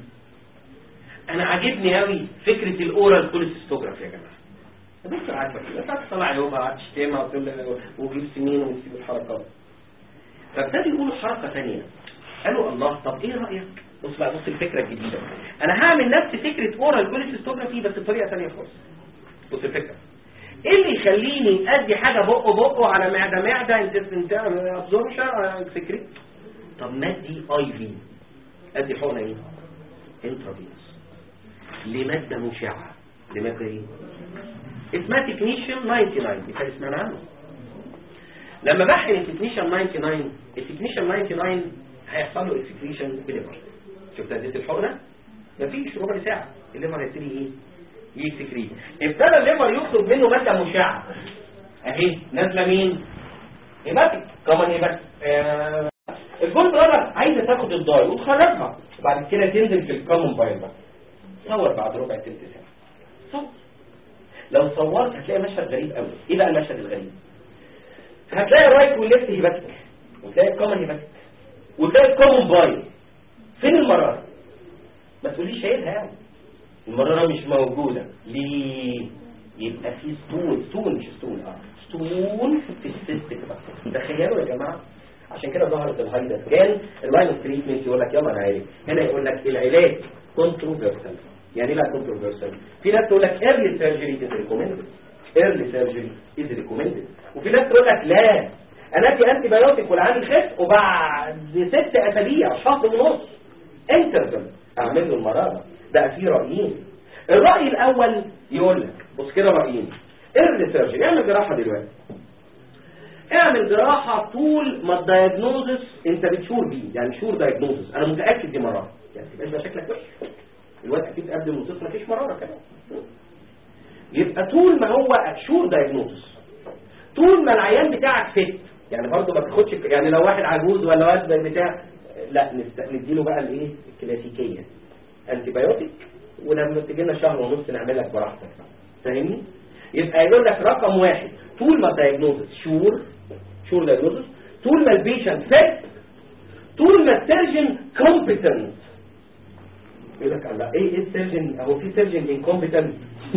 أنا عاجبني قوي فكرة الأورال كوليستوجراف يا جماعة بص عاجبك بس هتطلع يوم هتشتمها وتقول له وجيب سنين وتسيب الحركات فابتدوا يقولوا حركة ثانية قالوا الله طب ايه رأيك بص بقى بص الفكرة الجديدة انا هعمل نفس فكرة اورال كوليستوجرافي بس بطريقة ثانية خالص بص الفكرة ايه اللي يخليني ادي حاجة بقه بقه على معدة معدة انت ابزوربشن سكريت طب ما ادي اي في ادي حقنة ايه انترافينوس لمادة مشعة لمادة ايه اسمها تكنيشن 99 دي كان سمعنا عنه لما بحقن التكنيشن 99 التكنيشن 99 هيحصل له اكسكريشن بليفر شفت اديت الحقنه مفيش ربع ساعه الليفر هيبتدي ايه يكسكريت ابتدى الليفر يخرج منه ماده مشعه اهي نازله مين هيباتيك كمان هيباتيك آه الجول بلادر عايزه تاخد الضاي وتخرجها وبعد كده تنزل في الكومن بايل بقى صور بعد ربع تلت ساعه صور لو صورت هتلاقي مشهد غريب قوي ايه بقى المشهد الغريب هتلاقي الرايت والليفت هيباتيك وتلاقي الكومن هيباتيك وتلاقي الكومن باي فين المرارة ما تقوليش شايلها يعني المرارة مش موجودة ليه يبقى في ستون ستون مش ستون اه ستون في السيستم بقى تخيلوا يا جماعة عشان كده ظهرت الهايدر كان اللاين اوف تريتمنت يقول لك يلا انا عارف هنا يقول لك العلاج كونتروفيرسال يعني لا كونتروفيرسال في ناس تقول لك ايرلي سيرجري از ريكومندد ايرلي سيرجري از ريكومندد وفي ناس تقول لك لا انا في انتي بايوتيك والعامل خف وبعد ست اسابيع شهر ونص انترفل اعمل له المراره بقى في رايين الراي الاول يقول لك بص كده رايين ايرلي سيرجري اعمل جراحه دلوقتي اعمل جراحه طول ما الدايجنوزس انت بتشور بيه يعني شور دايجنوزس انا متاكد دي مراره يعني ما تبقاش بقى شكلك وحش الوقت اكيد قبل الموسيقى مفيش مراره كمان يبقى طول ما هو اشور دايجنوزس طول ما العيان بتاعك فت يعني برضه ما تاخدش يعني لو واحد عجوز ولا واحد بتاع لا نست... نديله بقى الايه الكلاسيكيه انتي بايوتيك ولما تجي لنا شهر ونص نعمل لك براحتك فاهمني يبقى يقول لك رقم واحد طول ما الدايجنوزس شور شور دايجنوزس طول ما البيشنت فت طول ما السيرجن كومبتنت يقول لك الله ايه ايه السيرجن هو في سيرجن انكومبتنت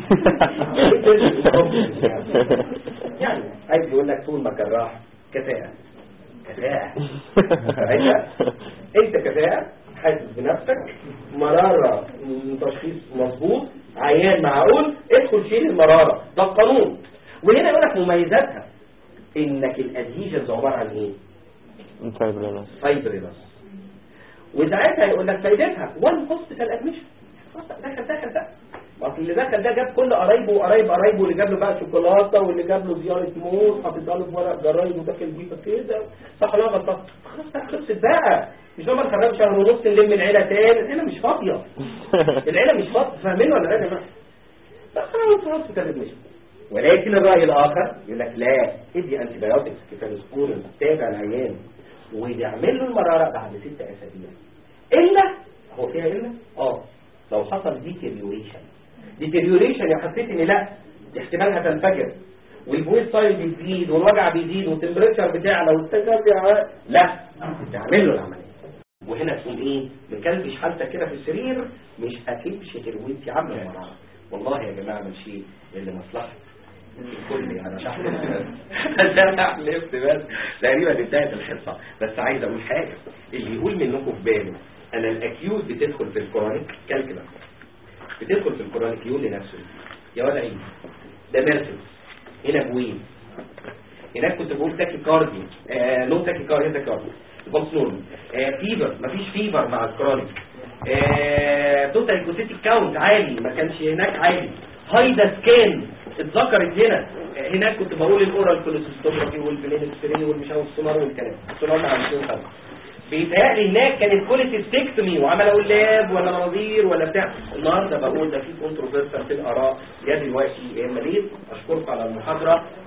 يعني عايز يقول لك طول ما الجراح كفاءة كفاءة عايزة انت كفاءة حاسس بنفسك مرارة تشخيص مظبوط عيان معقول ادخل شيل المرارة ده القانون وهنا يقول لك مميزاتها انك الادهيجنز عبارة عن ايه فايبرينس وساعتها يقول لك فايدتها وان هوسبيتال ادميشن دخل دخل ده اصل اللي دخل ده جاب كل قرايبه وقرايب قرايبه اللي جاب له بقى شوكولاته واللي جاب له زياره موز حاططها له في ورق جرايد وداخل بيه كده صح ولا غلطان خلاص بقى خلصت بقى مش لما نخرج شهر ونص نلم العيله تاني العيله مش فاضيه العيله مش فاضيه فاهمين ولا لا يا جماعه بس خلاص خلاص كده مش ولكن الراي الاخر يقول لك لا ادي انتي بايوتكس كفالوسبورين تابع العيان ويعمل له المراره بعد ست اسابيع الا هو فيها الا اه لو حصل ديتيريوريشن ديتيريوريشن يا حسيت ان لا احتمال هتنفجر والبويل سايل بيزيد والوجع بيزيد والتمبريتشر بتاعلى والتجرع لا تعمل له العمليه وهنا تقوم ايه مكلبش حالتك كده في السرير مش هتمشي ترويت يا عم المراره والله يا جماعه ماشيين اللي مصلحه الكل يعني مش هحلف بس انا حلفت بس تقريبا انتهت الحصه بس عايز اقول حاجه اللي يقول منكم في باله انا الاكيوت بتدخل في الكرونيك كالكلا بتدخل في الكرونيك يقول لنفسه يا ولا عيد ده ميرسيس هنا بوين هناك كنت بقول تاكي كاردي آه نو تاكي كاردي تاكي كاردي البلس نورمال آه فيبر مفيش فيبر مع الكرونيك آه توتال كوسيتيك كاونت عالي ما كانش هناك عالي هايدا سكان اتذكرت هنا آه هناك كنت بقول الاورال كولوسيستوجرافي والبلينكسترين والمش عارف السونار والكلام السونار مع السونار بيتهيألي هناك كانت كوليسيستكتومي وعمال اقول لاب ولا مناظير ولا بتاع النهارده بقول ده في كونتروفيرسال في الاراء يا دلوقتي يا اما ليه اشكركم على المحاضره